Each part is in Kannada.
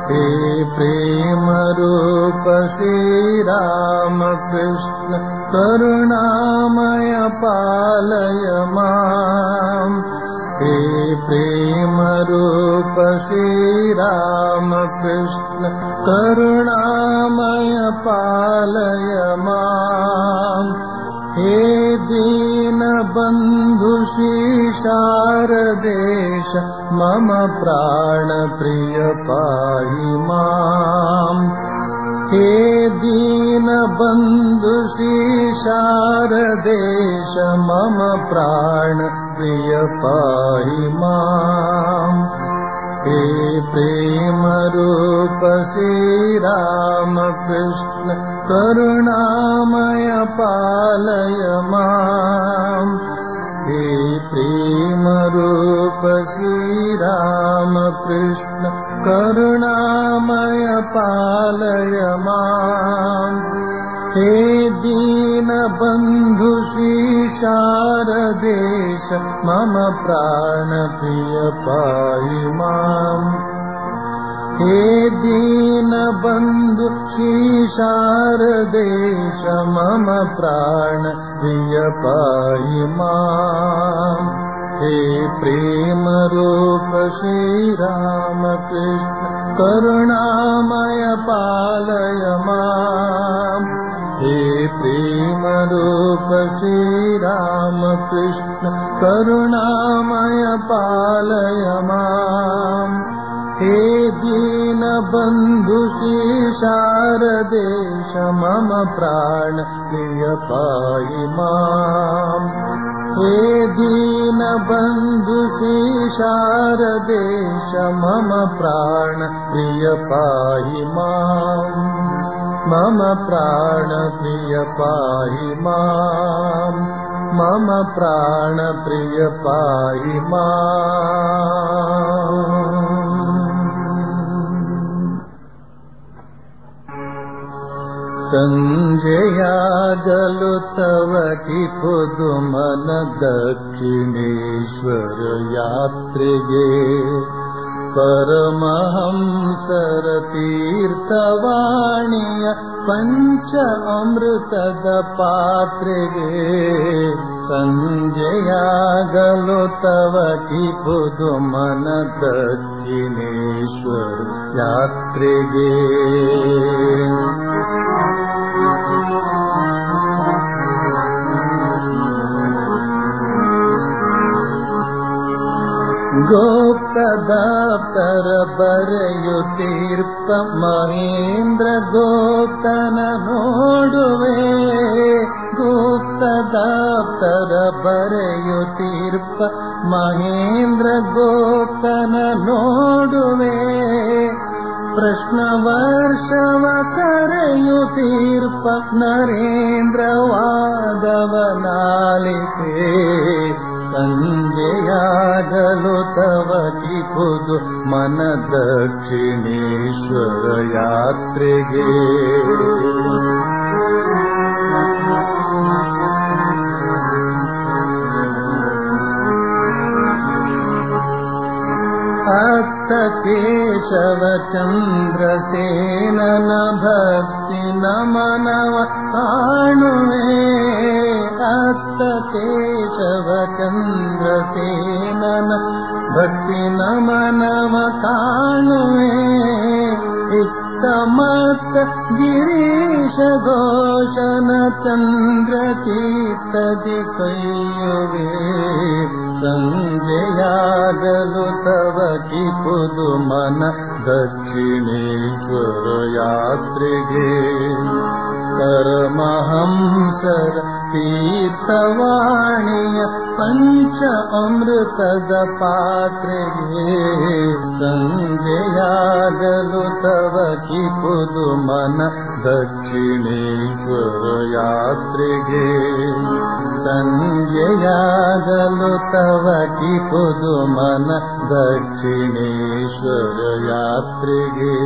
हे प्रेम रूप श्रीरामकृष्ण करुणामय पालय माम् हे प्रेम रूप श्रीरामकृष्ण करुणामय पालय माम् हे दीनबन्धु शारदेश मम प्राणप्रिय पाहि माम् हे दीनबन्धु शारदेश मम प्राणप्रिय पाहि माम् हे प्रेमरूप श्रीरामकृष्ण करुणामय पालय माम् हे प्रेमरूप श्रीरामकृष्ण करुणामय पालय माम् हे दीनबन्धु शारदेश मम प्राणप्रिय पाहि माम् हे दीनबन्धु शारदेश मम प्राणप्रिय पाहि माम् हे प्रेमरूप श्रीरामकृष्ण करुणामय पालय माम् हे प्रेमरूप श्रीरामकृष्ण करुणामय पालय माम् हे दीनबन्धु शारदेश मम प्राण प्रिय पाहि माम् हे दीनबन्धु शारदेश मम प्राण प्रिय पाहि माम् मम प्राणप्रिय पाहि माम् मम प्राणप्रिय पाहि माम् सञ्जयागलु तव कि पुदुमन दक्षिणेश्वर यात्रिगे परमहंसर तीर्थवाणीय पञ्च अमृतद पात्रिगे सञ्जयागलो तव कि पुदुमन दक्षिणेश्वर यात्रिगे ಗೋಪ್ತದಾಪ್ತರ ಬರೆಯುತ್ತೀರ್ಪ ಮಹೇಂದ್ರ ಗೋಪ್ತನ ನೋಡುವೆ ಗುಪ್ತದಾಪ್ತರ ಬರೆಯುತ್ತೀರ್ಪ ಮಹೇಂದ್ರ ಗೋಪ್ತನ ನೋಡುವೆ ಪ್ರಶ್ನ ವರ್ಷವ ಕರೆಯುತ್ತೀರ್ಪ ನರೇಂದ್ರ ವಾದವನಾಲಿಕೆ ಸಂಜೆಯಾಗಲು ತವ ಕಿಪುದು ಮನ ದಕ್ಷಿಣೇಶ್ವರ ಯಾತ್ರೆಗೆ ಅತ್ತ ಕೇಶವ ಚಂದ್ರಸೇನನ ಭಕ್ತಿ ನಮನವ ಕಾಣುವೆ ಅತ್ತ ಕೇಶವ ಚಂದ್ರಸೇನನ ಭಕ್ತಿ ನಮನವ ಕಾಣುವೆ ಇತ್ತ ಮತ್ತ ಗಿರೀಶ ಘೋಷನ ಚಂದ್ರ ಚೀತದಿ ಕೈಯುವೆ ಸಂಜೆಯಾಗಲು ತವ ಕಿಪುದು ಮನ ದಕ್ಷಿಣೇಶ್ವರ ಯಾತ್ರೆಗೆ ಪರಮಹಂಸರ ತೀರ್ಥವಾಣಿಯ ಪಂಚ ಅಮೃತದ ಪಾತ್ರೆಗೆ ಸಂಜೆಯಾಗಲು ತವ ಕಿಪುದು ಮನ ದಕ್ಷಿಣೇಶ್ವರ ಯಾತ್ರೆಗೆ ಸಂಜೆಯಾಗಲು ತವ ಕಿಪುದು ಮನ ದಕ್ಷಿಣೇಶ್ವರ ಯಾತ್ರೆಗೆ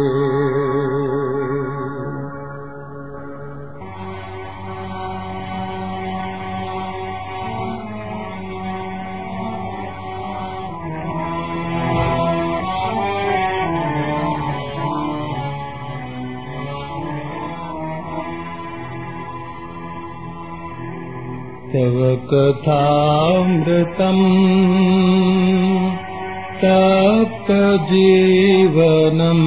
तव कथामृतम् तप्तजीवनम्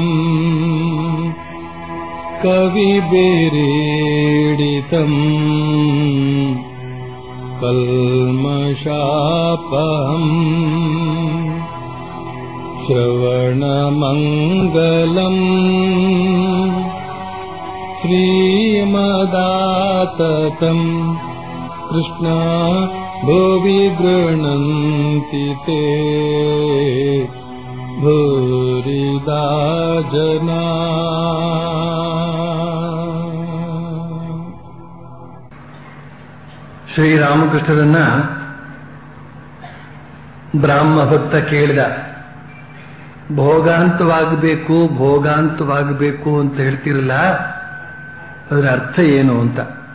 कविभिरीडितम् कल्मषापहम् श्रवणमङ्गलम् श्रीमदाततम् कृष्णा भुवि गृह्णन्ति ते भूरिदा जना ಶ್ರೀರಾಮಕೃಷ್ಣರನ್ನ ಬ್ರಾಹ್ಮ ಭಕ್ತ ಕೇಳಿದ ಭೋಗಾಂತವಾಗಬೇಕು ಭೋಗಾಂತವಾಗಬೇಕು ಅಂತ ಹೇಳ್ತಿರಲ್ಲ ಅದರ ಅರ್ಥ ಏನು ಅಂತ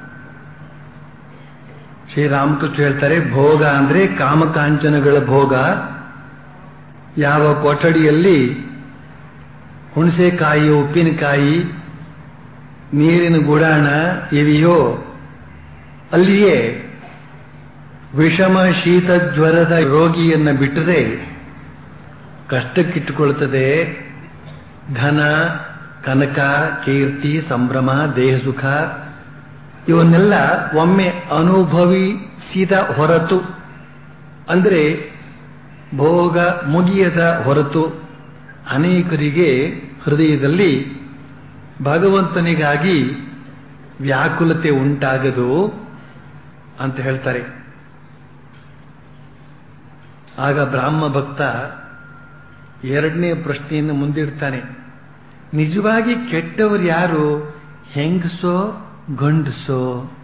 ಶ್ರೀರಾಮಕೃಷ್ಣ ಹೇಳ್ತಾರೆ ಭೋಗ ಅಂದ್ರೆ ಕಾಮಕಾಂಚನಗಳ ಭೋಗ ಯಾವ ಕೊಠಡಿಯಲ್ಲಿ ಹುಣಸೆಕಾಯಿ ಉಪ್ಪಿನಕಾಯಿ ನೀರಿನ ಗುಡಾಣ ಇವೆಯೋ ಅಲ್ಲಿಯೇ ವಿಷಮ ಶೀತ ಜ್ವರದ ರೋಗಿಯನ್ನ ಬಿಟ್ಟರೆ ಕಷ್ಟಕ್ಕಿಟ್ಟುಕೊಳ್ಳುತ್ತದೆ ಧನ ಕನಕ ಕೀರ್ತಿ ಸಂಭ್ರಮ ದೇಹ ಸುಖ ಇವನ್ನೆಲ್ಲ ಒಮ್ಮೆ ಅನುಭವಿಸಿದ ಹೊರತು ಅಂದರೆ ಭೋಗ ಮುಗಿಯದ ಹೊರತು ಅನೇಕರಿಗೆ ಹೃದಯದಲ್ಲಿ ಭಗವಂತನಿಗಾಗಿ ವ್ಯಾಕುಲತೆ ಉಂಟಾಗದು ಅಂತ ಹೇಳ್ತಾರೆ ಆಗ ಬ್ರಾಹ್ಮ ಭಕ್ತ ಎರಡನೇ ಪ್ರಶ್ನೆಯನ್ನು ಮುಂದಿಡ್ತಾನೆ ನಿಜವಾಗಿ ಕೆಟ್ಟವರು ಯಾರು ಹೆಂಗಸೋ ಗಂಡಸೋ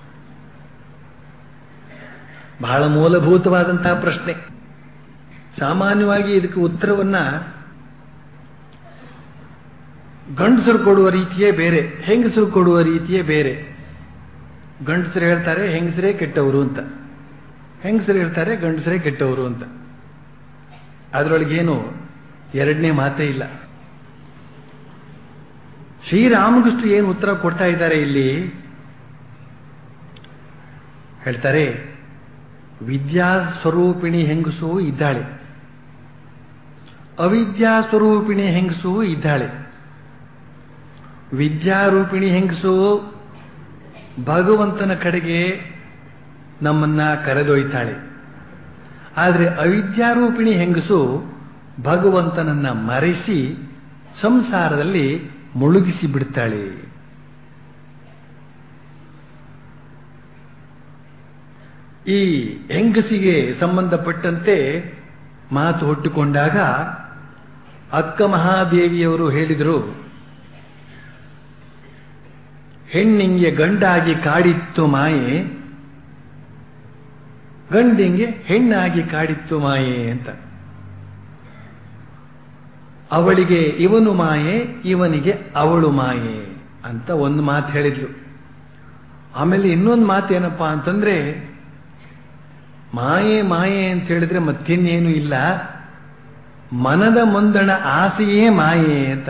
ಬಹಳ ಮೂಲಭೂತವಾದಂತಹ ಪ್ರಶ್ನೆ ಸಾಮಾನ್ಯವಾಗಿ ಇದಕ್ಕೆ ಉತ್ತರವನ್ನ ಗಂಡಸರು ಕೊಡುವ ರೀತಿಯೇ ಬೇರೆ ಹೆಂಗಸರು ಕೊಡುವ ರೀತಿಯೇ ಬೇರೆ ಗಂಡಸರು ಹೇಳ್ತಾರೆ ಹೆಂಗಸರೇ ಕೆಟ್ಟವರು ಅಂತ ಹೆಂಗಸರು ಹೇಳ್ತಾರೆ ಗಂಡಸರೇ ಕೆಟ್ಟವರು ಅಂತ ಅದರೊಳಗೇನು ಎರಡನೇ ಮಾತೇ ಇಲ್ಲ ಶ್ರೀರಾಮಕೃಷ್ಣ ಏನು ಉತ್ತರ ಕೊಡ್ತಾ ಇದ್ದಾರೆ ಇಲ್ಲಿ ಹೇಳ್ತಾರೆ ವಿದ್ಯಾ ಸ್ವರೂಪಿಣಿ ಹೆಂಗಸು ಇದ್ದಾಳೆ ಅವಿದ್ಯಾ ಸ್ವರೂಪಿಣಿ ಹೆಂಗಸು ಇದ್ದಾಳೆ ವಿದ್ಯಾರೂಪಿಣಿ ಹೆಂಗಸು ಭಗವಂತನ ಕಡೆಗೆ ನಮ್ಮನ್ನ ಕರೆದೊಯ್ತಾಳೆ ಆದರೆ ಅವಿದ್ಯಾರೂಪಿಣಿ ಹೆಂಗಸು ಭಗವಂತನನ್ನ ಮರೆಸಿ ಸಂಸಾರದಲ್ಲಿ ಮುಳುಗಿಸಿ ಬಿಡ್ತಾಳೆ ಈ ಹೆಂಗಸಿಗೆ ಸಂಬಂಧಪಟ್ಟಂತೆ ಮಾತು ಹುಟ್ಟುಕೊಂಡಾಗ ಅಕ್ಕ ಮಹಾದೇವಿಯವರು ಹೇಳಿದರು ಹೆಣ್ಣಿಂಗೆ ಗಂಡಾಗಿ ಕಾಡಿತ್ತು ಮಾಯೆ ಗಂಡಿಂಗೆ ಹೆಣ್ಣಾಗಿ ಕಾಡಿತ್ತು ಮಾಯೆ ಅಂತ ಅವಳಿಗೆ ಇವನು ಮಾಯೆ ಇವನಿಗೆ ಅವಳು ಮಾಯೆ ಅಂತ ಒಂದು ಮಾತು ಹೇಳಿದ್ಲು ಆಮೇಲೆ ಇನ್ನೊಂದು ಮಾತು ಏನಪ್ಪಾ ಅಂತಂದ್ರೆ ಮಾಯೆ ಮಾಯೆ ಅಂತ ಹೇಳಿದ್ರೆ ಮತ್ತಿನ್ನೇನು ಇಲ್ಲ ಮನದ ಮುಂದಣ ಆಸೆಯೇ ಮಾಯೆ ಅಂತ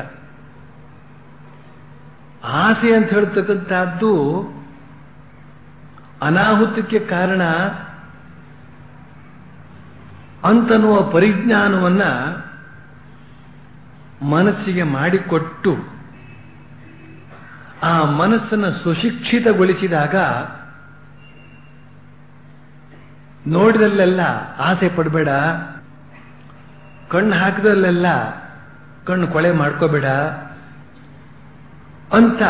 ಆಸೆ ಅಂತ ಹೇಳ್ತಕ್ಕಂಥದ್ದು ಅನಾಹುತಕ್ಕೆ ಕಾರಣ ಅಂತನ್ನುವ ಪರಿಜ್ಞಾನವನ್ನ ಮನಸ್ಸಿಗೆ ಮಾಡಿಕೊಟ್ಟು ಆ ಮನಸ್ಸನ್ನು ಸುಶಿಕ್ಷಿತಗೊಳಿಸಿದಾಗ ನೋಡಿದಲ್ಲೆಲ್ಲ ಆಸೆ ಪಡಬೇಡ ಕಣ್ಣು ಹಾಕಿದಲ್ಲೆಲ್ಲ ಕಣ್ಣು ಕೊಳೆ ಮಾಡ್ಕೋಬೇಡ ಅಂತ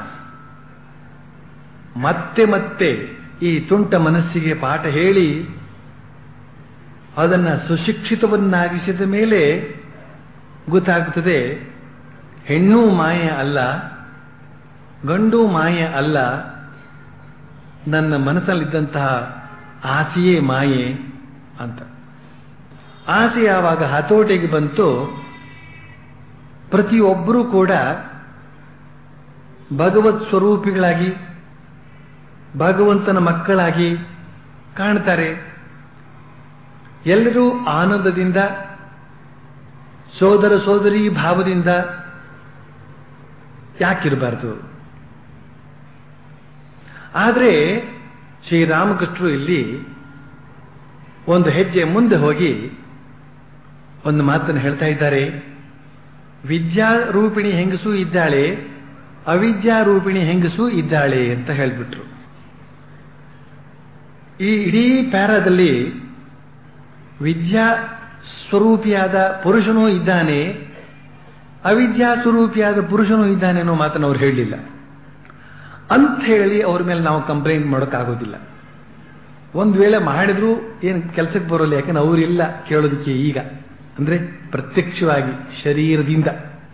ಮತ್ತೆ ಮತ್ತೆ ಈ ತುಂಟ ಮನಸ್ಸಿಗೆ ಪಾಠ ಹೇಳಿ ಅದನ್ನು ಸುಶಿಕ್ಷಿತವನ್ನಾಗಿಸಿದ ಮೇಲೆ ಗೊತ್ತಾಗುತ್ತದೆ ಹೆಣ್ಣು ಮಾಯೆ ಅಲ್ಲ ಗಂಡು ಮಾಯೆ ಅಲ್ಲ ನನ್ನ ಮನಸ್ಸಲ್ಲಿದ್ದಂತಹ ಆಸೆಯೇ ಮಾಯೆ ಅಂತ ಆಸೆ ಯಾವಾಗ ಹತೋಟಿಗೆ ಬಂತು ಪ್ರತಿಯೊಬ್ಬರೂ ಕೂಡ ಭಗವತ್ ಸ್ವರೂಪಿಗಳಾಗಿ ಭಗವಂತನ ಮಕ್ಕಳಾಗಿ ಕಾಣ್ತಾರೆ ಎಲ್ಲರೂ ಆನಂದದಿಂದ ಸೋದರ ಸೋದರಿ ಭಾವದಿಂದ ಯಾಕಿರಬಾರ್ದು ಆದರೆ ಶ್ರೀರಾಮಕೃಷ್ಣರು ಇಲ್ಲಿ ಒಂದು ಹೆಜ್ಜೆ ಮುಂದೆ ಹೋಗಿ ಒಂದು ಮಾತನ್ನು ಹೇಳ್ತಾ ಇದ್ದಾರೆ ವಿದ್ಯಾರೂಪಿಣಿ ಹೆಂಗಸೂ ಇದ್ದಾಳೆ ಅವಿದ್ಯಾರೂಪಿಣಿ ಹೆಂಗಸೂ ಇದ್ದಾಳೆ ಅಂತ ಹೇಳಿಬಿಟ್ರು ಈ ಇಡೀ ಪ್ಯಾರಾದಲ್ಲಿ ವಿದ್ಯಾ ಸ್ವರೂಪಿಯಾದ ಪುರುಷನೂ ಇದ್ದಾನೆ ಅವಿದ್ಯಾ ಸ್ವರೂಪಿಯಾದ ಪುರುಷನೂ ಇದ್ದಾನೆ ಅನ್ನೋ ಮಾತನ್ನು ಅವ್ರು ಹೇಳಲಿಲ್ಲ ಅಂತ ಹೇಳಿ ಅವ್ರ ಮೇಲೆ ನಾವು ಕಂಪ್ಲೇಂಟ್ ಮಾಡೋಕ್ಕಾಗೋದಿಲ್ಲ ಒಂದು ವೇಳೆ ಮಾಡಿದ್ರು ಏನು ಕೆಲಸಕ್ಕೆ ಬರೋಲ್ಲ ಯಾಕಂದ್ರೆ ಅವರಿಲ್ಲ ಕೇಳೋದಕ್ಕೆ ಈಗ ಅಂದ್ರೆ ಪ್ರತ್ಯಕ್ಷವಾಗಿ ಶರೀರದಿಂದ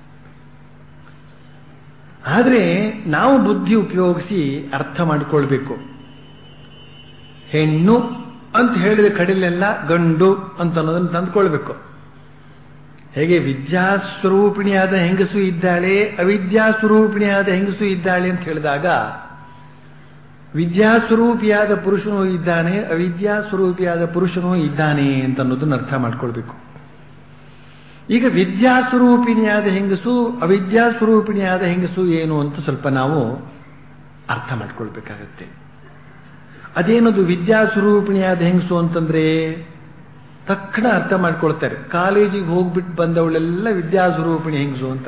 ಆದರೆ ನಾವು ಬುದ್ಧಿ ಉಪಯೋಗಿಸಿ ಅರ್ಥ ಮಾಡಿಕೊಳ್ಬೇಕು ಹೆಣ್ಣು ಅಂತ ಹೇಳಿದ ಕಡೆಲೆಲ್ಲ ಗಂಡು ಅಂತ ಅನ್ನೋದನ್ನು ತಂದುಕೊಳ್ಬೇಕು ಹೇಗೆ ವಿದ್ಯಾಸ್ವರೂಪಿಣಿಯಾದ ಹೆಂಗಸು ಇದ್ದಾಳೆ ಅವಿದ್ಯಾಸ್ವರೂಪಿಣಿಯಾದ ಹೆಂಗಸು ಇದ್ದಾಳೆ ಅಂತ ಹೇಳಿದಾಗ ವಿದ್ಯಾಸ್ವರೂಪಿಯಾದ ಪುರುಷನೂ ಇದ್ದಾನೆ ಅವಿದ್ಯಾಸ್ವರೂಪಿಯಾದ ಪುರುಷನೂ ಇದ್ದಾನೆ ಅಂತ ಅನ್ನೋದನ್ನು ಅರ್ಥ ಮಾಡ್ಕೊಳ್ಬೇಕು ಈಗ ವಿದ್ಯಾಸ್ವರೂಪಿಣಿಯಾದ ಹೆಂಗಸು ಅವಿದ್ಯಾಸ್ವರೂಪಿಣಿಯಾದ ಹೆಂಗಸು ಏನು ಅಂತ ಸ್ವಲ್ಪ ನಾವು ಅರ್ಥ ಮಾಡ್ಕೊಳ್ಬೇಕಾಗತ್ತೆ ಅದೇನದು ವಿದ್ಯಾಸ್ವರೂಪಿಣಿಯಾದ ಹೆಂಗಸು ಅಂತಂದ್ರೆ ತಕ್ಷಣ ಅರ್ಥ ಮಾಡ್ಕೊಳ್ತಾರೆ ಕಾಲೇಜಿಗೆ ಹೋಗ್ಬಿಟ್ಟು ಬಂದವಳೆಲ್ಲ ವಿದ್ಯಾಸ್ವರೂಪಿಣಿ ಹೆಂಗಸು ಅಂತ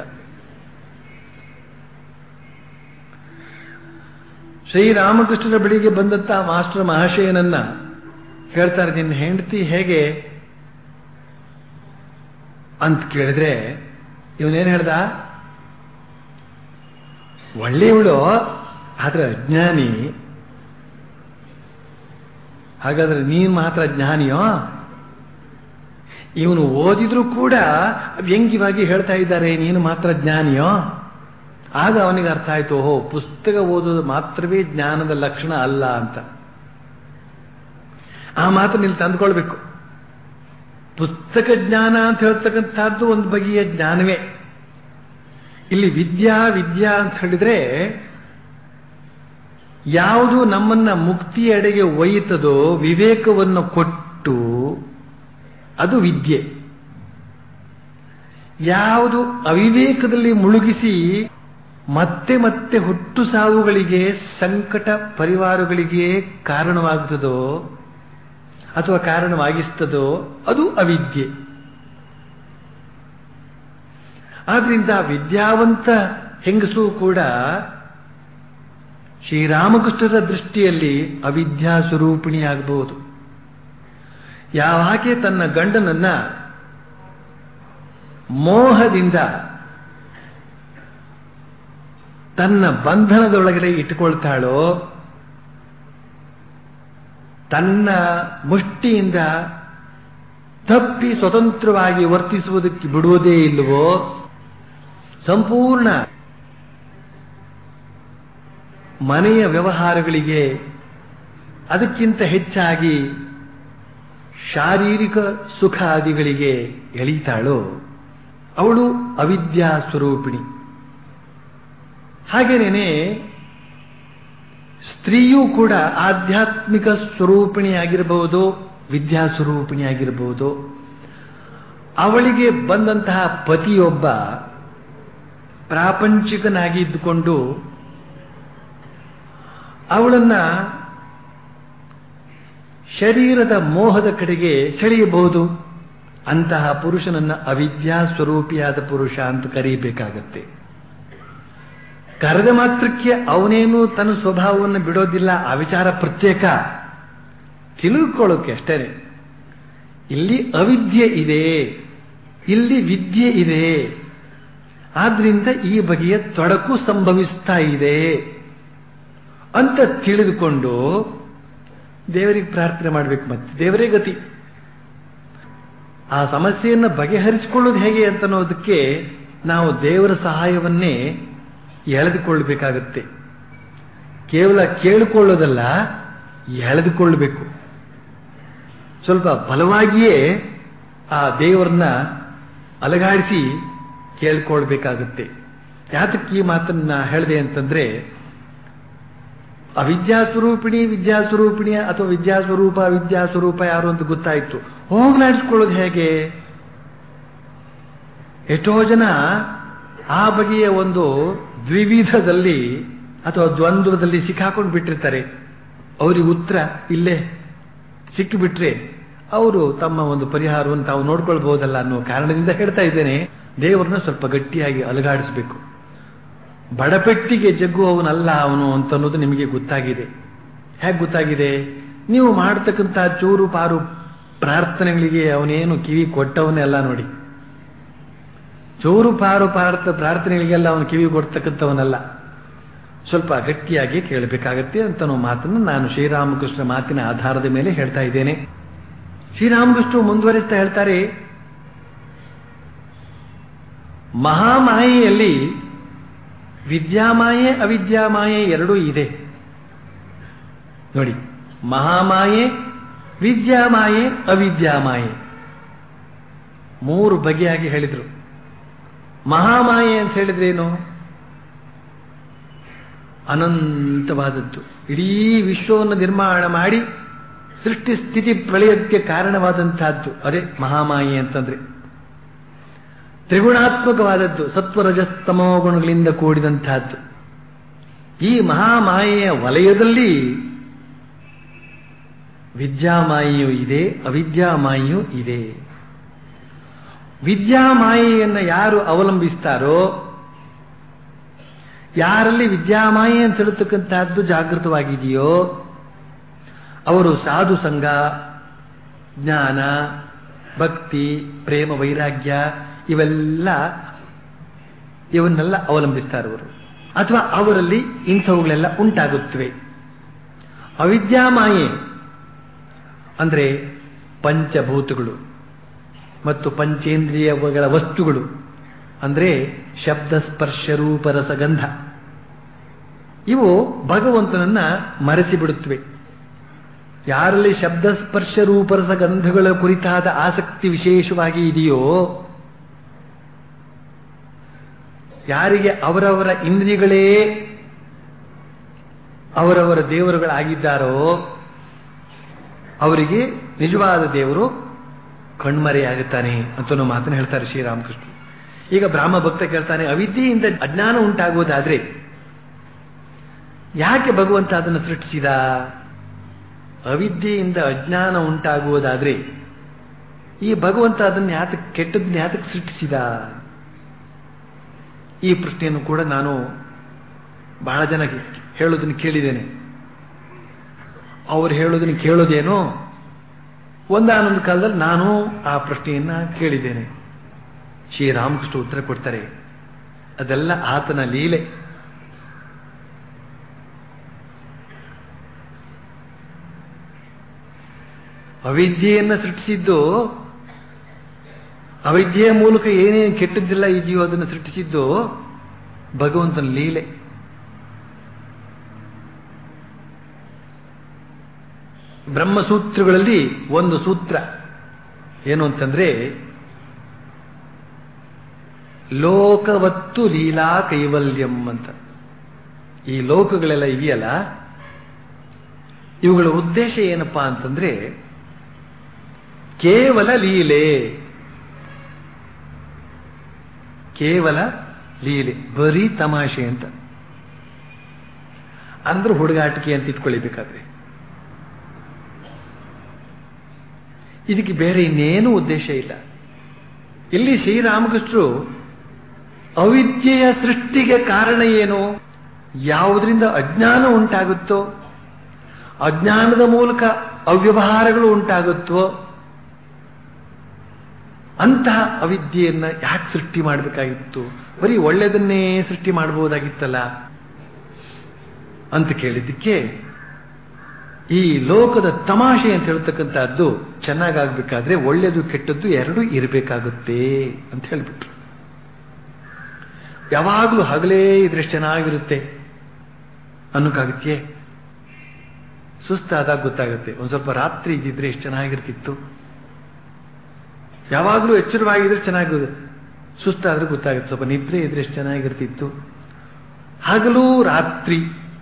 ಶ್ರೀರಾಮಕೃಷ್ಣರ ಬಳಿಗೆ ಬಂದಂತ ಮಾಸ್ಟರ್ ಮಹಾಶಯನನ್ನ ಹೇಳ್ತಾರೆ ನಿನ್ನ ಹೆಂಡತಿ ಹೇಗೆ ಅಂತ ಕೇಳಿದ್ರೆ ಇವನೇನು ಹೇಳ್ದ ಒಳ್ಳೆಯವಳು ಆದ್ರೆ ಅಜ್ಞಾನಿ ಹಾಗಾದ್ರೆ ನೀನ್ ಮಾತ್ರ ಜ್ಞಾನಿಯೋ ಇವನು ಓದಿದ್ರು ಕೂಡ ವ್ಯಂಗ್ಯವಾಗಿ ಹೇಳ್ತಾ ಇದ್ದಾರೆ ನೀನು ಮಾತ್ರ ಜ್ಞಾನಿಯೋ ಆಗ ಅವನಿಗೆ ಅರ್ಥ ಆಯ್ತು ಓಹೋ ಪುಸ್ತಕ ಓದೋದು ಮಾತ್ರವೇ ಜ್ಞಾನದ ಲಕ್ಷಣ ಅಲ್ಲ ಅಂತ ಆ ಮಾತು ನೀವು ತಂದುಕೊಳ್ಬೇಕು ಪುಸ್ತಕ ಜ್ಞಾನ ಅಂತ ಹೇಳ್ತಕ್ಕಂಥದ್ದು ಒಂದು ಬಗೆಯ ಜ್ಞಾನವೇ ಇಲ್ಲಿ ವಿದ್ಯಾ ವಿದ್ಯಾ ಅಂತ ಹೇಳಿದ್ರೆ ಯಾವುದು ನಮ್ಮನ್ನ ಮುಕ್ತಿಯೆಡೆಗೆ ಒಯ್ಯುತ್ತದೋ ವಿವೇಕವನ್ನು ಕೊಟ್ಟು ಅದು ವಿದ್ಯೆ ಯಾವುದು ಅವಿವೇಕದಲ್ಲಿ ಮುಳುಗಿಸಿ ಮತ್ತೆ ಮತ್ತೆ ಹುಟ್ಟು ಸಾವುಗಳಿಗೆ ಸಂಕಟ ಪರಿವಾರಗಳಿಗೆ ಕಾರಣವಾಗುತ್ತದೋ ಅಥವಾ ಕಾರಣವಾಗಿಸ್ತದೋ ಅದು ಅವಿದ್ಯೆ ಆದ್ರಿಂದ ವಿದ್ಯಾವಂತ ಹೆಂಗಸು ಕೂಡ ಶ್ರೀರಾಮಕೃಷ್ಣರ ದೃಷ್ಟಿಯಲ್ಲಿ ಅವಿದ್ಯಾ ಸ್ವರೂಪಿಣಿಯಾಗಬಹುದು ಯಾವಾಗೆ ತನ್ನ ಗಂಡನನ್ನ ಮೋಹದಿಂದ ತನ್ನ ಬಂಧನದೊಳಗಡೆ ಇಟ್ಟುಕೊಳ್ತಾಳೋ ತನ್ನ ಮುಷ್ಟಿಯಿಂದ ತಪ್ಪಿ ಸ್ವತಂತ್ರವಾಗಿ ವರ್ತಿಸುವುದಕ್ಕೆ ಬಿಡುವುದೇ ಇಲ್ಲವೋ ಸಂಪೂರ್ಣ ಮನೆಯ ವ್ಯವಹಾರಗಳಿಗೆ ಅದಕ್ಕಿಂತ ಹೆಚ್ಚಾಗಿ ಶಾರೀರಿಕ ಸುಖಾದಿಗಳಿಗೆ ಎಳೀತಾಳೋ ಅವಳು ಅವಿದ್ಯಾ ಸ್ವರೂಪಿಣಿ ಹಾಗೇನೇನೆ ಸ್ತ್ರೀಯೂ ಕೂಡ ಆಧ್ಯಾತ್ಮಿಕ ಸ್ವರೂಪಿಣಿಯಾಗಿರಬಹುದು ವಿದ್ಯಾ ಸ್ವರೂಪಿಣಿಯಾಗಿರಬಹುದು ಅವಳಿಗೆ ಬಂದಂತಹ ಪತಿಯೊಬ್ಬ ಪ್ರಾಪಂಚಿಕನಾಗಿ ಇದ್ದುಕೊಂಡು ಅವಳನ್ನ ಶರೀರದ ಮೋಹದ ಕಡೆಗೆ ಸೆಳೆಯಬಹುದು ಅಂತಹ ಪುರುಷನನ್ನ ಅವಿದ್ಯಾ ಸ್ವರೂಪಿಯಾದ ಪುರುಷ ಅಂತ ಕರೀಬೇಕಾಗತ್ತೆ ಕರೆದ ಮಾತ್ರಕ್ಕೆ ಅವನೇನು ತನ್ನ ಸ್ವಭಾವವನ್ನು ಬಿಡೋದಿಲ್ಲ ಆ ವಿಚಾರ ಪ್ರತ್ಯೇಕ ತಿಳಿದುಕೊಳ್ಳೋಕೆ ಅಷ್ಟೇನೆ ಇಲ್ಲಿ ಅವಿದ್ಯೆ ಇದೆ ಇಲ್ಲಿ ವಿದ್ಯೆ ಇದೆ ಆದ್ರಿಂದ ಈ ಬಗೆಯ ತೊಡಕು ಸಂಭವಿಸ್ತಾ ಇದೆ ಅಂತ ತಿಳಿದುಕೊಂಡು ದೇವರಿಗೆ ಪ್ರಾರ್ಥನೆ ಮಾಡಬೇಕು ಮತ್ತೆ ದೇವರೇ ಗತಿ ಆ ಸಮಸ್ಯೆಯನ್ನು ಬಗೆಹರಿಸಿಕೊಳ್ಳೋದು ಹೇಗೆ ಅಂತ ಅನ್ನೋದಕ್ಕೆ ನಾವು ದೇವರ ಸಹಾಯವನ್ನೇ ಎಳೆದುಕೊಳ್ಳಬೇಕಾಗತ್ತೆ ಕೇವಲ ಕೇಳಿಕೊಳ್ಳೋದಲ್ಲ ಎಳೆದುಕೊಳ್ಳಬೇಕು ಸ್ವಲ್ಪ ಬಲವಾಗಿಯೇ ಆ ದೇವರನ್ನ ಅಲಗಾಡಿಸಿ ಕೇಳ್ಕೊಳ್ಬೇಕಾಗತ್ತೆ ಯಾತಕ್ಕೆ ಈ ಮಾತನ್ನ ಹೇಳಿದೆ ಅಂತಂದ್ರೆ ಅವಿದ್ಯಾಸ್ವರೂಪಿಣಿ ವಿದ್ಯಾಸ್ವರೂಪಿಣಿ ಅಥವಾ ವಿದ್ಯಾಸ್ವರೂಪ ವಿದ್ಯಾಸ್ವರೂಪ ಯಾರು ಅಂತ ಗೊತ್ತಾಯ್ತು ಹೋಗ್ಲಾಡಿಸ್ಕೊಳ್ಳೋದು ಹೇಗೆ ಎಷ್ಟೋ ಜನ ಆ ಬಗೆಯ ಒಂದು ದ್ವಿವಿಧದಲ್ಲಿ ಅಥವಾ ದ್ವಂದ್ವದಲ್ಲಿ ಸಿಕ್ಕಾಕೊಂಡು ಬಿಟ್ಟಿರ್ತಾರೆ ಅವರಿಗೆ ಉತ್ತರ ಇಲ್ಲೇ ಸಿಕ್ಕಿಬಿಟ್ರೆ ಅವರು ತಮ್ಮ ಒಂದು ಪರಿಹಾರವನ್ನು ತಾವು ನೋಡ್ಕೊಳ್ಬಹುದಲ್ಲ ಅನ್ನೋ ಕಾರಣದಿಂದ ಹೇಳ್ತಾ ಇದ್ದೇನೆ ದೇವರನ್ನ ಸ್ವಲ್ಪ ಗಟ್ಟಿಯಾಗಿ ಅಲುಗಾಡಿಸಬೇಕು ಬಡಪೆಟ್ಟಿಗೆ ಜಗ್ಗುವವನಲ್ಲ ಅವನು ಅಂತ ಅನ್ನೋದು ನಿಮಗೆ ಗೊತ್ತಾಗಿದೆ ಹೇಗೆ ಗೊತ್ತಾಗಿದೆ ನೀವು ಮಾಡತಕ್ಕಂಥ ಚೂರು ಪಾರು ಪ್ರಾರ್ಥನೆಗಳಿಗೆ ಅವನೇನು ಕಿವಿ ಕೊಟ್ಟವನೇ ಅಲ್ಲ ನೋಡಿ ಚೂರು ಪಾರು ಪಾರ್ಥ ಪ್ರಾರ್ಥನೆಗಳಿಗೆಲ್ಲ ಅವನು ಕಿವಿ ಕೊಡ್ತಕ್ಕಂಥವನಲ್ಲ ಸ್ವಲ್ಪ ಗಟ್ಟಿಯಾಗಿ ಕೇಳಬೇಕಾಗತ್ತೆ ಅಂತ ಅನ್ನೋ ಮಾತನ್ನು ನಾನು ಶ್ರೀರಾಮಕೃಷ್ಣ ಮಾತಿನ ಆಧಾರದ ಮೇಲೆ ಹೇಳ್ತಾ ಇದ್ದೇನೆ ಶ್ರೀರಾಮಕೃಷ್ಣ ಮುಂದುವರಿಸ್ತಾ ಹೇಳ್ತಾರೆ ಮಹಾಮಾಯೆಯಲ್ಲಿ ವಿದ್ಯಾಮಾಯೆ ಅವಿದ್ಯಾಮಾಯೆ ಎರಡೂ ಇದೆ ನೋಡಿ ಮಹಾಮಾಯೆ ವಿದ್ಯಾಮಾಯೆ ಅವಿದ್ಯಾಮಾಯೆ ಮೂರು ಬಗೆಯಾಗಿ ಹೇಳಿದ್ರು ಮಹಾಮಾಯೆ ಅಂತ ಹೇಳಿದ್ರೇನು ಅನಂತವಾದದ್ದು ಇಡೀ ವಿಶ್ವವನ್ನು ನಿರ್ಮಾಣ ಮಾಡಿ ಸೃಷ್ಟಿ ಸ್ಥಿತಿ ಪ್ರಳಯಕ್ಕೆ ಕಾರಣವಾದಂತಹದ್ದು ಅದೇ ಮಹಾಮಾಯೆ ಅಂತಂದ್ರೆ ತ್ರಿಗುಣಾತ್ಮಕವಾದದ್ದು ಸತ್ವರಜಸ್ತಮೋ ಗುಣಗಳಿಂದ ಕೂಡಿದಂತಹದ್ದು ಈ ಮಹಾಮಾಯೆಯ ವಲಯದಲ್ಲಿ ವಿದ್ಯಾಮಾಯೆಯೂ ಇದೆ ಅವಿದ್ಯಾಮಾಯೆಯೂ ಇದೆ ವಿದ್ಯಾಮಾಯೆಯನ್ನು ಯಾರು ಅವಲಂಬಿಸ್ತಾರೋ ಯಾರಲ್ಲಿ ವಿದ್ಯಾಮಾಯೆ ಅಂತ ಹೇಳ್ತಕ್ಕಂಥದ್ದು ಜಾಗೃತವಾಗಿದೆಯೋ ಅವರು ಸಾಧು ಸಂಘ ಜ್ಞಾನ ಭಕ್ತಿ ಪ್ರೇಮ ವೈರಾಗ್ಯ ಇವೆಲ್ಲ ಇವನ್ನೆಲ್ಲ ಅವಲಂಬಿಸ್ತಾರೆ ಅವರು ಅಥವಾ ಅವರಲ್ಲಿ ಇಂಥವುಗಳೆಲ್ಲ ಉಂಟಾಗುತ್ತವೆ ಅವಿದ್ಯಾಮಾಯೆ ಅಂದ್ರೆ ಪಂಚಭೂತಗಳು ಮತ್ತು ಪಂಚೇಂದ್ರಿಯಗಳ ವಸ್ತುಗಳು ಅಂದ್ರೆ ಶಬ್ದ ಸ್ಪರ್ಶ ರೂಪ ರಸಗಂಧ ಇವು ಭಗವಂತನನ್ನ ಮರೆಸಿಬಿಡುತ್ತವೆ ಯಾರಲ್ಲಿ ಶಬ್ದ ಸ್ಪರ್ಶ ರೂಪರಸ ಗಂಧಗಳ ಕುರಿತಾದ ಆಸಕ್ತಿ ವಿಶೇಷವಾಗಿ ಇದೆಯೋ ಯಾರಿಗೆ ಅವರವರ ಇಂದ್ರಿಯಗಳೇ ಅವರವರ ದೇವರುಗಳಾಗಿದ್ದಾರೋ ಅವರಿಗೆ ನಿಜವಾದ ದೇವರು ಕಣ್ಮರೆಯಾಗುತ್ತಾನೆ ಅಂತ ಮಾತನ್ನು ಹೇಳ್ತಾರೆ ಶ್ರೀರಾಮಕೃಷ್ಣ ಈಗ ಬ್ರಾಹ್ಮ ಭಕ್ತ ಕೇಳ್ತಾನೆ ಅವಿದ್ಯೆಯಿಂದ ಅಜ್ಞಾನ ಉಂಟಾಗುವುದಾದ್ರೆ ಯಾಕೆ ಭಗವಂತ ಅದನ್ನು ಸೃಷ್ಟಿಸಿದ ಅವಿದ್ಯೆಯಿಂದ ಅಜ್ಞಾನ ಉಂಟಾಗುವುದಾದ್ರೆ ಈ ಭಗವಂತ ಅದನ್ನು ಯಾತಕ್ಕೆ ಕೆಟ್ಟದನ್ನ ಯಾತಕ್ಕೆ ಸೃಷ್ಟಿಸಿದ ಈ ಪ್ರಶ್ನೆಯನ್ನು ಕೂಡ ನಾನು ಬಹಳ ಜನ ಹೇಳೋದನ್ನು ಕೇಳಿದ್ದೇನೆ ಅವ್ರು ಹೇಳೋದನ್ನು ಕೇಳೋದೇನೋ ಒಂದಾನೊಂದು ಕಾಲದಲ್ಲಿ ನಾನು ಆ ಪ್ರಶ್ನೆಯನ್ನ ಕೇಳಿದ್ದೇನೆ ಶ್ರೀರಾಮಕೃಷ್ಣ ಉತ್ತರ ಕೊಡ್ತಾರೆ ಅದೆಲ್ಲ ಆತನ ಲೀಲೆ ಅವಿದ್ಯೆಯನ್ನು ಸೃಷ್ಟಿಸಿದ್ದು ಅವಿದ್ಯೆಯ ಮೂಲಕ ಏನೇನು ಕೆಟ್ಟದ್ದೆಲ್ಲ ಇದೆಯೋ ಅದನ್ನು ಸೃಷ್ಟಿಸಿದ್ದು ಭಗವಂತನ ಲೀಲೆ ಬ್ರಹ್ಮಸೂತ್ರಗಳಲ್ಲಿ ಒಂದು ಸೂತ್ರ ಏನು ಅಂತಂದ್ರೆ ಲೋಕವತ್ತು ಲೀಲಾ ಕೈವಲ್ಯಂ ಅಂತ ಈ ಲೋಕಗಳೆಲ್ಲ ಇದೆಯಲ್ಲ ಇವುಗಳ ಉದ್ದೇಶ ಏನಪ್ಪಾ ಅಂತಂದ್ರೆ ಕೇವಲ ಲೀಲೆ ಕೇವಲ ಲೀಲೆ ಬರೀ ತಮಾಷೆ ಅಂತ ಅಂದ್ರೆ ಹುಡುಗಾಟಿಕೆ ಅಂತ ಇಟ್ಕೊಳ್ಳಿಬೇಕಾದ್ರೆ ಇದಕ್ಕೆ ಬೇರೆ ಇನ್ನೇನು ಉದ್ದೇಶ ಇಲ್ಲ ಇಲ್ಲಿ ಶ್ರೀರಾಮಕೃಷ್ಣರು ಅವಿದ್ಯೆಯ ಸೃಷ್ಟಿಗೆ ಕಾರಣ ಏನು ಯಾವುದರಿಂದ ಅಜ್ಞಾನ ಉಂಟಾಗುತ್ತೋ ಅಜ್ಞಾನದ ಮೂಲಕ ಅವ್ಯವಹಾರಗಳು ಉಂಟಾಗುತ್ತೋ ಅಂತಹ ಅವಿದ್ಯೆಯನ್ನ ಯಾಕೆ ಸೃಷ್ಟಿ ಮಾಡಬೇಕಾಗಿತ್ತು ಬರೀ ಒಳ್ಳೆಯದನ್ನೇ ಸೃಷ್ಟಿ ಮಾಡಬಹುದಾಗಿತ್ತಲ್ಲ ಅಂತ ಕೇಳಿದ್ದಕ್ಕೆ ಈ ಲೋಕದ ತಮಾಷೆ ಅಂತ ಹೇಳ್ತಕ್ಕಂಥದ್ದು ಚೆನ್ನಾಗಾಗಬೇಕಾದ್ರೆ ಒಳ್ಳೆಯದು ಕೆಟ್ಟದ್ದು ಎರಡೂ ಇರಬೇಕಾಗುತ್ತೆ ಅಂತ ಹೇಳ್ಬಿಟ್ರು ಯಾವಾಗಲೂ ಹಗಲೇ ಇದ್ರೆ ಚೆನ್ನಾಗಿರುತ್ತೆ ಅನ್ನೋಕ್ಕಾಗತ್ತೆ ಸುಸ್ತಾದಾಗ ಗೊತ್ತಾಗುತ್ತೆ ಒಂದು ಸ್ವಲ್ಪ ರಾತ್ರಿ ಇದ್ದಿದ್ರೆ ಎಷ್ಟು ಚೆನ್ನಾಗಿರ್ತಿತ್ತು ಯಾವಾಗಲೂ ಎಚ್ಚರವಾಗಿದ್ರೆ ಚೆನ್ನಾಗಿದೆ ಸುಸ್ತಾದ್ರೆ ಗೊತ್ತಾಗುತ್ತೆ ಸ್ವಲ್ಪ ನಿದ್ರೆ ಇದ್ರೆ ಎಷ್ಟು ಚೆನ್ನಾಗಿರ್ತಿತ್ತು ಹಗಲು ರಾತ್ರಿ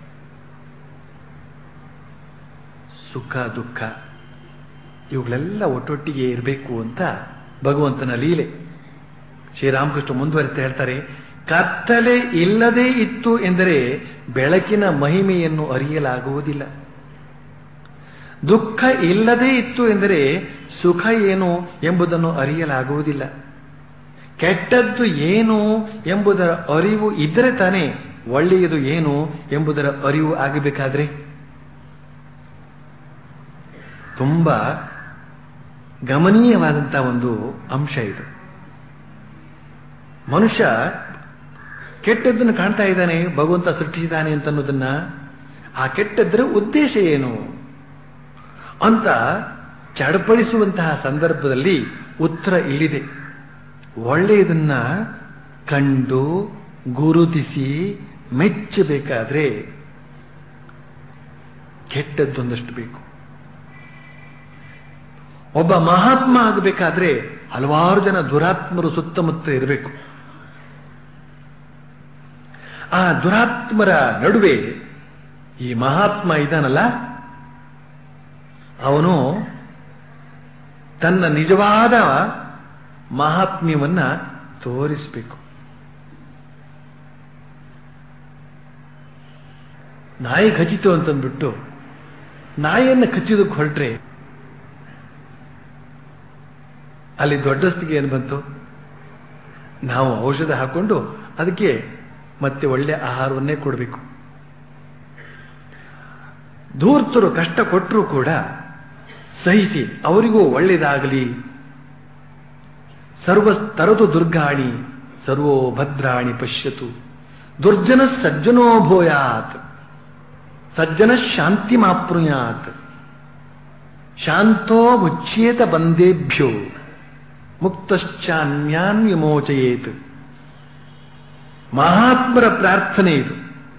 ಸುಖ ದುಃಖ ಇವುಗಳೆಲ್ಲ ಒಟ್ಟೊಟ್ಟಿಗೆ ಇರಬೇಕು ಅಂತ ಭಗವಂತನ ಲೀಲೆ ಶ್ರೀರಾಮಕೃಷ್ಣ ಮುಂದುವರಿತಾ ಹೇಳ್ತಾರೆ ಕತ್ತಲೆ ಇಲ್ಲದೇ ಇತ್ತು ಎಂದರೆ ಬೆಳಕಿನ ಮಹಿಮೆಯನ್ನು ಅರಿಯಲಾಗುವುದಿಲ್ಲ ದುಃಖ ಇಲ್ಲದೇ ಇತ್ತು ಎಂದರೆ ಸುಖ ಏನು ಎಂಬುದನ್ನು ಅರಿಯಲಾಗುವುದಿಲ್ಲ ಕೆಟ್ಟದ್ದು ಏನು ಎಂಬುದರ ಅರಿವು ಇದ್ದರೆ ತಾನೇ ಒಳ್ಳೆಯದು ಏನು ಎಂಬುದರ ಅರಿವು ಆಗಬೇಕಾದ್ರೆ ತುಂಬಾ ಗಮನೀಯವಾದಂತಹ ಒಂದು ಅಂಶ ಇದು ಮನುಷ್ಯ ಕೆಟ್ಟದ್ದನ್ನು ಕಾಣ್ತಾ ಇದ್ದಾನೆ ಭಗವಂತ ಸೃಷ್ಟಿಸಿದ್ದಾನೆ ಅಂತ ಅನ್ನೋದನ್ನ ಆ ಕೆಟ್ಟದ್ದರ ಉದ್ದೇಶ ಏನು ಅಂತ ಚಡಪಡಿಸುವಂತಹ ಸಂದರ್ಭದಲ್ಲಿ ಉತ್ತರ ಇಲ್ಲಿದೆ ಒಳ್ಳೆಯದನ್ನ ಕಂಡು ಗುರುತಿಸಿ ಮೆಚ್ಚಬೇಕಾದ್ರೆ ಕೆಟ್ಟದ್ದೊಂದಷ್ಟು ಬೇಕು ಒಬ್ಬ ಮಹಾತ್ಮ ಆಗಬೇಕಾದ್ರೆ ಹಲವಾರು ಜನ ದುರಾತ್ಮರು ಸುತ್ತಮುತ್ತ ಇರಬೇಕು ಆ ದುರಾತ್ಮರ ನಡುವೆ ಈ ಮಹಾತ್ಮ ಇದ್ದಾನಲ್ಲ ಅವನು ತನ್ನ ನಿಜವಾದ ಮಹಾತ್ಮ್ಯವನ್ನ ತೋರಿಸಬೇಕು ನಾಯಿ ಖಚಿತು ಅಂತಂದ್ಬಿಟ್ಟು ನಾಯಿಯನ್ನು ಕಚ್ಚಿದಕ್ಕೆ ಹೊರಟ್ರೆ ಅಲ್ಲಿ ದೊಡ್ಡಸ್ತಿಗೆ ಏನು ಬಂತು ನಾವು ಔಷಧ ಹಾಕೊಂಡು ಅದಕ್ಕೆ ಮತ್ತೆ ಒಳ್ಳೆ ಆಹಾರವನ್ನೇ ಕೊಡಬೇಕು ಧೂರ್ತರು ಕಷ್ಟ ಕೊಟ್ಟರೂ ಕೂಡ ಸಹಿಸಿ ಅವರಿಗೂ ಒಳ್ಳೆಯದಾಗಲಿ ಸರ್ವ ತರದು ದುರ್ಗಾಣಿ ಸರ್ವೋ ಭದ್ರಾಣಿ ಪಶ್ಯತು ದುರ್ಜನ ಸಜ್ಜನೋ ಭೂಯಾತ್ ಸಜ್ಜನ ಶಾಂತಿ ಮಾಪ್ನುಯಾತ್ ಶಾಂತೋ ಮುಚ್ಯೇತ ಬಂದೇಭ್ಯೋ ಮುಕ್ತಶ್ಚಾನ್ಯಾನ್ ವಿಮೋಚಯೇತ್ ಮಹಾತ್ಮರ ಪ್ರಾರ್ಥನೆ ಇದು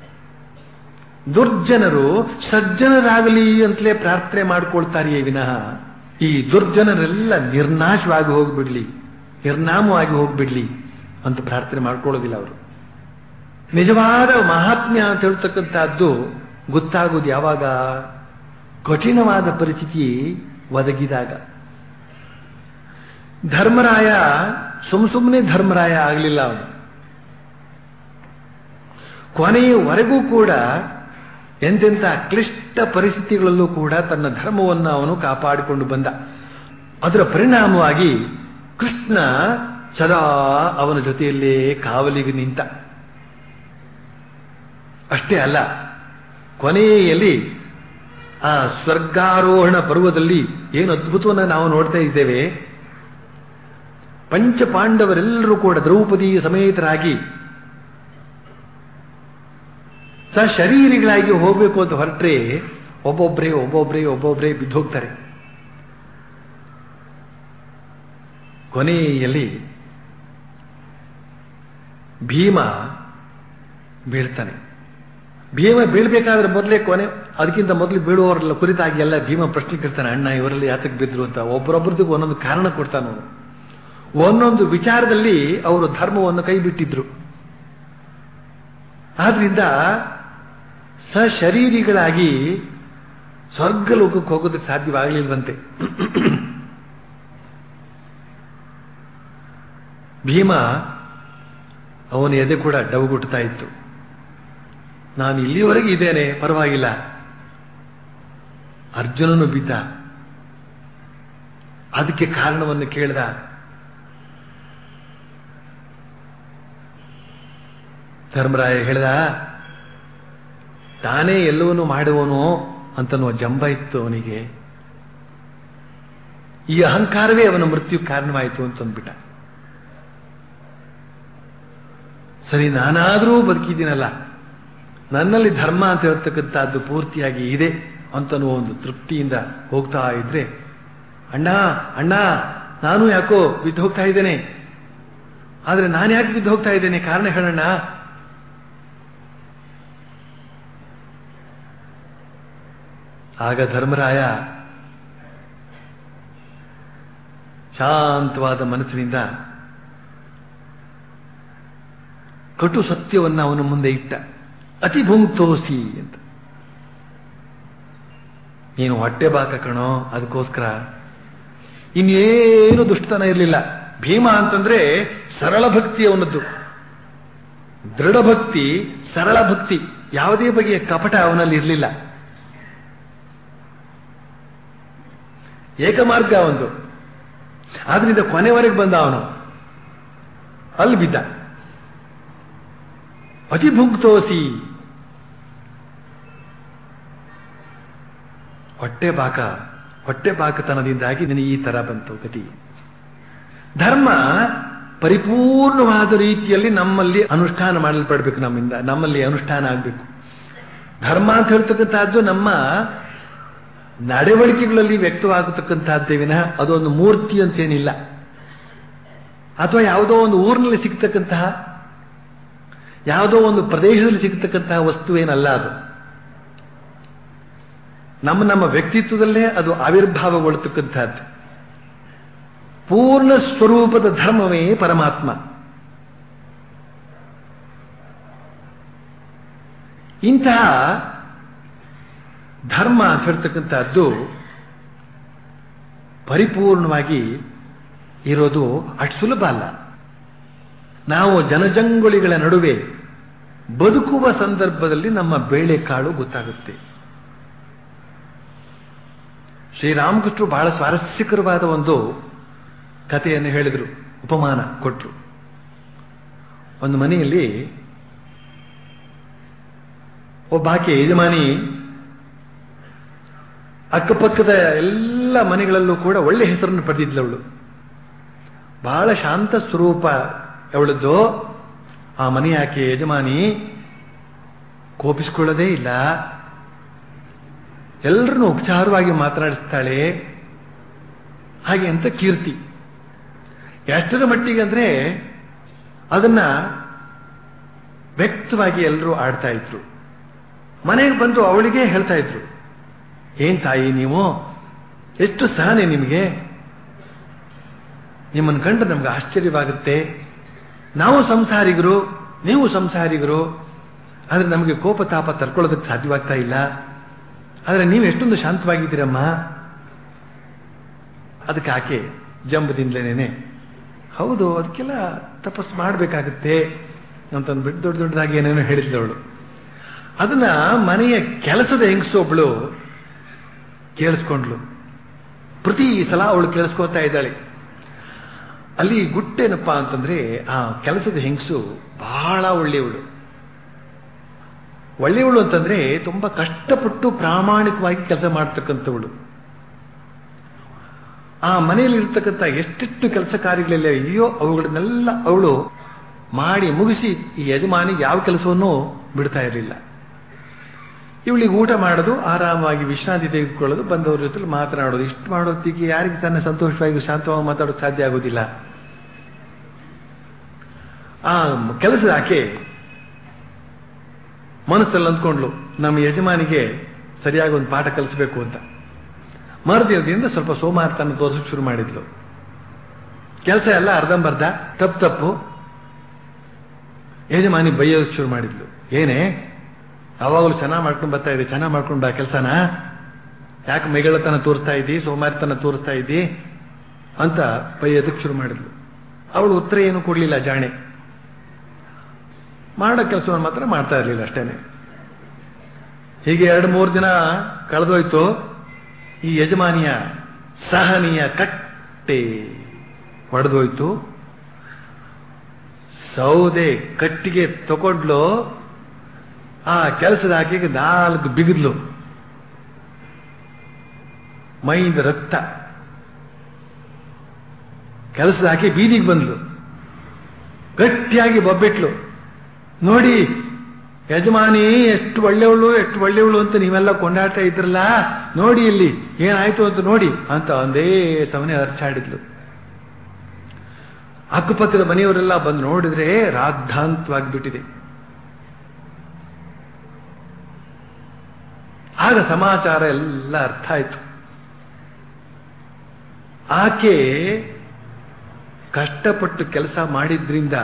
ದುರ್ಜನರು ಸಜ್ಜನರಾಗಲಿ ಅಂತಲೇ ಪ್ರಾರ್ಥನೆ ಮಾಡಿಕೊಳ್ತಾರೆಯೇ ವಿನಃ ಈ ದುರ್ಜನರೆಲ್ಲ ನಿರ್ನಾಶವಾಗಿ ಹೋಗ್ಬಿಡ್ಲಿ ನಿರ್ನಾಮವಾಗಿ ಹೋಗ್ಬಿಡ್ಲಿ ಅಂತ ಪ್ರಾರ್ಥನೆ ಮಾಡ್ಕೊಳ್ಳೋದಿಲ್ಲ ಅವರು ನಿಜವಾದ ಮಹಾತ್ಮ್ಯ ಅಂತ ಹೇಳ್ತಕ್ಕಂಥದ್ದು ಗೊತ್ತಾಗೋದು ಯಾವಾಗ ಕಠಿಣವಾದ ಪರಿಸ್ಥಿತಿ ಒದಗಿದಾಗ ಧರ್ಮರಾಯ ಸುಮ್ ಸುಮ್ಮನೆ ಧರ್ಮರಾಯ ಆಗಲಿಲ್ಲ ಅವನು ಕೊನೆಯವರೆಗೂ ಕೂಡ ಎಂತೆಂಥ ಕ್ಲಿಷ್ಟ ಪರಿಸ್ಥಿತಿಗಳಲ್ಲೂ ಕೂಡ ತನ್ನ ಧರ್ಮವನ್ನು ಅವನು ಕಾಪಾಡಿಕೊಂಡು ಬಂದ ಅದರ ಪರಿಣಾಮವಾಗಿ ಕೃಷ್ಣ ಸದಾ ಅವನ ಜೊತೆಯಲ್ಲೇ ಕಾವಲಿಗೆ ನಿಂತ ಅಷ್ಟೇ ಅಲ್ಲ ಕೊನೆಯಲ್ಲಿ ಆ ಸ್ವರ್ಗಾರೋಹಣ ಪರ್ವದಲ್ಲಿ ಏನು ಅದ್ಭುತವನ್ನ ನಾವು ನೋಡ್ತಾ ಇದ್ದೇವೆ ಪಂಚ ಪಾಂಡವರೆಲ್ಲರೂ ಕೂಡ ದ್ರೌಪದಿ ಸಮೇತರಾಗಿ ಸಶರೀರಿಗಳಾಗಿ ಹೋಗಬೇಕು ಅಂತ ಹೊರಟ್ರೆ ಒಬ್ಬೊಬ್ಬರೇ ಒಬ್ಬೊಬ್ಬರೇ ಒಬ್ಬೊಬ್ಬರೇ ಬಿದ್ದೋಗ್ತಾರೆ ಕೊನೆಯಲ್ಲಿ ಭೀಮ ಬೀಳ್ತಾನೆ ಭೀಮ ಬೀಳ್ಬೇಕಾದ್ರೆ ಮೊದಲೇ ಕೊನೆ ಅದಕ್ಕಿಂತ ಮೊದಲು ಬೀಳುವವರೆಲ್ಲ ಕುರಿತಾಗಿ ಎಲ್ಲ ಭೀಮ ಪ್ರಶ್ನೆ ಕೇಳ್ತಾನೆ ಅಣ್ಣ ಇವರೆಲ್ಲ ಯಾತಕ್ಕೆ ಬಿದ್ರು ಅಂತ ಒಬ್ಬರೊಬ್ಬರದಿಗೂ ಒಂದೊಂದು ಕಾರಣ ಕೊಡ್ತಾನೆ ಅವನು ಒಂದೊಂದು ವಿಚಾರದಲ್ಲಿ ಅವರು ಧರ್ಮವನ್ನು ಕೈ ಬಿಟ್ಟಿದ್ರು ಆದ್ರಿಂದ ಸಶರೀರಿಗಳಾಗಿ ಸ್ವರ್ಗ ಲೋಕಕ್ಕೆ ಹೋಗೋದಕ್ಕೆ ಸಾಧ್ಯವಾಗಲಿಲ್ವಂತೆ ಭೀಮ ಅವನ ಎದೆ ಕೂಡ ಡವಗುಟ್ತಾ ಇತ್ತು ನಾನು ಇಲ್ಲಿವರೆಗೆ ಇದ್ದೇನೆ ಪರವಾಗಿಲ್ಲ ಅರ್ಜುನನು ಬಿದ್ದ ಅದಕ್ಕೆ ಕಾರಣವನ್ನು ಕೇಳ್ದ ಧರ್ಮರಾಯ ಹೇಳ್ದ ತಾನೇ ಎಲ್ಲವನ್ನೂ ಮಾಡುವನು ಅಂತನ್ನುವ ಜಂಬ ಇತ್ತು ಅವನಿಗೆ ಈ ಅಹಂಕಾರವೇ ಅವನ ಮೃತ್ಯು ಕಾರಣವಾಯಿತು ಅಂತಂದ್ಬಿಟ್ಟ ಸರಿ ನಾನಾದರೂ ಬದುಕಿದ್ದೀನಲ್ಲ ನನ್ನಲ್ಲಿ ಧರ್ಮ ಅಂತ ಹೇಳ್ತಕ್ಕಂಥದ್ದು ಪೂರ್ತಿಯಾಗಿ ಇದೆ ಅಂತನ್ನುವ ಒಂದು ತೃಪ್ತಿಯಿಂದ ಹೋಗ್ತಾ ಇದ್ರೆ ಅಣ್ಣ ಅಣ್ಣ ನಾನು ಯಾಕೋ ಬಿದ್ದು ಹೋಗ್ತಾ ಇದ್ದೇನೆ ಆದ್ರೆ ನಾನು ಯಾಕೆ ಬಿದ್ದು ಹೋಗ್ತಾ ಇದ್ದೇನೆ ಕಾರಣ ಹೇಳೋಣ ಆಗ ಧರ್ಮರಾಯ ಶಾಂತವಾದ ಮನಸ್ಸಿನಿಂದ ಕಟು ಸತ್ಯವನ್ನ ಅವನ ಮುಂದೆ ಇಟ್ಟ ಅತಿ ಭುಂಕ್ತೋಸಿ ಅಂತ ನೀನು ಹೊಟ್ಟೆ ಬಾಕ ಕಣೋ ಅದಕ್ಕೋಸ್ಕರ ಇನ್ನೇನು ದುಷ್ಟತನ ಇರಲಿಲ್ಲ ಭೀಮ ಅಂತಂದ್ರೆ ಸರಳ ಭಕ್ತಿ ಅವನದ್ದು ದೃಢ ಭಕ್ತಿ ಸರಳ ಭಕ್ತಿ ಯಾವುದೇ ಬಗೆಯ ಕಪಟ ಅವನಲ್ಲಿ ಇರಲಿಲ್ಲ ಏಕಮಾರ್ಗ ಒಂದು ಆದ್ರಿಂದ ಕೊನೆವರೆಗೆ ಬಂದ ಅವನು ಅಲ್ಲಿ ಬಿದ್ದ ಅತಿಭುಕ್ತೋಸಿ ಹೊಟ್ಟೆ ಬಾಕ ಹೊಟ್ಟೆ ಬಾಕತನದಿಂದಾಗಿ ನಿನಗೆ ಈ ತರ ಬಂತು ಗತಿ ಧರ್ಮ ಪರಿಪೂರ್ಣವಾದ ರೀತಿಯಲ್ಲಿ ನಮ್ಮಲ್ಲಿ ಅನುಷ್ಠಾನ ಮಾಡಲ್ಪಡಬೇಕು ನಮ್ಮಿಂದ ನಮ್ಮಲ್ಲಿ ಅನುಷ್ಠಾನ ಆಗಬೇಕು ಧರ್ಮ ಅಂತ ಹೇಳ್ತಕ್ಕಂಥದ್ದು ನಮ್ಮ ನಡವಳಿಕೆಗಳಲ್ಲಿ ವ್ಯಕ್ತವಾಗತಕ್ಕಂಥದ್ದೇ ವಿನಃ ಅದೊಂದು ಮೂರ್ತಿ ಅಂತೇನಿಲ್ಲ ಅಥವಾ ಯಾವುದೋ ಒಂದು ಊರಿನಲ್ಲಿ ಸಿಗ್ತಕ್ಕಂತಹ ಯಾವುದೋ ಒಂದು ಪ್ರದೇಶದಲ್ಲಿ ಸಿಗ್ತಕ್ಕಂತಹ ವಸ್ತುವೇನಲ್ಲ ಅದು ನಮ್ಮ ನಮ್ಮ ವ್ಯಕ್ತಿತ್ವದಲ್ಲೇ ಅದು ಆವಿರ್ಭಾವಗೊಳ್ತಕ್ಕಂಥದ್ದು ಪೂರ್ಣ ಸ್ವರೂಪದ ಧರ್ಮವೇ ಪರಮಾತ್ಮ ಇಂತಹ ಧರ್ಮ ಅಂತ ಹೇಳ್ತಕ್ಕಂಥದ್ದು ಪರಿಪೂರ್ಣವಾಗಿ ಇರೋದು ಅಷ್ಟು ಸುಲಭ ಅಲ್ಲ ನಾವು ಜನಜಂಗುಳಿಗಳ ನಡುವೆ ಬದುಕುವ ಸಂದರ್ಭದಲ್ಲಿ ನಮ್ಮ ಬೇಳೆಕಾಳು ಗೊತ್ತಾಗುತ್ತೆ ಶ್ರೀರಾಮಕೃಷ್ಣರು ಬಹಳ ಸ್ವಾರಸ್ಯಕರವಾದ ಒಂದು ಕಥೆಯನ್ನು ಹೇಳಿದರು ಉಪಮಾನ ಕೊಟ್ಟರು ಒಂದು ಮನೆಯಲ್ಲಿ ಒಬ್ಬಾಕೆ ಯಜಮಾನಿ ಅಕ್ಕಪಕ್ಕದ ಎಲ್ಲ ಮನೆಗಳಲ್ಲೂ ಕೂಡ ಒಳ್ಳೆ ಹೆಸರನ್ನು ಪಡೆದಿದ್ಲವಳು ಬಹಳ ಶಾಂತ ಸ್ವರೂಪ ಅವಳದ್ದು ಆ ಮನೆ ಆಕೆ ಯಜಮಾನಿ ಕೋಪಿಸ್ಕೊಳ್ಳೋದೇ ಇಲ್ಲ ಎಲ್ಲರನ್ನು ಉಪಚಾರವಾಗಿ ಮಾತನಾಡಿಸ್ತಾಳೆ ಹಾಗೆ ಅಂತ ಕೀರ್ತಿ ಎಷ್ಟರ ಮಟ್ಟಿಗೆ ಅಂದ್ರೆ ಅದನ್ನ ವ್ಯಕ್ತವಾಗಿ ಎಲ್ಲರೂ ಆಡ್ತಾ ಇದ್ರು ಮನೆಗೆ ಬಂದು ಅವಳಿಗೆ ಹೇಳ್ತಾ ಇದ್ರು ಏನ್ ತಾಯಿ ನೀವು ಎಷ್ಟು ಸಹನೆ ನಿಮಗೆ ನಿಮ್ಮನ್ನು ಕಂಡ್ರೆ ನಮ್ಗೆ ಆಶ್ಚರ್ಯವಾಗುತ್ತೆ ನಾವು ಸಂಸಾರಿಗರು ನೀವು ಸಂಸಾರಿಗರು ಆದ್ರೆ ನಮಗೆ ಕೋಪ ತಾಪ ತರ್ಕೊಳ್ಳೋದಕ್ಕೆ ಸಾಧ್ಯವಾಗ್ತಾ ಇಲ್ಲ ಆದ್ರೆ ನೀವು ಎಷ್ಟೊಂದು ಶಾಂತವಾಗಿದ್ದೀರಮ್ಮ ಅದಕ್ಕೆ ಆಕೆ ಜಂಬದಿಂದಲೇನೆ ಹೌದು ಅದಕ್ಕೆಲ್ಲ ತಪಸ್ಸು ಮಾಡಬೇಕಾಗುತ್ತೆ ಅಂತಂದ್ಬಿಟ್ಟು ದೊಡ್ಡ ದೊಡ್ಡದಾಗಿ ಏನೇನೋ ಹೇಳಿದ್ಲವಳು ಅದನ್ನ ಮನೆಯ ಕೆಲಸದ ಹೆಂಗಸೊಬ್ಳು ಕೇಳಿಸ್ಕೊಂಡ್ಲು ಪ್ರತಿ ಸಲ ಅವಳು ಕೇಳಿಸ್ಕೊತಾ ಇದ್ದಾಳೆ ಅಲ್ಲಿ ಗುಟ್ಟೇನಪ್ಪ ಅಂತಂದ್ರೆ ಆ ಕೆಲಸದ ಹೆಂಗಸು ಬಹಳ ಒಳ್ಳೆಯವಳು ಒಳ್ಳೆಯವಳು ಅಂತಂದ್ರೆ ತುಂಬಾ ಕಷ್ಟಪಟ್ಟು ಪ್ರಾಮಾಣಿಕವಾಗಿ ಕೆಲಸ ಮಾಡ್ತಕ್ಕಂಥವಳು ಆ ಮನೆಯಲ್ಲಿ ಇರ್ತಕ್ಕಂಥ ಎಷ್ಟೆಷ್ಟು ಕೆಲಸ ಕಾರ್ಯಗಳೆಲ್ಲ ಇದೆಯೋ ಅವುಗಳನ್ನೆಲ್ಲ ಅವಳು ಮಾಡಿ ಮುಗಿಸಿ ಈ ಯಜಮಾನಿಗೆ ಯಾವ ಕೆಲಸವನ್ನೂ ಬಿಡ್ತಾ ಇರಲಿಲ್ಲ ಇವಳಿಗೆ ಊಟ ಮಾಡೋದು ಆರಾಮಾಗಿ ವಿಶ್ರಾಂತಿ ತೆಗೆದುಕೊಳ್ಳೋದು ಬಂದವ್ರ ಜೊತೆ ಮಾತನಾಡೋದು ಇಷ್ಟು ಮಾಡೋದಕ್ಕೆ ಯಾರಿಗೆ ತಾನೇ ಸಂತೋಷವಾಗಿ ಶಾಂತವಾಗಿ ಮಾತಾಡೋಕೆ ಸಾಧ್ಯ ಆಗೋದಿಲ್ಲ ಆ ಕೆಲಸದ ಆಕೆ ಮನಸ್ಸಲ್ಲಿ ಅಂದ್ಕೊಂಡ್ಲು ನಮ್ಮ ಯಜಮಾನಿಗೆ ಸರಿಯಾಗಿ ಒಂದು ಪಾಠ ಕಲಿಸ್ಬೇಕು ಅಂತ ಮರುದಿನದಿಂದ ಸ್ವಲ್ಪ ಸೋಮಾರ್ತನ ತೋರಿಸಕ್ಕೆ ಶುರು ಮಾಡಿದ್ಲು ಕೆಲಸ ಎಲ್ಲ ಅರ್ಧಂಬರ್ಧ ತಪ್ಪು ತಪ್ಪು ಯಜಮಾನಿ ಬೈಯೋದಕ್ಕೆ ಶುರು ಮಾಡಿದ್ಲು ಏನೇ ಅವಾಗಲೂ ಚೆನ್ನಾಗಿ ಮಾಡ್ಕೊಂಡು ಬರ್ತಾ ಇದ್ದೆ ಚೆನ್ನಾಗಿ ಮಾಡ್ಕೊಂಡು ಬಾ ಕೆಲಸನ ಯಾಕೆ ಮೈಗಳತನ ತೋರಿಸ್ತಾ ಇದ್ದಿ ಸೋಮಾರಿತನ ತೋರಿಸ್ತಾ ಇದ್ದಿ ಅಂತ ಬೈಯೋದಕ್ಕೆ ಶುರು ಮಾಡಿದ್ಲು ಅವಳು ಉತ್ತರ ಏನು ಕೊಡಲಿಲ್ಲ ಜಾಣೆ ಮಾಡೋ ಕೆಲಸವನ್ನು ಮಾತ್ರ ಮಾಡ್ತಾ ಇರಲಿಲ್ಲ ಅಷ್ಟೇನೆ ಹೀಗೆ ಎರಡು ಮೂರು ದಿನ ಕಳೆದೋಯ್ತು ಈ ಯಜಮಾನಿಯ ಸಹನೀಯ ಕಟ್ಟೆ ಒಡೆದೋಯ್ತು ಸೌದೆ ಕಟ್ಟಿಗೆ ತಗೊಂಡ್ಲು ಆ ಕೆಲಸದ ಆಕೆಗೆ ನಾಲ್ಕು ಬಿಗಿದ್ಲು ಮೈಯಿಂದ ರಕ್ತ ಕೆಲಸದ ಆಕೆ ಬೀದಿಗೆ ಬಂದ್ಲು ಗಟ್ಟಿಯಾಗಿ ಬೊಬ್ಬೆಟ್ಲು ನೋಡಿ ಯಜಮಾನಿ ಎಷ್ಟು ಒಳ್ಳೆಯವಳು ಎಷ್ಟು ಒಳ್ಳೆಯವಳು ಅಂತ ನೀವೆಲ್ಲ ಕೊಂಡಾಡ್ತಾ ಇದ್ರಲ್ಲ ನೋಡಿ ಇಲ್ಲಿ ಏನಾಯ್ತು ಅಂತ ನೋಡಿ ಅಂತ ಒಂದೇ ಸಮನೆ ಅರ್ಚಾಡಿದ್ಲು ಅಕ್ಕಪಕ್ಕದ ಮನೆಯವರೆಲ್ಲ ಬಂದು ನೋಡಿದ್ರೆ ರಾದ್ಧಾಂತವಾಗಿಬಿಟ್ಟಿದೆ ಆಗ ಸಮಾಚಾರ ಎಲ್ಲ ಅರ್ಥ ಆಯ್ತು ಆಕೆ ಕಷ್ಟಪಟ್ಟು ಕೆಲಸ ಮಾಡಿದ್ರಿಂದ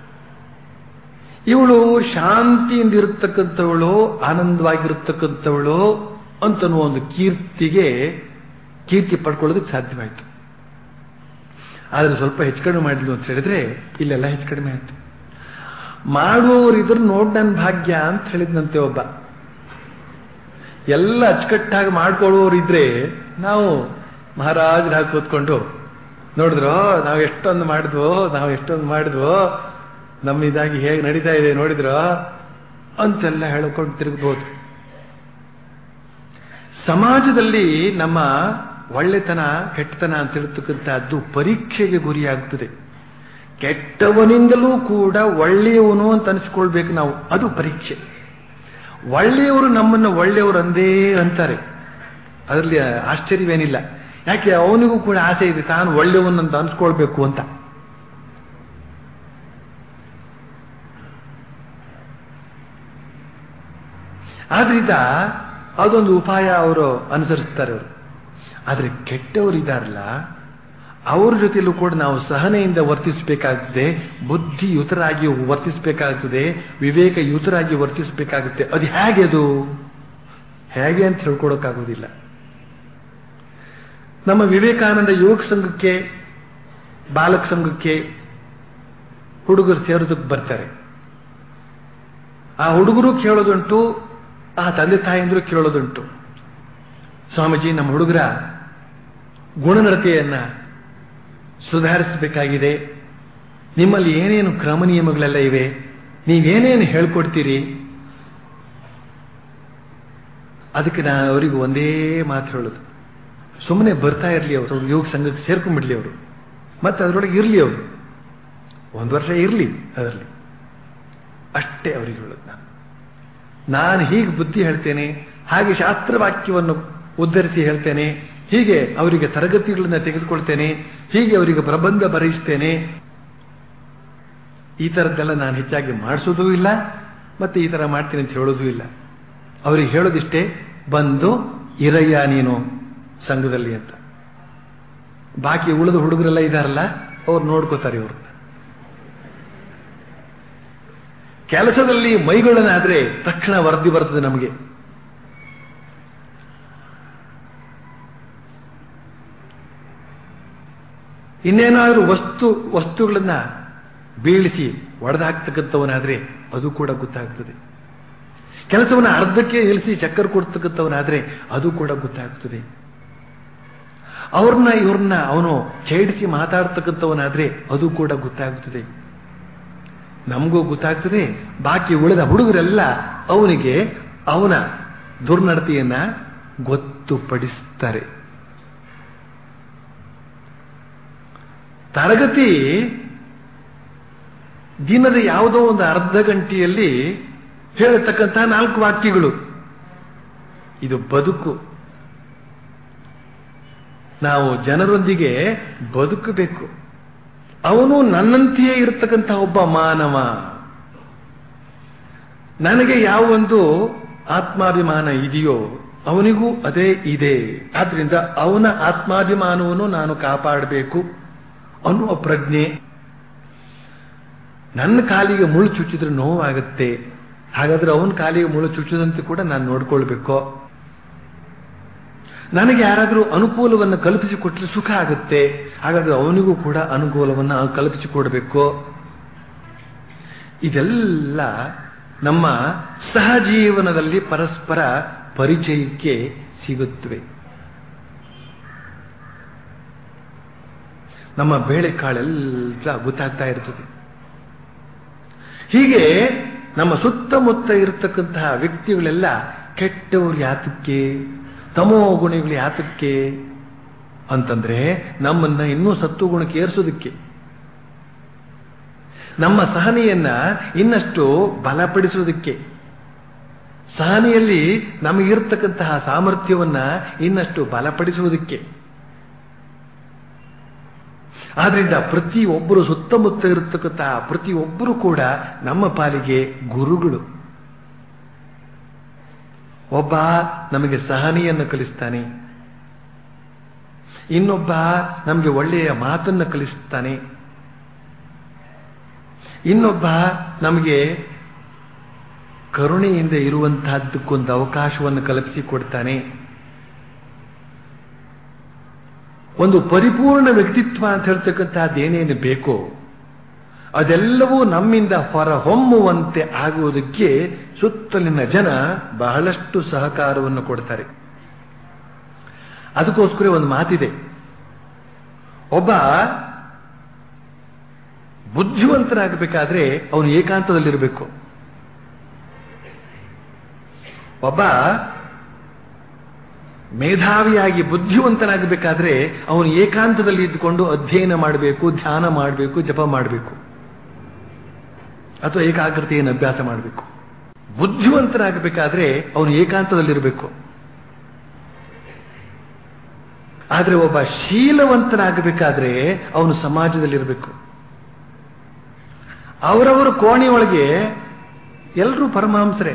ಇವಳು ಶಾಂತಿಯಿಂದ ಇರತಕ್ಕಂಥವಳು ಆನಂದವಾಗಿರತಕ್ಕಂಥವಳು ಅಂತನೋ ಒಂದು ಕೀರ್ತಿಗೆ ಕೀರ್ತಿ ಪಡ್ಕೊಳ್ಳೋದಕ್ಕೆ ಸಾಧ್ಯವಾಯಿತು ಆದರೆ ಸ್ವಲ್ಪ ಹೆಚ್ಚು ಕಡಿಮೆ ಮಾಡಿದ್ಲು ಅಂತ ಹೇಳಿದ್ರೆ ಇಲ್ಲೆಲ್ಲ ಹೆಚ್ಚು ಕಡಿಮೆ ಆಯ್ತು ಮಾಡುವವರು ಇದ್ರ ನೋಡ್ ನನ್ನ ಭಾಗ್ಯ ಅಂತ ಹೇಳಿದ್ನಂತೆ ಒಬ್ಬ ಎಲ್ಲ ಅಚ್ಚುಕಟ್ಟಾಗಿ ಮಾಡ್ಕೊಳ್ಳೋರು ಇದ್ರೆ ನಾವು ಮಹಾರಾಜರ ಹಾಕಿ ಕೂತ್ಕೊಂಡು ನೋಡಿದ್ರು ನಾವು ಎಷ್ಟೊಂದು ಮಾಡಿದ್ವು ನಾವು ಎಷ್ಟೊಂದು ಮಾಡಿದ್ವು ನಮ್ಮಿದಾಗಿ ಹೇಗೆ ನಡೀತಾ ಇದೆ ನೋಡಿದ್ರು ಅಂತೆಲ್ಲ ಹೇಳ್ಕೊಂಡು ತಿರುಗಬಹುದು ಸಮಾಜದಲ್ಲಿ ನಮ್ಮ ಒಳ್ಳೆತನ ಕೆಟ್ಟತನ ಅಂತ ಹೇಳ್ತಕ್ಕಂಥದ್ದು ಪರೀಕ್ಷೆಗೆ ಗುರಿಯಾಗುತ್ತದೆ ಕೆಟ್ಟವನಿಂದಲೂ ಕೂಡ ಒಳ್ಳೆಯವನು ಅಂತ ಅನಿಸ್ಕೊಳ್ಬೇಕು ನಾವು ಅದು ಪರೀಕ್ಷೆ ಒಳ್ಳೆಯವರು ನಮ್ಮನ್ನು ಒಳ್ಳೆಯವರು ಅಂದೇ ಅಂತಾರೆ ಅದರಲ್ಲಿ ಆಶ್ಚರ್ಯವೇನಿಲ್ಲ ಯಾಕೆ ಅವನಿಗೂ ಕೂಡ ಆಸೆ ಇದೆ ತಾನು ಒಳ್ಳೆಯವನಂತ ಅನ್ಸ್ಕೊಳ್ಬೇಕು ಅಂತ ಆದ್ರಿಂದ ಅದೊಂದು ಉಪಾಯ ಅವರು ಅನುಸರಿಸ್ತಾರೆ ಅವರು ಆದರೆ ಕೆಟ್ಟವರಿದ್ದಾರಲ್ಲ ಅವ್ರ ಜೊತೆಲೂ ಕೂಡ ನಾವು ಸಹನೆಯಿಂದ ವರ್ತಿಸಬೇಕಾಗ್ತದೆ ಬುದ್ಧಿಯುತರಾಗಿ ವರ್ತಿಸಬೇಕಾಗ್ತದೆ ವಿವೇಕಯುತರಾಗಿ ವರ್ತಿಸಬೇಕಾಗುತ್ತೆ ಅದು ಹೇಗೆ ಅದು ಹೇಗೆ ಅಂತ ತಿಳ್ಕೊಳಕ್ಕಾಗೋದಿಲ್ಲ ನಮ್ಮ ವಿವೇಕಾನಂದ ಯೋಗ ಸಂಘಕ್ಕೆ ಬಾಲಕ ಸಂಘಕ್ಕೆ ಹುಡುಗರು ಸೇರೋದಕ್ಕೆ ಬರ್ತಾರೆ ಆ ಹುಡುಗರು ಕೇಳೋದುಂಟು ಆ ತಂದೆ ತಾಯಂದ್ರು ಕೇಳೋದುಂಟು ಸ್ವಾಮೀಜಿ ನಮ್ಮ ಹುಡುಗರ ಗುಣನಡತೆಯನ್ನ ಸುಧಾರಿಸಬೇಕಾಗಿದೆ ನಿಮ್ಮಲ್ಲಿ ಏನೇನು ಕ್ರಮ ನಿಯಮಗಳೆಲ್ಲ ಇವೆ ನೀವೇನೇನು ಹೇಳ್ಕೊಡ್ತೀರಿ ಅದಕ್ಕೆ ನಾನು ಅವರಿಗೆ ಒಂದೇ ಮಾತು ಹೇಳೋದು ಸುಮ್ಮನೆ ಬರ್ತಾ ಇರಲಿ ಅವರು ಯೋಗ ಸಂಘಕ್ಕೆ ಸೇರ್ಕೊಂಡ್ಬಿಡ್ಲಿ ಅವರು ಮತ್ತೆ ಅದರೊಳಗೆ ಇರಲಿ ಅವರು ಒಂದು ವರ್ಷ ಇರಲಿ ಅದರಲ್ಲಿ ಅಷ್ಟೇ ಅವರಿಗೆ ಹೇಳೋದು ನಾನು ನಾನು ಹೀಗೆ ಬುದ್ಧಿ ಹೇಳ್ತೇನೆ ಹಾಗೆ ಶಾಸ್ತ್ರವಾಕ್ಯವನ್ನು ಉದ್ಧರಿಸಿ ಹೇಳ್ತೇನೆ ಹೀಗೆ ಅವರಿಗೆ ತರಗತಿಗಳನ್ನ ತೆಗೆದುಕೊಳ್ತೇನೆ ಹೀಗೆ ಅವರಿಗೆ ಪ್ರಬಂಧ ಬರೆಯಿಸ್ತೇನೆ ಈ ಥರದ್ದೆಲ್ಲ ನಾನು ಹೆಚ್ಚಾಗಿ ಮಾಡಿಸೋದೂ ಇಲ್ಲ ಮತ್ತೆ ಈ ಥರ ಮಾಡ್ತೀನಿ ಅಂತ ಹೇಳೋದೂ ಇಲ್ಲ ಅವರಿಗೆ ಹೇಳೋದಿಷ್ಟೇ ಬಂದು ಇರಯ್ಯ ನೀನು ಸಂಘದಲ್ಲಿ ಅಂತ ಬಾಕಿ ಉಳಿದ ಹುಡುಗರೆಲ್ಲ ಇದಾರಲ್ಲ ಅವ್ರು ನೋಡ್ಕೋತಾರೆ ಇವರು ಕೆಲಸದಲ್ಲಿ ಮೈಗಳನ್ನಾದ್ರೆ ತಕ್ಷಣ ವರದಿ ಬರ್ತದೆ ನಮಗೆ ಇನ್ನೇನಾದರೂ ವಸ್ತು ವಸ್ತುಗಳನ್ನ ಬೀಳಿಸಿ ಒಡೆದಾಕ್ತಕ್ಕಂಥವನಾದ್ರೆ ಅದು ಕೂಡ ಗೊತ್ತಾಗ್ತದೆ ಕೆಲಸವನ್ನು ಅರ್ಧಕ್ಕೆ ನಿಲ್ಲಿಸಿ ಚಕ್ಕರ್ ಕೊಡ್ತಕ್ಕಂಥವನಾದ್ರೆ ಅದು ಕೂಡ ಗೊತ್ತಾಗ್ತದೆ ಅವ್ರನ್ನ ಇವ್ರನ್ನ ಅವನು ಛೇಡಿಸಿ ಮಾತಾಡ್ತಕ್ಕಂಥವನಾದ್ರೆ ಅದು ಕೂಡ ಗೊತ್ತಾಗ್ತದೆ ನಮಗೂ ಗೊತ್ತಾಗ್ತದೆ ಬಾಕಿ ಉಳಿದ ಹುಡುಗರೆಲ್ಲ ಅವನಿಗೆ ಅವನ ದುರ್ನಡತೆಯನ್ನ ಗೊತ್ತುಪಡಿಸ್ತಾರೆ ತರಗತಿ ದಿನದ ಯಾವುದೋ ಒಂದು ಅರ್ಧ ಗಂಟೆಯಲ್ಲಿ ಹೇಳತಕ್ಕಂಥ ನಾಲ್ಕು ವಾಕ್ಯಗಳು ಇದು ಬದುಕು ನಾವು ಜನರೊಂದಿಗೆ ಬದುಕಬೇಕು ಅವನು ನನ್ನಂತೆಯೇ ಇರತಕ್ಕಂಥ ಒಬ್ಬ ಮಾನವ ನನಗೆ ಯಾವ ಒಂದು ಆತ್ಮಾಭಿಮಾನ ಇದೆಯೋ ಅವನಿಗೂ ಅದೇ ಇದೆ ಆದ್ರಿಂದ ಅವನ ಆತ್ಮಾಭಿಮಾನವನ್ನು ನಾನು ಕಾಪಾಡಬೇಕು ಅನ್ನುವ ಪ್ರಜ್ಞೆ ನನ್ನ ಕಾಲಿಗೆ ಮುಳ್ಳು ಚುಚ್ಚಿದ್ರೆ ನೋವಾಗುತ್ತೆ ಹಾಗಾದ್ರೆ ಅವನ ಕಾಲಿಗೆ ಮುಳ್ಳು ಚುಚ್ಚದಂತೆ ಕೂಡ ನಾನು ನೋಡ್ಕೊಳ್ಬೇಕು ನನಗೆ ಯಾರಾದರೂ ಅನುಕೂಲವನ್ನು ಕಲ್ಪಿಸಿಕೊಟ್ರೆ ಸುಖ ಆಗುತ್ತೆ ಹಾಗಾದ್ರೆ ಅವನಿಗೂ ಕೂಡ ಅನುಕೂಲವನ್ನು ಕಲ್ಪಿಸಿಕೊಡ್ಬೇಕು ಇದೆಲ್ಲ ನಮ್ಮ ಸಹಜೀವನದಲ್ಲಿ ಪರಸ್ಪರ ಪರಿಚಯಕ್ಕೆ ಸಿಗುತ್ತವೆ ನಮ್ಮ ಬೇಳೆಕಾಳೆಲ್ಲ ಗೊತ್ತಾಗ್ತಾ ಇರ್ತದೆ ಹೀಗೆ ನಮ್ಮ ಸುತ್ತಮುತ್ತ ಇರತಕ್ಕಂತಹ ವ್ಯಕ್ತಿಗಳೆಲ್ಲ ಕೆಟ್ಟವರು ಯಾತಕ್ಕೆ ತಮೋ ಗುಣಿಗಳು ಯಾತಕ್ಕೆ ಅಂತಂದ್ರೆ ನಮ್ಮನ್ನ ಇನ್ನೂ ಸತ್ತು ಗುಣಕ್ಕೆ ಏರಿಸೋದಕ್ಕೆ ನಮ್ಮ ಸಹನೆಯನ್ನ ಇನ್ನಷ್ಟು ಬಲಪಡಿಸೋದಕ್ಕೆ ಸಹನೆಯಲ್ಲಿ ನಮಗಿರ್ತಕ್ಕಂತಹ ಸಾಮರ್ಥ್ಯವನ್ನ ಇನ್ನಷ್ಟು ಬಲಪಡಿಸುವುದಕ್ಕೆ ಆದ್ರಿಂದ ಪ್ರತಿಯೊಬ್ಬರು ಸುತ್ತಮುತ್ತ ಇರತಕ್ಕಂತಹ ಪ್ರತಿಯೊಬ್ಬರು ಕೂಡ ನಮ್ಮ ಪಾಲಿಗೆ ಗುರುಗಳು ಒಬ್ಬ ನಮಗೆ ಸಹನೆಯನ್ನು ಕಲಿಸ್ತಾನೆ ಇನ್ನೊಬ್ಬ ನಮಗೆ ಒಳ್ಳೆಯ ಮಾತನ್ನು ಕಲಿಸ್ತಾನೆ ಇನ್ನೊಬ್ಬ ನಮಗೆ ಕರುಣೆಯಿಂದ ಇರುವಂತಹದ್ದಕ್ಕೊಂದು ಅವಕಾಶವನ್ನು ಕಲ್ಪಿಸಿಕೊಡ್ತಾನೆ ಒಂದು ಪರಿಪೂರ್ಣ ವ್ಯಕ್ತಿತ್ವ ಅಂತ ಹೇಳ್ತಕ್ಕಂಥದ್ದು ಏನೇನು ಬೇಕೋ ಅದೆಲ್ಲವೂ ನಮ್ಮಿಂದ ಹೊರಹೊಮ್ಮುವಂತೆ ಆಗುವುದಕ್ಕೆ ಸುತ್ತಲಿನ ಜನ ಬಹಳಷ್ಟು ಸಹಕಾರವನ್ನು ಕೊಡ್ತಾರೆ ಅದಕ್ಕೋಸ್ಕರ ಒಂದು ಮಾತಿದೆ ಒಬ್ಬ ಬುದ್ಧಿವಂತನಾಗಬೇಕಾದ್ರೆ ಅವನು ಏಕಾಂತದಲ್ಲಿರಬೇಕು ಒಬ್ಬ ಮೇಧಾವಿಯಾಗಿ ಬುದ್ಧಿವಂತನಾಗಬೇಕಾದ್ರೆ ಅವನು ಏಕಾಂತದಲ್ಲಿ ಇದ್ದುಕೊಂಡು ಅಧ್ಯಯನ ಮಾಡಬೇಕು ಧ್ಯಾನ ಮಾಡಬೇಕು ಜಪ ಮಾಡಬೇಕು ಅಥವಾ ಏಕಾಗ್ರತೆಯನ್ನು ಅಭ್ಯಾಸ ಮಾಡಬೇಕು ಬುದ್ಧಿವಂತನಾಗಬೇಕಾದ್ರೆ ಅವನು ಏಕಾಂತದಲ್ಲಿರಬೇಕು ಆದರೆ ಒಬ್ಬ ಶೀಲವಂತನಾಗಬೇಕಾದ್ರೆ ಅವನು ಸಮಾಜದಲ್ಲಿರಬೇಕು ಅವರವರ ಕೋಣೆಯೊಳಗೆ ಎಲ್ಲರೂ ಪರಮಹಂಸರೇ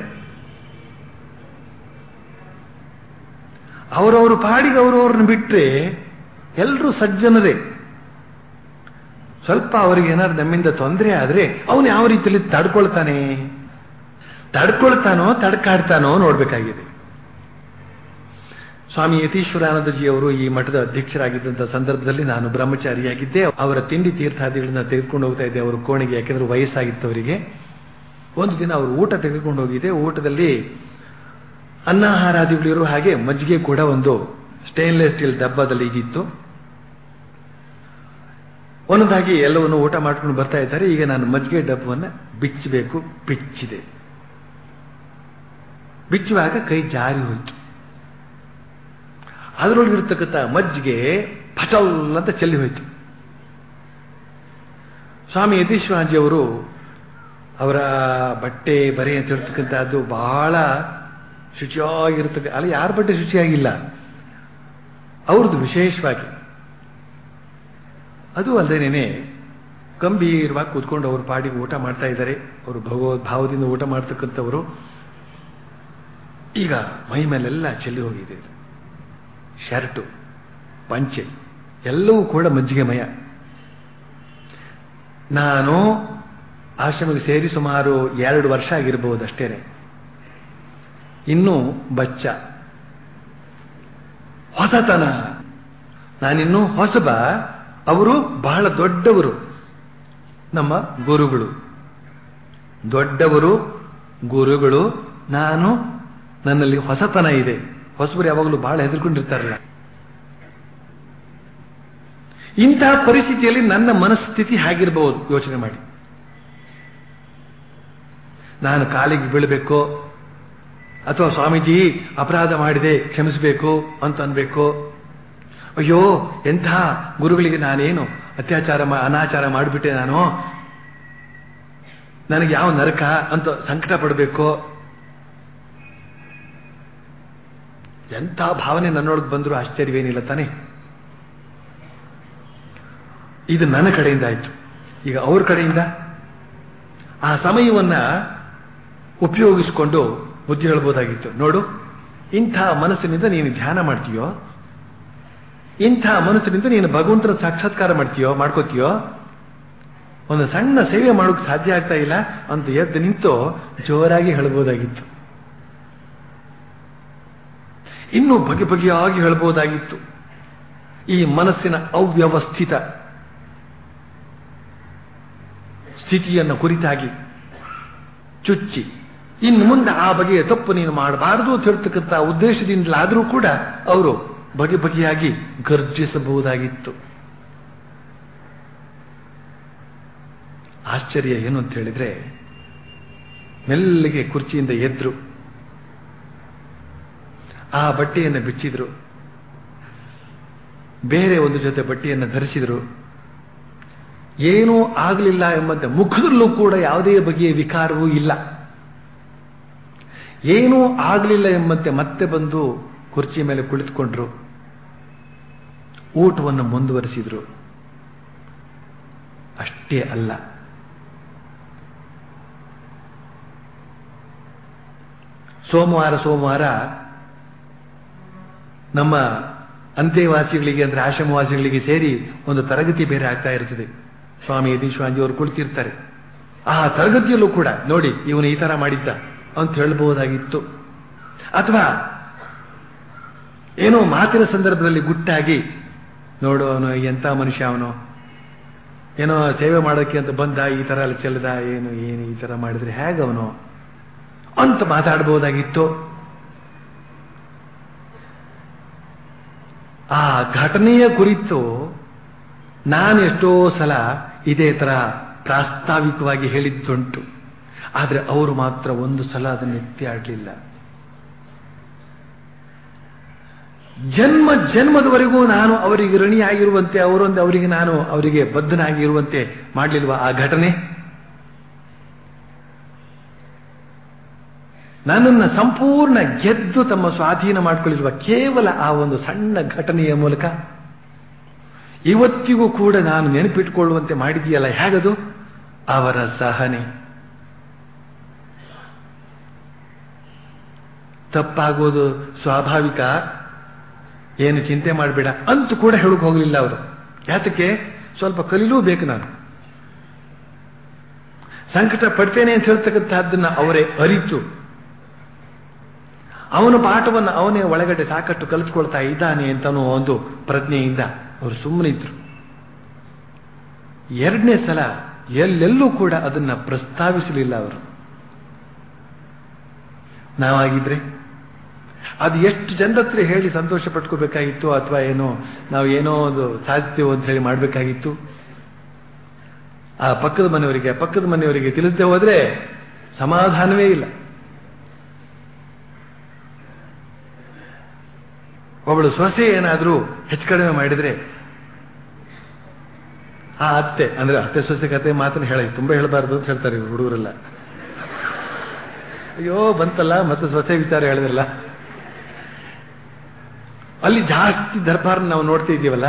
ಅವರವರು ಪಾಡಿಗೆ ಅವರವ್ರನ್ನ ಬಿಟ್ಟರೆ ಎಲ್ಲರೂ ಸಜ್ಜನರೇ ಸ್ವಲ್ಪ ಅವರಿಗೆ ಏನಾದ್ರು ನಮ್ಮಿಂದ ತೊಂದರೆ ಆದರೆ ಅವನು ಯಾವ ರೀತಿಯಲ್ಲಿ ತಡ್ಕೊಳ್ತಾನೆ ತಡ್ಕೊಳ್ತಾನೋ ತಡ್ಕಾಡ್ತಾನೋ ನೋಡ್ಬೇಕಾಗಿದೆ ಸ್ವಾಮಿ ಯತೀಶ್ವರಾನಂದಜಿಯವರು ಈ ಮಠದ ಅಧ್ಯಕ್ಷರಾಗಿದ್ದಂಥ ಸಂದರ್ಭದಲ್ಲಿ ನಾನು ಬ್ರಹ್ಮಚಾರಿಯಾಗಿದ್ದೆ ಅವರ ತಿಂಡಿ ತೀರ್ಥಾದಿಗಳನ್ನ ತೆಗೆದುಕೊಂಡು ಹೋಗ್ತಾ ಇದ್ದೆ ಅವರ ಕೋಣೆಗೆ ಯಾಕೆಂದ್ರೆ ವಯಸ್ಸಾಗಿತ್ತು ಅವರಿಗೆ ಒಂದು ದಿನ ಅವರು ಊಟ ತೆಗೆದುಕೊಂಡು ಹೋಗಿದ್ದೆ ಊಟದಲ್ಲಿ ಅನ್ನಹಾರಾದಿಗಳಿರೋ ಹಾಗೆ ಮಜ್ಜಿಗೆ ಕೂಡ ಒಂದು ಸ್ಟೇನ್ಲೆಸ್ ಸ್ಟೀಲ್ ಡಬ್ಬದಲ್ಲಿ ಇದ್ದಿತ್ತು ಒಂದೊಂದಾಗಿ ಎಲ್ಲವನ್ನು ಊಟ ಮಾಡ್ಕೊಂಡು ಬರ್ತಾ ಇದ್ದಾರೆ ಈಗ ನಾನು ಮಜ್ಜಿಗೆ ಡಬ್ಬವನ್ನು ಬಿಚ್ಚಬೇಕು ಬಿಚ್ಚಿದೆ ಬಿಚ್ಚುವಾಗ ಕೈ ಜಾರಿ ಹೋಯಿತು ಅದರೊಳಗಿರ್ತಕ್ಕಂಥ ಮಜ್ಜಿಗೆ ಪಟಲ್ ಅಂತ ಚೆಲ್ಲಿ ಹೋಯಿತು ಸ್ವಾಮಿ ಯತೀಶ್ವರಾಜಿಯವರು ಅವರ ಬಟ್ಟೆ ಬರೆ ಅಂತ ಹೇಳ್ತಕ್ಕಂಥದ್ದು ಬಹಳ ಶುಚಿಯಾಗಿರ್ತಕ್ಕ ಅಲ್ಲ ಯಾರ ಬಟ್ಟೆ ಶುಚಿಯಾಗಿಲ್ಲ ಅವ್ರದ್ದು ವಿಶೇಷವಾಗಿ ಅದು ಅಲ್ಲದೇನೆ ಗಂಭೀರವಾಗಿ ಕೂತ್ಕೊಂಡು ಅವ್ರ ಪಾಡಿಗೆ ಊಟ ಮಾಡ್ತಾ ಇದ್ದಾರೆ ಅವರು ಭಗವದ್ ಭಾವದಿಂದ ಊಟ ಮಾಡ್ತಕ್ಕಂಥವರು ಈಗ ಮೈ ಮೇಲೆಲ್ಲ ಚೆಲ್ಲಿ ಹೋಗಿದೆ ಶರ್ಟು ಪಂಚೆ ಎಲ್ಲವೂ ಕೂಡ ಮಜ್ಜಿಗೆ ಮಯ ನಾನು ಆಶ್ರಮಕ್ಕೆ ಸೇರಿ ಸುಮಾರು ಎರಡು ವರ್ಷ ಆಗಿರಬಹುದು ಅಷ್ಟೇನೆ ಇನ್ನು ಬಚ್ಚ ಹೊಸತನ ನಾನಿನ್ನೂ ಹೊಸಬ ಅವರು ಬಹಳ ದೊಡ್ಡವರು ನಮ್ಮ ಗುರುಗಳು ದೊಡ್ಡವರು ಗುರುಗಳು ನಾನು ನನ್ನಲ್ಲಿ ಹೊಸತನ ಇದೆ ಹೊಸಬರು ಯಾವಾಗಲೂ ಬಹಳ ಹೆದರ್ಕೊಂಡಿರ್ತಾರಲ್ಲ ಇಂತಹ ಪರಿಸ್ಥಿತಿಯಲ್ಲಿ ನನ್ನ ಮನಸ್ಥಿತಿ ಹೇಗಿರಬಹುದು ಯೋಚನೆ ಮಾಡಿ ನಾನು ಕಾಲಿಗೆ ಬೀಳಬೇಕು ಅಥವಾ ಸ್ವಾಮೀಜಿ ಅಪರಾಧ ಮಾಡಿದೆ ಕ್ಷಮಿಸಬೇಕು ಅಂತ ಅನ್ಬೇಕು ಅಯ್ಯೋ ಎಂಥ ಗುರುಗಳಿಗೆ ನಾನೇನು ಅತ್ಯಾಚಾರ ಅನಾಚಾರ ಮಾಡಿಬಿಟ್ಟೆ ನಾನು ನನಗೆ ಯಾವ ನರಕ ಅಂತ ಸಂಕಟ ಪಡಬೇಕು ಎಂಥ ಭಾವನೆ ನನ್ನೊಳಗೆ ಬಂದರೂ ಆಶ್ಚರ್ಯವೇನಿಲ್ಲ ತಾನೆ ಇದು ನನ್ನ ಕಡೆಯಿಂದ ಆಯ್ತು ಈಗ ಅವ್ರ ಕಡೆಯಿಂದ ಆ ಸಮಯವನ್ನ ಉಪಯೋಗಿಸಿಕೊಂಡು ಬುದ್ಧಿ ಹೇಳ್ಬೋದಾಗಿತ್ತು ನೋಡು ಇಂಥ ಮನಸ್ಸಿನಿಂದ ನೀನು ಧ್ಯಾನ ಮಾಡ್ತೀಯೋ ಇಂಥ ಮನಸ್ಸಿನಿಂದ ನೀನು ಭಗವಂತನ ಸಾಕ್ಷಾತ್ಕಾರ ಮಾಡ್ತೀಯೋ ಮಾಡ್ಕೋತೀಯೋ ಒಂದು ಸಣ್ಣ ಸೇವೆ ಮಾಡೋಕೆ ಸಾಧ್ಯ ಆಗ್ತಾ ಇಲ್ಲ ಅಂತ ಎದ್ದು ನಿಂತು ಜೋರಾಗಿ ಹೇಳ್ಬೋದಾಗಿತ್ತು ಇನ್ನೂ ಬಗೆ ಬಗೆಯಾಗಿ ಹೇಳ್ಬೋದಾಗಿತ್ತು ಈ ಮನಸ್ಸಿನ ಅವ್ಯವಸ್ಥಿತ ಸ್ಥಿತಿಯನ್ನು ಕುರಿತಾಗಿ ಚುಚ್ಚಿ ಇನ್ನು ಮುಂದೆ ಆ ಬಗೆಯ ತಪ್ಪು ನೀನು ಮಾಡಬಾರದು ಅಂತ ಹೇಳ್ತಕ್ಕಂಥ ಉದ್ದೇಶದಿಂದಲಾದರೂ ಕೂಡ ಅವರು ಬಗೆ ಬಗೆಯಾಗಿ ಗರ್ಜಿಸಬಹುದಾಗಿತ್ತು ಆಶ್ಚರ್ಯ ಏನು ಅಂತ ಹೇಳಿದ್ರೆ ಮೆಲ್ಲಿಗೆ ಕುರ್ಚಿಯಿಂದ ಎದ್ರು ಆ ಬಟ್ಟೆಯನ್ನು ಬಿಚ್ಚಿದ್ರು ಬೇರೆ ಒಂದು ಜೊತೆ ಬಟ್ಟೆಯನ್ನು ಧರಿಸಿದ್ರು ಏನೂ ಆಗಲಿಲ್ಲ ಎಂಬಂತೆ ಮುಖದಲ್ಲೂ ಕೂಡ ಯಾವುದೇ ಬಗೆಯ ವಿಕಾರವೂ ಇಲ್ಲ ಏನೂ ಆಗಲಿಲ್ಲ ಎಂಬಂತೆ ಮತ್ತೆ ಬಂದು ಕುರ್ಚಿ ಮೇಲೆ ಕುಳಿತುಕೊಂಡ್ರು ಊಟವನ್ನು ಮುಂದುವರಿಸಿದ್ರು ಅಷ್ಟೇ ಅಲ್ಲ ಸೋಮವಾರ ಸೋಮವಾರ ನಮ್ಮ ಅಂತ್ಯವಾಸಿಗಳಿಗೆ ಅಂದ್ರೆ ಆಶ್ರಮವಾಸಿಗಳಿಗೆ ಸೇರಿ ಒಂದು ತರಗತಿ ಬೇರೆ ಆಗ್ತಾ ಇರ್ತದೆ ಸ್ವಾಮಿ ಯತೀಶ್ವಾಂಜಿ ಅವರು ಕುಳಿತಿರ್ತಾರೆ ಆ ತರಗತಿಯಲ್ಲೂ ಕೂಡ ನೋಡಿ ಇವನು ಈ ತರ ಮಾಡಿದ್ದ ಅಂತ ಹೇಳ್ಬಹುದಾಗಿತ್ತು ಅಥವಾ ಏನೋ ಮಾತಿನ ಸಂದರ್ಭದಲ್ಲಿ ಗುಟ್ಟಾಗಿ ನೋಡು ಅವನು ಎಂಥ ಮನುಷ್ಯ ಅವನು ಏನೋ ಸೇವೆ ಮಾಡೋಕ್ಕೆ ಅಂತ ಬಂದ ಈ ತರ ಎಲ್ಲ ಚೆಲ್ಲದ ಏನು ಏನು ಈ ತರ ಮಾಡಿದ್ರೆ ಹೇಗವನು ಅಂತ ಮಾತಾಡಬಹುದಾಗಿತ್ತು ಆ ಘಟನೆಯ ಕುರಿತು ನಾನು ಎಷ್ಟೋ ಸಲ ಇದೇ ತರ ಪ್ರಾಸ್ತಾವಿಕವಾಗಿ ಹೇಳಿದ್ದುಂಟು ಆದರೆ ಅವರು ಮಾತ್ರ ಒಂದು ಸಲ ಅದನ್ನು ಎತ್ತಿ ಆಡಲಿಲ್ಲ ಜನ್ಮ ಜನ್ಮದವರೆಗೂ ನಾನು ಅವರಿಗೆ ಋಣಿಯಾಗಿರುವಂತೆ ಅವರೊಂದು ಅವರಿಗೆ ನಾನು ಅವರಿಗೆ ಬದ್ಧನಾಗಿರುವಂತೆ ಮಾಡಲಿಲ್ವಾ ಆ ಘಟನೆ ನನ್ನನ್ನು ಸಂಪೂರ್ಣ ಗೆದ್ದು ತಮ್ಮ ಸ್ವಾಧೀನ ಮಾಡಿಕೊಳ್ಳಿರುವ ಕೇವಲ ಆ ಒಂದು ಸಣ್ಣ ಘಟನೆಯ ಮೂಲಕ ಇವತ್ತಿಗೂ ಕೂಡ ನಾನು ನೆನಪಿಟ್ಟುಕೊಳ್ಳುವಂತೆ ಮಾಡಿದೆಯಲ್ಲ ಹೇಗದು ಅವರ ಸಹನೆ ತಪ್ಪಾಗೋದು ಸ್ವಾಭಾವಿಕ ಏನು ಚಿಂತೆ ಮಾಡಬೇಡ ಅಂತೂ ಕೂಡ ಹೇಳಕ್ ಹೋಗಲಿಲ್ಲ ಅವರು ಯಾತಕ್ಕೆ ಸ್ವಲ್ಪ ಕಲೀಲೂ ಬೇಕು ನಾನು ಸಂಕಟ ಪಡ್ತೇನೆ ಅಂತ ಹೇಳ್ತಕ್ಕಂಥದ್ದನ್ನ ಅವರೇ ಅರಿತು ಅವನ ಪಾಠವನ್ನು ಅವನೇ ಒಳಗಡೆ ಸಾಕಷ್ಟು ಕಲಿಸ್ಕೊಳ್ತಾ ಇದ್ದಾನೆ ಅಂತನೋ ಒಂದು ಪ್ರಜ್ಞೆಯಿಂದ ಅವರು ಸುಮ್ಮನೆ ಇದ್ರು ಎರಡನೇ ಸಲ ಎಲ್ಲೆಲ್ಲೂ ಕೂಡ ಅದನ್ನ ಪ್ರಸ್ತಾವಿಸಲಿಲ್ಲ ಅವರು ನಾವಾಗಿದ್ರೆ ಅದು ಎಷ್ಟು ಜನರ ಹತ್ರ ಹೇಳಿ ಸಂತೋಷ ಪಟ್ಕೋಬೇಕಾಗಿತ್ತು ಅಥವಾ ಏನೋ ನಾವು ಏನೋ ಒಂದು ಸಾಧಿಸ್ತೇವೆ ಅಂತ ಹೇಳಿ ಮಾಡಬೇಕಾಗಿತ್ತು ಆ ಪಕ್ಕದ ಮನೆಯವರಿಗೆ ಪಕ್ಕದ ಮನೆಯವರಿಗೆ ತಿಳಿಸದೆ ಹೋದ್ರೆ ಸಮಾಧಾನವೇ ಇಲ್ಲ ಒಬ್ಬಳು ಸೊಸೆ ಏನಾದರೂ ಹೆಚ್ಚು ಕಡಿಮೆ ಮಾಡಿದ್ರೆ ಆ ಅತ್ತೆ ಅಂದ್ರೆ ಅತ್ತೆ ಸೊಸೆ ಕತೆ ಮಾತನ್ನ ಹೇಳಿ ತುಂಬಾ ಹೇಳಬಾರ್ದು ಅಂತ ಹೇಳ್ತಾರೆ ಇವ್ರು ಹುಡುಗರೆಲ್ಲ ಅಯ್ಯೋ ಬಂತಲ್ಲ ಮತ್ತೆ ಸೊಸೆ ವಿಚಾರ ಹೇಳಿದ್ರಲ್ಲ ಅಲ್ಲಿ ಜಾಸ್ತಿ ದರ್ಬಾರ್ ನಾವು ನೋಡ್ತಾ ಇದ್ದೀವಲ್ಲ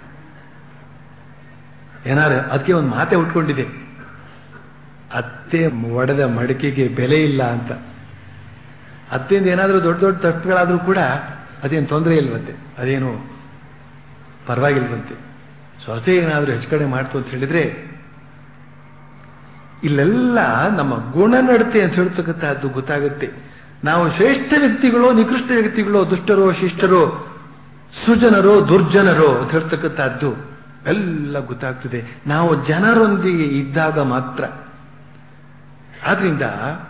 ಏನಾರು ಅದಕ್ಕೆ ಒಂದು ಮಾತೆ ಉಟ್ಕೊಂಡಿದೆ ಅತ್ತೆ ಒಡೆದ ಮಡಿಕೆಗೆ ಬೆಲೆ ಇಲ್ಲ ಅಂತ ಅತ್ತೆಯಿಂದ ಏನಾದರೂ ದೊಡ್ಡ ದೊಡ್ಡ ತಪ್ಪುಗಳಾದರೂ ಕೂಡ ಅದೇನು ತೊಂದರೆ ಇಲ್ವಂತೆ ಅದೇನು ಪರವಾಗಿಲ್ವಂತೆ ಸೊಸೆ ಏನಾದರೂ ಹೆಚ್ಚು ಕಡೆ ಮಾಡ್ತು ಅಂತ ಹೇಳಿದ್ರೆ ಇಲ್ಲೆಲ್ಲ ನಮ್ಮ ಗುಣನಡತೆ ಅಂತ ಹೇಳ್ತಕ್ಕಂಥದ್ದು ಗೊತ್ತಾಗುತ್ತೆ ನಾವು ಶ್ರೇಷ್ಠ ವ್ಯಕ್ತಿಗಳು ನಿಕೃಷ್ಟ ವ್ಯಕ್ತಿಗಳು ದುಷ್ಟರೋ ಶಿಷ್ಟರೋ ಸುಜನರೋ ದುರ್ಜನರೋ ಅಂತ ಹೇಳ್ತಕ್ಕಂಥದ್ದು ಎಲ್ಲ ಗೊತ್ತಾಗ್ತದೆ ನಾವು ಜನರೊಂದಿಗೆ ಇದ್ದಾಗ ಮಾತ್ರ ಆದ್ರಿಂದ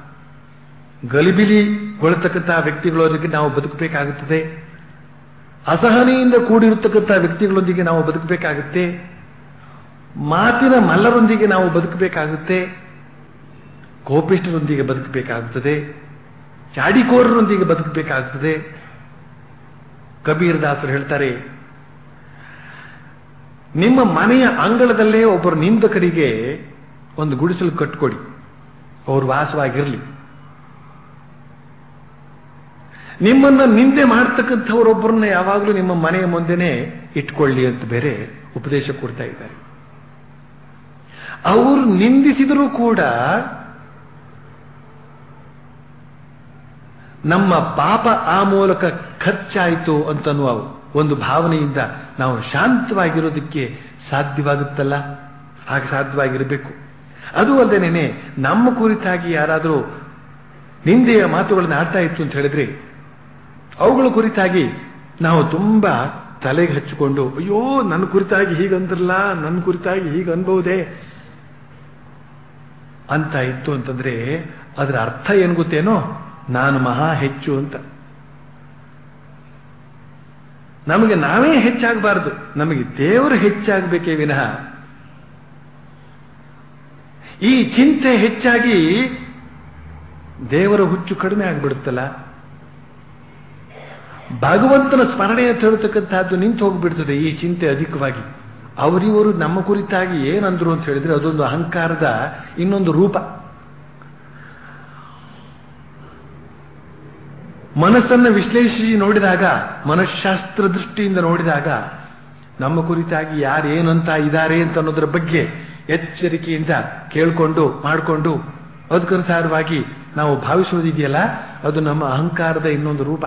ಗಲಿಬಿಲಿಗೊಳ್ತಕ್ಕಂತಹ ವ್ಯಕ್ತಿಗಳೊಂದಿಗೆ ನಾವು ಬದುಕಬೇಕಾಗುತ್ತದೆ ಅಸಹನೆಯಿಂದ ಕೂಡಿರತಕ್ಕಂತಹ ವ್ಯಕ್ತಿಗಳೊಂದಿಗೆ ನಾವು ಬದುಕಬೇಕಾಗುತ್ತೆ ಮಾತಿನ ಮಲ್ಲರೊಂದಿಗೆ ನಾವು ಬದುಕಬೇಕಾಗುತ್ತೆ ಕೋಪಿಷ್ಟರೊಂದಿಗೆ ಬದುಕಬೇಕಾಗುತ್ತದೆ ಚಾಡಿಕೋರರೊಂದಿಗೆ ಬದುಕಬೇಕಾಗುತ್ತದೆ ಕಬೀರ್ ದಾಸರು ಹೇಳ್ತಾರೆ ನಿಮ್ಮ ಮನೆಯ ಅಂಗಳದಲ್ಲೇ ಒಬ್ಬರು ನಿಂದಕರಿಗೆ ಒಂದು ಗುಡಿಸಲು ಕಟ್ಕೊಡಿ ಅವರು ವಾಸವಾಗಿರಲಿ ನಿಮ್ಮನ್ನ ನಿಂದೆ ಮಾಡ್ತಕ್ಕಂಥವರೊಬ್ಬರನ್ನ ಯಾವಾಗಲೂ ನಿಮ್ಮ ಮನೆಯ ಮುಂದೆನೆ ಇಟ್ಕೊಳ್ಳಿ ಅಂತ ಬೇರೆ ಉಪದೇಶ ಕೊಡ್ತಾ ಇದ್ದಾರೆ ಅವರು ನಿಂದಿಸಿದರೂ ಕೂಡ ನಮ್ಮ ಪಾಪ ಆ ಮೂಲಕ ಖರ್ಚಾಯಿತು ಅಂತನ್ನುವ ಒಂದು ಭಾವನೆಯಿಂದ ನಾವು ಶಾಂತವಾಗಿರೋದಕ್ಕೆ ಸಾಧ್ಯವಾಗುತ್ತಲ್ಲ ಹಾಗೆ ಸಾಧ್ಯವಾಗಿರಬೇಕು ಅದು ಅಲ್ಲದೇನೆ ನಮ್ಮ ಕುರಿತಾಗಿ ಯಾರಾದರೂ ನಿಂದೆಯ ಮಾತುಗಳನ್ನು ಆಡ್ತಾ ಇತ್ತು ಅಂತ ಹೇಳಿದ್ರೆ ಅವುಗಳ ಕುರಿತಾಗಿ ನಾವು ತುಂಬಾ ತಲೆಗೆ ಹಚ್ಚಿಕೊಂಡು ಅಯ್ಯೋ ನನ್ನ ಕುರಿತಾಗಿ ಹೀಗಂದ್ರಲ್ಲ ನನ್ನ ಕುರಿತಾಗಿ ಹೀಗೆ ಅನ್ಬಹುದೇ ಅಂತ ಇತ್ತು ಅಂತಂದ್ರೆ ಅದರ ಅರ್ಥ ಏನು ಗೊತ್ತೇನೋ ನಾನು ಮಹಾ ಹೆಚ್ಚು ಅಂತ ನಮಗೆ ನಾವೇ ಹೆಚ್ಚಾಗಬಾರದು ನಮಗೆ ದೇವರು ಹೆಚ್ಚಾಗಬೇಕೇ ವಿನಃ ಈ ಚಿಂತೆ ಹೆಚ್ಚಾಗಿ ದೇವರ ಹುಚ್ಚು ಕಡಿಮೆ ಆಗಿಬಿಡುತ್ತಲ್ಲ ಭಗವಂತನ ಸ್ಮರಣೆ ಅಂತ ಹೇಳ್ತಕ್ಕಂಥದ್ದು ನಿಂತು ಹೋಗ್ಬಿಡ್ತದೆ ಈ ಚಿಂತೆ ಅಧಿಕವಾಗಿ ಅವರಿವರು ನಮ್ಮ ಕುರಿತಾಗಿ ಏನಂದ್ರು ಅಂತ ಹೇಳಿದ್ರೆ ಅದೊಂದು ಅಹಂಕಾರದ ಇನ್ನೊಂದು ರೂಪ ಮನಸ್ಸನ್ನು ವಿಶ್ಲೇಷಿಸಿ ನೋಡಿದಾಗ ಮನಃಶಾಸ್ತ್ರ ದೃಷ್ಟಿಯಿಂದ ನೋಡಿದಾಗ ನಮ್ಮ ಕುರಿತಾಗಿ ಯಾರು ಏನಂತ ಇದ್ದಾರೆ ಅಂತ ಅನ್ನೋದರ ಬಗ್ಗೆ ಎಚ್ಚರಿಕೆಯಿಂದ ಕೇಳಿಕೊಂಡು ಮಾಡಿಕೊಂಡು ಅದಕ್ಕನುಸಾರವಾಗಿ ನಾವು ಭಾವಿಸುವುದಿದೆಯಲ್ಲ ಅದು ನಮ್ಮ ಅಹಂಕಾರದ ಇನ್ನೊಂದು ರೂಪ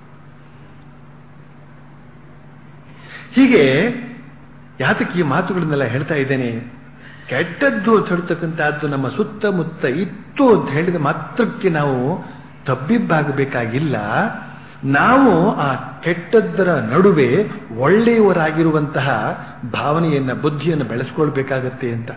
ಹೀಗೆ ಯಾತಕ್ಕೆ ಈ ಮಾತುಗಳನ್ನೆಲ್ಲ ಹೇಳ್ತಾ ಇದ್ದೇನೆ ಕೆಟ್ಟದ್ದು ಅಂತ ಹೇಳ್ತಕ್ಕಂಥದ್ದು ನಮ್ಮ ಸುತ್ತಮುತ್ತ ಇತ್ತು ಅಂತ ಹೇಳಿದ ಮಾತ್ರಕ್ಕೆ ನಾವು ತಬ್ಬಿಬ್ಬಾಗಬೇಕಾಗಿಲ್ಲ ನಾವು ಆ ಕೆಟ್ಟದ್ದರ ನಡುವೆ ಒಳ್ಳೆಯವರಾಗಿರುವಂತಹ ಭಾವನೆಯನ್ನ ಬುದ್ಧಿಯನ್ನು ಬೆಳೆಸ್ಕೊಳ್ಬೇಕಾಗತ್ತೆ ಅಂತ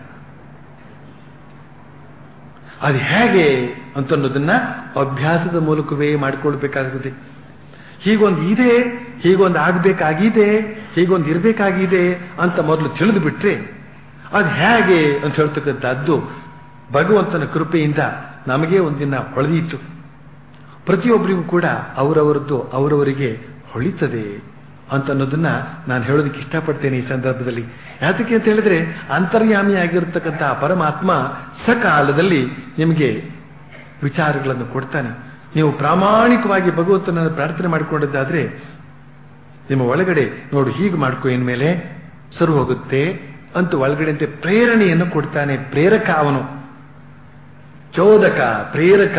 ಅದು ಹೇಗೆ ಅಂತನ್ನೋದನ್ನ ಅಭ್ಯಾಸದ ಮೂಲಕವೇ ಮಾಡಿಕೊಳ್ಬೇಕಾಗುತ್ತದೆ ಹೀಗೊಂದು ಇದೆ ಹೀಗೊಂದು ಆಗ್ಬೇಕಾಗಿದೆ ಹೀಗೊಂದು ಇರಬೇಕಾಗಿದೆ ಅಂತ ಮೊದಲು ತಿಳಿದು ಬಿಟ್ರೆ ಅದು ಹೇಗೆ ಅಂತ ಹೇಳ್ತಕ್ಕಂಥದ್ದು ಭಗವಂತನ ಕೃಪೆಯಿಂದ ನಮಗೆ ಒಂದಿನ ಹೊಳೆದೀತು ಪ್ರತಿಯೊಬ್ಬರಿಗೂ ಕೂಡ ಅವರವರದ್ದು ಅವರವರಿಗೆ ಹೊಳಿತದೆ ಅಂತ ಅನ್ನೋದನ್ನ ನಾನು ಹೇಳೋದಕ್ಕೆ ಇಷ್ಟಪಡ್ತೇನೆ ಈ ಸಂದರ್ಭದಲ್ಲಿ ಯಾತಕ್ಕೆ ಅಂತ ಹೇಳಿದ್ರೆ ಅಂತರ್ಯಾಮಿಯಾಗಿರ್ತಕ್ಕಂಥ ಪರಮಾತ್ಮ ಸಕಾಲದಲ್ಲಿ ನಿಮಗೆ ವಿಚಾರಗಳನ್ನು ಕೊಡ್ತಾನೆ ನೀವು ಪ್ರಾಮಾಣಿಕವಾಗಿ ಭಗವಂತನನ್ನು ಪ್ರಾರ್ಥನೆ ಮಾಡಿಕೊಂಡಿದ್ದಾದ್ರೆ ನಿಮ್ಮ ಒಳಗಡೆ ನೋಡು ಹೀಗೆ ಮಾಡ್ಕೋ ಇನ್ಮೇಲೆ ಸರು ಹೋಗುತ್ತೆ ಅಂತ ಒಳಗಡೆಂತೆ ಪ್ರೇರಣೆಯನ್ನು ಕೊಡ್ತಾನೆ ಪ್ರೇರಕ ಅವನು ಚೋದಕ ಪ್ರೇರಕ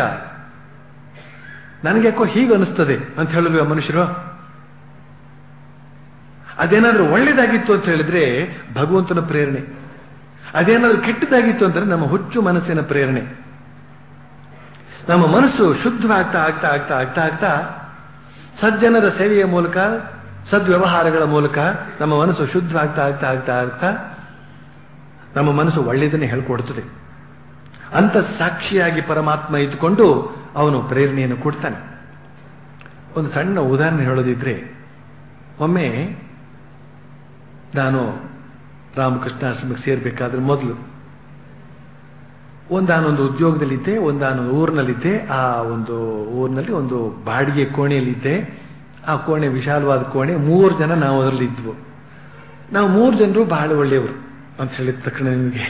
ನನಗೆ ಯಾಕೋ ಹೀಗೆ ಅನಿಸ್ತದೆ ಅಂತ ಹೇಳಲ್ವ ಮನುಷ್ಯರು ಅದೇನಾದ್ರೂ ಒಳ್ಳೇದಾಗಿತ್ತು ಅಂತ ಹೇಳಿದ್ರೆ ಭಗವಂತನ ಪ್ರೇರಣೆ ಅದೇನಾದ್ರೂ ಕೆಟ್ಟದಾಗಿತ್ತು ಅಂದ್ರೆ ನಮ್ಮ ಹುಚ್ಚು ಮನಸ್ಸಿನ ಪ್ರೇರಣೆ ನಮ್ಮ ಮನಸ್ಸು ಶುದ್ಧವಾಗ್ತಾ ಆಗ್ತಾ ಆಗ್ತಾ ಆಗ್ತಾ ಆಗ್ತಾ ಸಜ್ಜನರ ಸೇವೆಯ ಮೂಲಕ ಸದ್ವ್ಯವಹಾರಗಳ ಮೂಲಕ ನಮ್ಮ ಮನಸ್ಸು ಶುದ್ಧವಾಗ್ತಾ ಆಗ್ತಾ ಆಗ್ತಾ ಆಗ್ತಾ ನಮ್ಮ ಮನಸ್ಸು ಒಳ್ಳೆಯದನ್ನೇ ಹೇಳ್ಕೊಡ್ತದೆ ಅಂತ ಸಾಕ್ಷಿಯಾಗಿ ಪರಮಾತ್ಮ ಇದ್ದುಕೊಂಡು ಅವನು ಪ್ರೇರಣೆಯನ್ನು ಕೊಡ್ತಾನೆ ಒಂದು ಸಣ್ಣ ಉದಾಹರಣೆ ಹೇಳೋದಿದ್ರೆ ಒಮ್ಮೆ ನಾನು ರಾಮಕೃಷ್ಣಾಶ್ರಮಕ್ಕೆ ಸೇರ್ಬೇಕಾದ್ರೆ ಮೊದಲು ಒಂದಾನೊಂದು ಉದ್ಯೋಗದಲ್ಲಿದ್ದೆ ಒಂದಾನೊಂದು ಊರಿನಲ್ಲಿದ್ದೆ ಆ ಒಂದು ಊರಿನಲ್ಲಿ ಒಂದು ಬಾಡಿಗೆ ಕೋಣೆಯಲ್ಲಿದ್ದೆ ಆ ಕೋಣೆ ವಿಶಾಲವಾದ ಕೋಣೆ ಮೂರು ಜನ ನಾವು ಅದರಲ್ಲಿ ಇದ್ವು ನಾವು ಮೂರು ಜನರು ಬಹಳ ಒಳ್ಳೆಯವರು ಅಂತ ಹೇಳಿದ ತಕ್ಷಣ ನಿಮಗೆ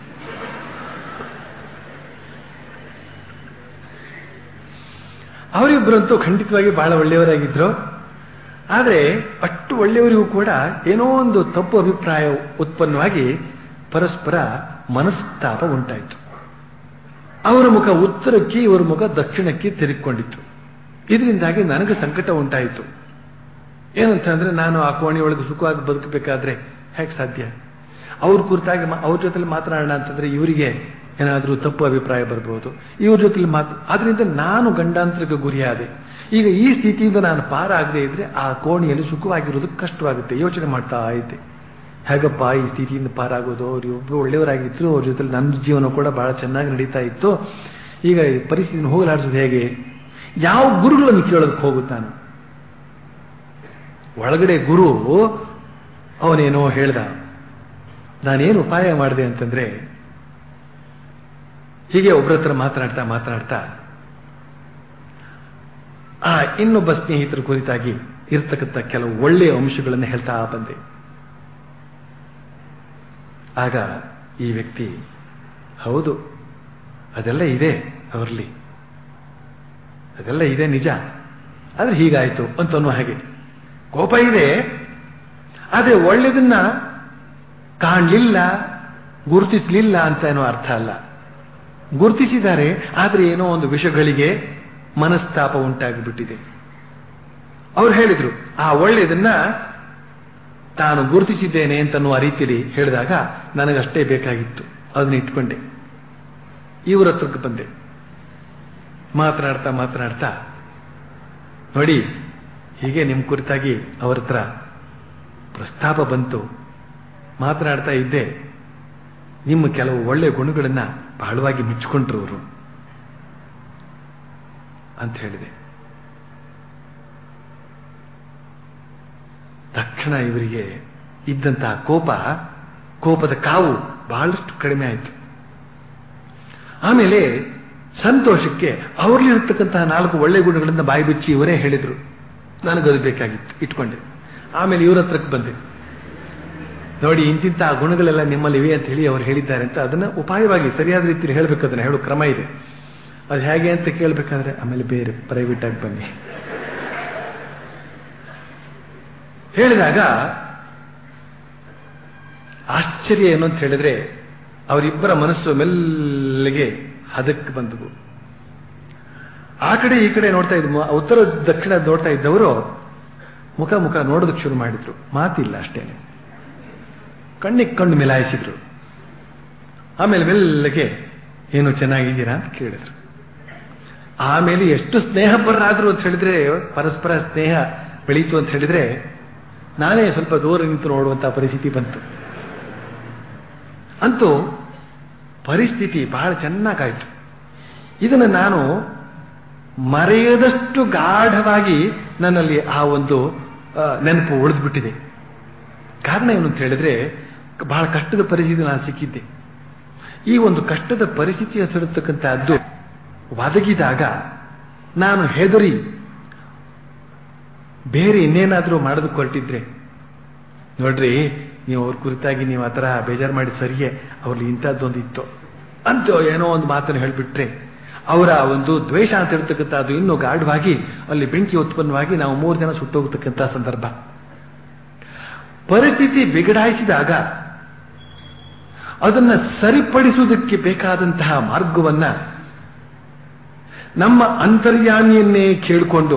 ಅವರಿಬ್ಬರಂತೂ ಖಂಡಿತವಾಗಿ ಬಹಳ ಒಳ್ಳೆಯವರಾಗಿದ್ರು ಆದರೆ ಅಷ್ಟು ಒಳ್ಳೆಯವರಿಗೂ ಕೂಡ ಏನೋ ಒಂದು ತಪ್ಪು ಅಭಿಪ್ರಾಯ ಉತ್ಪನ್ನವಾಗಿ ಪರಸ್ಪರ ಮನಸ್ತಾಪ ಉಂಟಾಯಿತು ಅವರ ಮುಖ ಉತ್ತರಕ್ಕೆ ಇವರ ಮುಖ ದಕ್ಷಿಣಕ್ಕೆ ತಿರುಗಿಕೊಂಡಿತ್ತು ಇದರಿಂದಾಗಿ ನನಗೆ ಸಂಕಟ ಉಂಟಾಯಿತು ಏನಂತ ಅಂದ್ರೆ ನಾನು ಆ ಕೋಣೆಯೊಳಗೆ ಸುಖವಾಗಿ ಬದುಕಬೇಕಾದ್ರೆ ಹೇಗೆ ಸಾಧ್ಯ ಅವ್ರ ಕುರಿತಾಗಿ ಅವ್ರ ಜೊತೆಲಿ ಮಾತನಾಡೋಣ ಅಂತಂದ್ರೆ ಇವರಿಗೆ ಏನಾದರೂ ತಪ್ಪು ಅಭಿಪ್ರಾಯ ಬರಬಹುದು ಇವ್ರ ಜೊತೆಲಿ ಮಾತು ಆದ್ರಿಂದ ನಾನು ಗಂಡಾಂತರಕ್ಕೆ ಗುರಿಯಾದೆ ಈಗ ಈ ಸ್ಥಿತಿಯಿಂದ ನಾನು ಪಾರಾಗದೆ ಇದ್ರೆ ಆ ಕೋಣೆಯಲ್ಲಿ ಸುಖವಾಗಿರೋದಕ್ಕೆ ಕಷ್ಟವಾಗುತ್ತೆ ಯೋಚನೆ ಮಾಡ್ತಾ ಇದ್ದೆ ಹೇಗಪ್ಪ ಈ ಸ್ಥಿತಿಯಿಂದ ಪಾರಾಗೋದು ಅವ್ರು ಒಬ್ರು ಒಳ್ಳೆಯವರಾಗಿದ್ರು ಅವ್ರ ಜೊತೆ ನನ್ನ ಜೀವನ ಕೂಡ ಬಹಳ ಚೆನ್ನಾಗಿ ನಡೀತಾ ಇತ್ತು ಈಗ ಈ ಪರಿಸ್ಥಿತಿನ ಹೋಗಲಾಡಿಸೋದು ಹೇಗೆ ಯಾವ ಗುರುಗಳನ್ನು ಕೇಳೋದಕ್ಕೆ ಹೋಗುತ್ತಾನೆ ಒಳಗಡೆ ಗುರು ಅವನೇನೋ ಹೇಳ್ದ ನಾನೇನು ಉಪಾಯ ಮಾಡಿದೆ ಅಂತಂದ್ರೆ ಹೀಗೆ ಒಬ್ಬರ ಹತ್ರ ಮಾತನಾಡ್ತಾ ಮಾತನಾಡ್ತಾ ಆ ಇನ್ನೊಬ್ಬ ಸ್ನೇಹಿತರ ಕುರಿತಾಗಿ ಇರ್ತಕ್ಕಂಥ ಕೆಲವು ಒಳ್ಳೆಯ ಅಂಶಗಳನ್ನು ಹೇಳ್ತಾ ಬಂದೆ ಆಗ ಈ ವ್ಯಕ್ತಿ ಹೌದು ಅದೆಲ್ಲ ಇದೆ ಅವರಲ್ಲಿ ಅದೆಲ್ಲ ಇದೆ ನಿಜ ಆದ್ರೆ ಹೀಗಾಯ್ತು ಅಂತ ಅನ್ನೋ ಹಾಗೆ ಕೋಪ ಇದೆ ಆದರೆ ಒಳ್ಳೆಯದನ್ನ ಕಾಣಲಿಲ್ಲ ಗುರುತಿಸಲಿಲ್ಲ ಅಂತ ಏನೋ ಅರ್ಥ ಅಲ್ಲ ಗುರುತಿಸಿದ್ದಾರೆ ಆದರೆ ಏನೋ ಒಂದು ವಿಷಯಗಳಿಗೆ ಮನಸ್ತಾಪ ಉಂಟಾಗಿಬಿಟ್ಟಿದೆ ಅವ್ರು ಹೇಳಿದ್ರು ಆ ಒಳ್ಳೆಯದನ್ನ ತಾನು ಗುರುತಿಸಿದ್ದೇನೆ ಅಂತನ್ನುವ ರೀತಿಯಲ್ಲಿ ಹೇಳಿದಾಗ ನನಗಷ್ಟೇ ಬೇಕಾಗಿತ್ತು ಅದನ್ನ ಇಟ್ಕೊಂಡೆ ಇವ್ರ ಹತ್ರಕ್ಕೆ ಬಂದೆ ಮಾತನಾಡ್ತಾ ಮಾತನಾಡ್ತಾ ನೋಡಿ ಹೀಗೆ ನಿಮ್ಮ ಕುರಿತಾಗಿ ಅವ್ರ ಹತ್ರ ಪ್ರಸ್ತಾಪ ಬಂತು ಮಾತನಾಡ್ತಾ ಇದ್ದೆ ನಿಮ್ಮ ಕೆಲವು ಒಳ್ಳೆಯ ಗುಣಗಳನ್ನ ಬಹಳವಾಗಿ ಮೆಚ್ಚಿಕೊಂಡ್ರು ಅವರು ಅಂತ ಹೇಳಿದೆ ತಕ್ಷಣ ಇವರಿಗೆ ಇದ್ದಂತಹ ಕೋಪ ಕೋಪದ ಕಾವು ಬಹಳಷ್ಟು ಕಡಿಮೆ ಆಯಿತು ಆಮೇಲೆ ಸಂತೋಷಕ್ಕೆ ಅವರಲ್ಲಿರತಕ್ಕಂತಹ ನಾಲ್ಕು ಒಳ್ಳೆ ಗುಣಗಳಿಂದ ಬಾಯಿ ಬಿಚ್ಚಿ ಇವರೇ ಹೇಳಿದ್ರು ನನಗದು ಬೇಕಾಗಿತ್ತು ಇಟ್ಕೊಂಡೆ ಆಮೇಲೆ ಇವ್ರ ಹತ್ರಕ್ಕೆ ಬಂದೆ ನೋಡಿ ಇಂತಿಂತ ಗುಣಗಳೆಲ್ಲ ನಿಮ್ಮಲ್ಲಿ ಇವೆ ಅಂತ ಹೇಳಿ ಅವ್ರು ಹೇಳಿದ್ದಾರೆ ಅಂತ ಅದನ್ನ ಉಪಾಯವಾಗಿ ಸರಿಯಾದ ರೀತಿಯಲ್ಲಿ ಹೇಳಬೇಕು ಅದನ್ನ ಹೇಳೋ ಕ್ರಮ ಇದೆ ಅದು ಹೇಗೆ ಅಂತ ಕೇಳಬೇಕಾದ್ರೆ ಆಮೇಲೆ ಬೇರೆ ಪ್ರೈವೇಟ್ ಆಗಿ ಬನ್ನಿ ಹೇಳಿದಾಗ ಆಶ್ಚರ್ಯ ಏನು ಅಂತ ಹೇಳಿದ್ರೆ ಅವರಿಬ್ಬರ ಮನಸ್ಸು ಮೆಲ್ಲಗೆ ಹದಕ್ಕೆ ಬಂದವು ಆ ಕಡೆ ಈ ಕಡೆ ನೋಡ್ತಾ ಇದ್ದ ಉತ್ತರ ದಕ್ಷಿಣ ನೋಡ್ತಾ ಇದ್ದವರು ಮುಖ ಮುಖ ನೋಡೋದಕ್ಕೆ ಶುರು ಮಾಡಿದ್ರು ಮಾತಿಲ್ಲ ಅಷ್ಟೇನೆ ಕಣ್ಣಿಗೆ ಕಣ್ಣು ಮಿಲಾಯಿಸಿದ್ರು ಆಮೇಲೆ ಮೆಲ್ಲಗೆ ಏನು ಚೆನ್ನಾಗಿದ್ದೀರಾ ಅಂತ ಕೇಳಿದ್ರು ಆಮೇಲೆ ಎಷ್ಟು ಸ್ನೇಹಪರರಾದ್ರು ಅಂತ ಹೇಳಿದ್ರೆ ಪರಸ್ಪರ ಸ್ನೇಹ ಬೆಳೀತು ಅಂತ ಹೇಳಿದ್ರೆ ನಾನೇ ಸ್ವಲ್ಪ ದೂರ ನಿಂತು ನೋಡುವಂತ ಪರಿಸ್ಥಿತಿ ಬಂತು ಅಂತೂ ಪರಿಸ್ಥಿತಿ ಬಹಳ ಚೆನ್ನಾಗಾಯ್ತು ಇದನ್ನು ನಾನು ಮರೆಯದಷ್ಟು ಗಾಢವಾಗಿ ನನ್ನಲ್ಲಿ ಆ ಒಂದು ಆ, ನೆನಪು ಉಳಿದ್ಬಿಟ್ಟಿದೆ ಕಾರಣ ಏನು ಅಂತ ಹೇಳಿದ್ರೆ ಬಹಳ ಕಷ್ಟದ ಪರಿಸ್ಥಿತಿ ನಾನು ಸಿಕ್ಕಿದ್ದೆ ಈ ಒಂದು ಕಷ್ಟದ ಪರಿಸ್ಥಿತಿ ಹೆಸರಿರ್ತಕ್ಕಂಥದ್ದು ಒದಗಿದಾಗ ನಾನು ಹೆದರಿ ಬೇರೆ ಇನ್ನೇನಾದರೂ ಮಾಡೋದಕ್ಕೆ ಹೊರಟಿದ್ರೆ ನೋಡ್ರಿ ನೀವು ಅವ್ರ ಕುರಿತಾಗಿ ನೀವು ಆ ಥರ ಬೇಜಾರು ಮಾಡಿ ಸರಿಯೇ ಅವ್ರಲ್ಲಿ ಇಂಥದ್ದೊಂದು ಇತ್ತು ಅಂತ ಏನೋ ಒಂದು ಮಾತನ್ನು ಹೇಳಿಬಿಟ್ರೆ ಅವರ ಒಂದು ದ್ವೇಷ ಅಂತ ಇರ್ತಕ್ಕಂಥದ್ದು ಇನ್ನೂ ಗಾಢವಾಗಿ ಅಲ್ಲಿ ಬೆಂಕಿ ಉತ್ಪನ್ನವಾಗಿ ನಾವು ಮೂರು ಜನ ಸುಟ್ಟೋಗ್ತಕ್ಕಂಥ ಸಂದರ್ಭ ಪರಿಸ್ಥಿತಿ ಬಿಗಡಾಯಿಸಿದಾಗ ಅದನ್ನ ಸರಿಪಡಿಸುವುದಕ್ಕೆ ಬೇಕಾದಂತಹ ಮಾರ್ಗವನ್ನ ನಮ್ಮ ಅಂತರ್ಯಾಮಿಯನ್ನೇ ಕೇಳಿಕೊಂಡು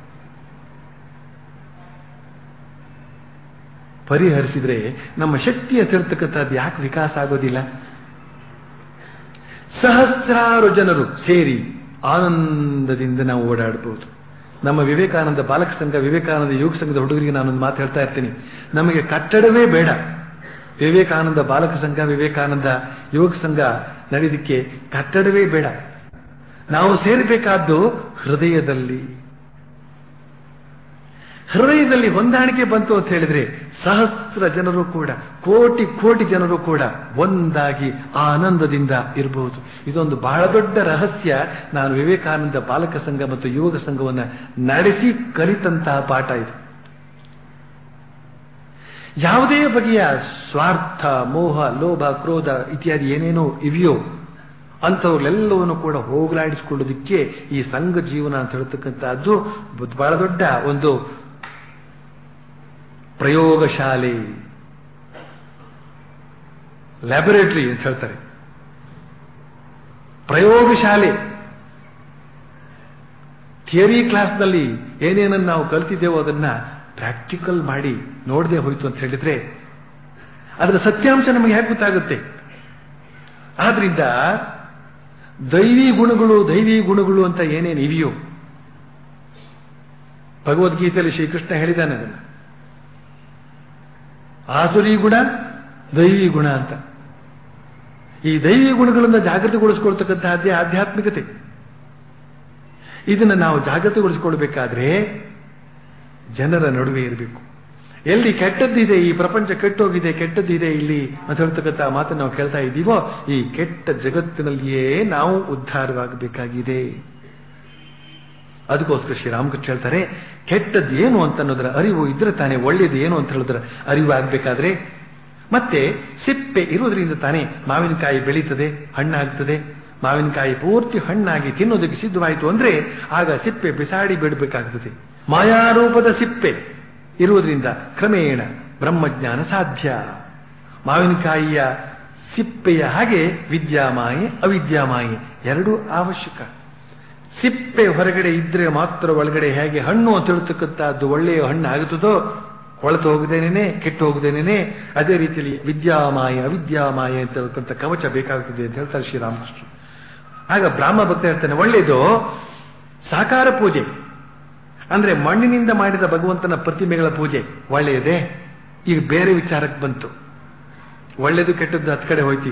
ಪರಿಹರಿಸಿದ್ರೆ ನಮ್ಮ ಶಕ್ತಿ ಅಂತಿರ್ತಕ್ಕಂಥದ್ದು ಯಾಕೆ ವಿಕಾಸ ಆಗೋದಿಲ್ಲ ಸಹಸ್ರಾರು ಜನರು ಸೇರಿ ಆನಂದದಿಂದ ನಾವು ಓಡಾಡಬಹುದು ನಮ್ಮ ವಿವೇಕಾನಂದ ಬಾಲಕ ಸಂಘ ವಿವೇಕಾನಂದ ಯುವಕ ಸಂಘದ ಹುಡುಗರಿಗೆ ನಾನೊಂದು ಮಾತು ಹೇಳ್ತಾ ಇರ್ತೀನಿ ನಮಗೆ ಕಟ್ಟಡವೇ ಬೇಡ ವಿವೇಕಾನಂದ ಬಾಲಕ ಸಂಘ ವಿವೇಕಾನಂದ ಯುವಕ ಸಂಘ ನಡೆದಕ್ಕೆ ಕಟ್ಟಡವೇ ಬೇಡ ನಾವು ಸೇರಬೇಕಾದ್ದು ಹೃದಯದಲ್ಲಿ ಹೃದಯದಲ್ಲಿ ಹೊಂದಾಣಿಕೆ ಬಂತು ಅಂತ ಹೇಳಿದ್ರೆ ಸಹಸ್ರ ಜನರು ಕೂಡ ಕೋಟಿ ಕೋಟಿ ಜನರು ಕೂಡ ಒಂದಾಗಿ ಆನಂದದಿಂದ ಇರಬಹುದು ಇದೊಂದು ಬಹಳ ದೊಡ್ಡ ರಹಸ್ಯ ನಾನು ವಿವೇಕಾನಂದ ಬಾಲಕ ಸಂಘ ಮತ್ತು ಯುವಕ ಸಂಘವನ್ನು ನಡೆಸಿ ಕಲಿತಂತಹ ಪಾಠ ಇದು ಯಾವುದೇ ಬಗೆಯ ಸ್ವಾರ್ಥ ಮೋಹ ಲೋಭ ಕ್ರೋಧ ಇತ್ಯಾದಿ ಏನೇನೋ ಇವೆಯೋ ಅಂಥವ್ರೆಲ್ಲವನ್ನು ಕೂಡ ಹೋಗಲಾಡಿಸಿಕೊಳ್ಳೋದಕ್ಕೆ ಈ ಸಂಘ ಜೀವನ ಅಂತ ಹೇಳ್ತಕ್ಕಂಥದ್ದು ಬಹಳ ದೊಡ್ಡ ಒಂದು ಪ್ರಯೋಗಶಾಲೆ ಲ್ಯಾಬೊರೇಟರಿ ಅಂತ ಹೇಳ್ತಾರೆ ಪ್ರಯೋಗಶಾಲೆ ಥಿಯರಿ ಕ್ಲಾಸ್ನಲ್ಲಿ ಏನೇನನ್ನು ನಾವು ಕಲ್ತಿದ್ದೇವೋ ಅದನ್ನ ಪ್ರಾಕ್ಟಿಕಲ್ ಮಾಡಿ ನೋಡದೆ ಹೋಯ್ತು ಅಂತ ಹೇಳಿದ್ರೆ ಅದರ ಸತ್ಯಾಂಶ ನಮಗೆ ಹೇಗೆ ಗೊತ್ತಾಗುತ್ತೆ ಆದ್ರಿಂದ ದೈವಿ ಗುಣಗಳು ದೈವಿ ಗುಣಗಳು ಅಂತ ಏನೇನು ಇವೆಯೋ ಭಗವದ್ಗೀತೆಯಲ್ಲಿ ಶ್ರೀಕೃಷ್ಣ ಹೇಳಿದ್ದಾನೆ ಅದನ್ನ ಆಸುರಿ ಗುಣ ದೈವಿ ಗುಣ ಅಂತ ಈ ದೈವಿ ಗುಣಗಳನ್ನು ಜಾಗೃತಿಗೊಳಿಸ್ಕೊಳ್ತಕ್ಕಂತಹದ್ದೇ ಆಧ್ಯಾತ್ಮಿಕತೆ ಇದನ್ನು ನಾವು ಜಾಗೃತಿಗೊಳಿಸಿಕೊಳ್ಬೇಕಾದ್ರೆ ಜನರ ನಡುವೆ ಇರಬೇಕು ಎಲ್ಲಿ ಕೆಟ್ಟದ್ದಿದೆ ಈ ಪ್ರಪಂಚ ಕೆಟ್ಟೋಗಿದೆ ಕೆಟ್ಟದ್ದಿದೆ ಇಲ್ಲಿ ಅಂತ ಹೇಳ್ತಕ್ಕಂಥ ಮಾತನ್ನು ನಾವು ಕೇಳ್ತಾ ಇದ್ದೀವೋ ಈ ಕೆಟ್ಟ ಜಗತ್ತಿನಲ್ಲಿಯೇ ನಾವು ಉದ್ಧಾರವಾಗಬೇಕಾಗಿದೆ ಅದಕ್ಕೋಸ್ಕರ ಶ್ರೀರಾಮಕೃಷ್ಣ ಹೇಳ್ತಾರೆ ಕೆಟ್ಟದ್ದು ಏನು ಅಂತ ಅನ್ನೋದರ ಅರಿವು ಇದ್ರೆ ತಾನೇ ಒಳ್ಳೇದು ಏನು ಅಂತ ಹೇಳಿದ್ರೆ ಅರಿವು ಆಗಬೇಕಾದ್ರೆ ಮತ್ತೆ ಸಿಪ್ಪೆ ಇರುವುದರಿಂದ ತಾನೇ ಮಾವಿನಕಾಯಿ ಬೆಳೀತದೆ ಹಣ್ಣಾಗ್ತದೆ ಮಾವಿನಕಾಯಿ ಪೂರ್ತಿ ಹಣ್ಣಾಗಿ ತಿನ್ನೋದಕ್ಕೆ ಸಿದ್ಧವಾಯಿತು ಅಂದ್ರೆ ಆಗ ಸಿಪ್ಪೆ ಬಿಸಾಡಿ ಬಿಡಬೇಕಾಗ್ತದೆ ಮಾಯಾರೂಪದ ಸಿಪ್ಪೆ ಇರುವುದರಿಂದ ಕ್ರಮೇಣ ಬ್ರಹ್ಮಜ್ಞಾನ ಸಾಧ್ಯ ಮಾವಿನಕಾಯಿಯ ಸಿಪ್ಪೆಯ ಹಾಗೆ ವಿದ್ಯಾಮಾಯೆ ಅವಿದ್ಯಾಮಾಯೆ ಎರಡೂ ಅವಶ್ಯಕ ಸಿಪ್ಪೆ ಹೊರಗಡೆ ಇದ್ರೆ ಮಾತ್ರ ಒಳಗಡೆ ಹೇಗೆ ಹಣ್ಣು ಅಂತ ಹೇಳ್ತಕ್ಕಂಥದ್ದು ಒಳ್ಳೆಯ ಹಣ್ಣು ಆಗುತ್ತದೋ ಕೊಳತು ಹೋಗದೇನೆ ಕೆಟ್ಟು ಹೋಗದೇನೆ ಅದೇ ರೀತಿಯಲ್ಲಿ ವಿದ್ಯಾಮಾಯ ಅವಿದ್ಯಾಮಾಯ ಅಂತ ಹೇಳ್ತಕ್ಕಂಥ ಕವಚ ಬೇಕಾಗ್ತದೆ ಅಂತ ಹೇಳ್ತಾರೆ ಶ್ರೀರಾಮಕೃಷ್ಣ ಆಗ ಬ್ರಾಹ್ಮ ಭಕ್ತ ಹೇಳ್ತಾನೆ ಒಳ್ಳೆಯದು ಸಾಕಾರ ಪೂಜೆ ಅಂದ್ರೆ ಮಣ್ಣಿನಿಂದ ಮಾಡಿದ ಭಗವಂತನ ಪ್ರತಿಮೆಗಳ ಪೂಜೆ ಒಳ್ಳೆಯದೇ ಈಗ ಬೇರೆ ವಿಚಾರಕ್ಕೆ ಬಂತು ಒಳ್ಳೆಯದು ಕೆಟ್ಟದ್ದು ಹತ್ ಕಡೆ ಹೋಯ್ತೀಗ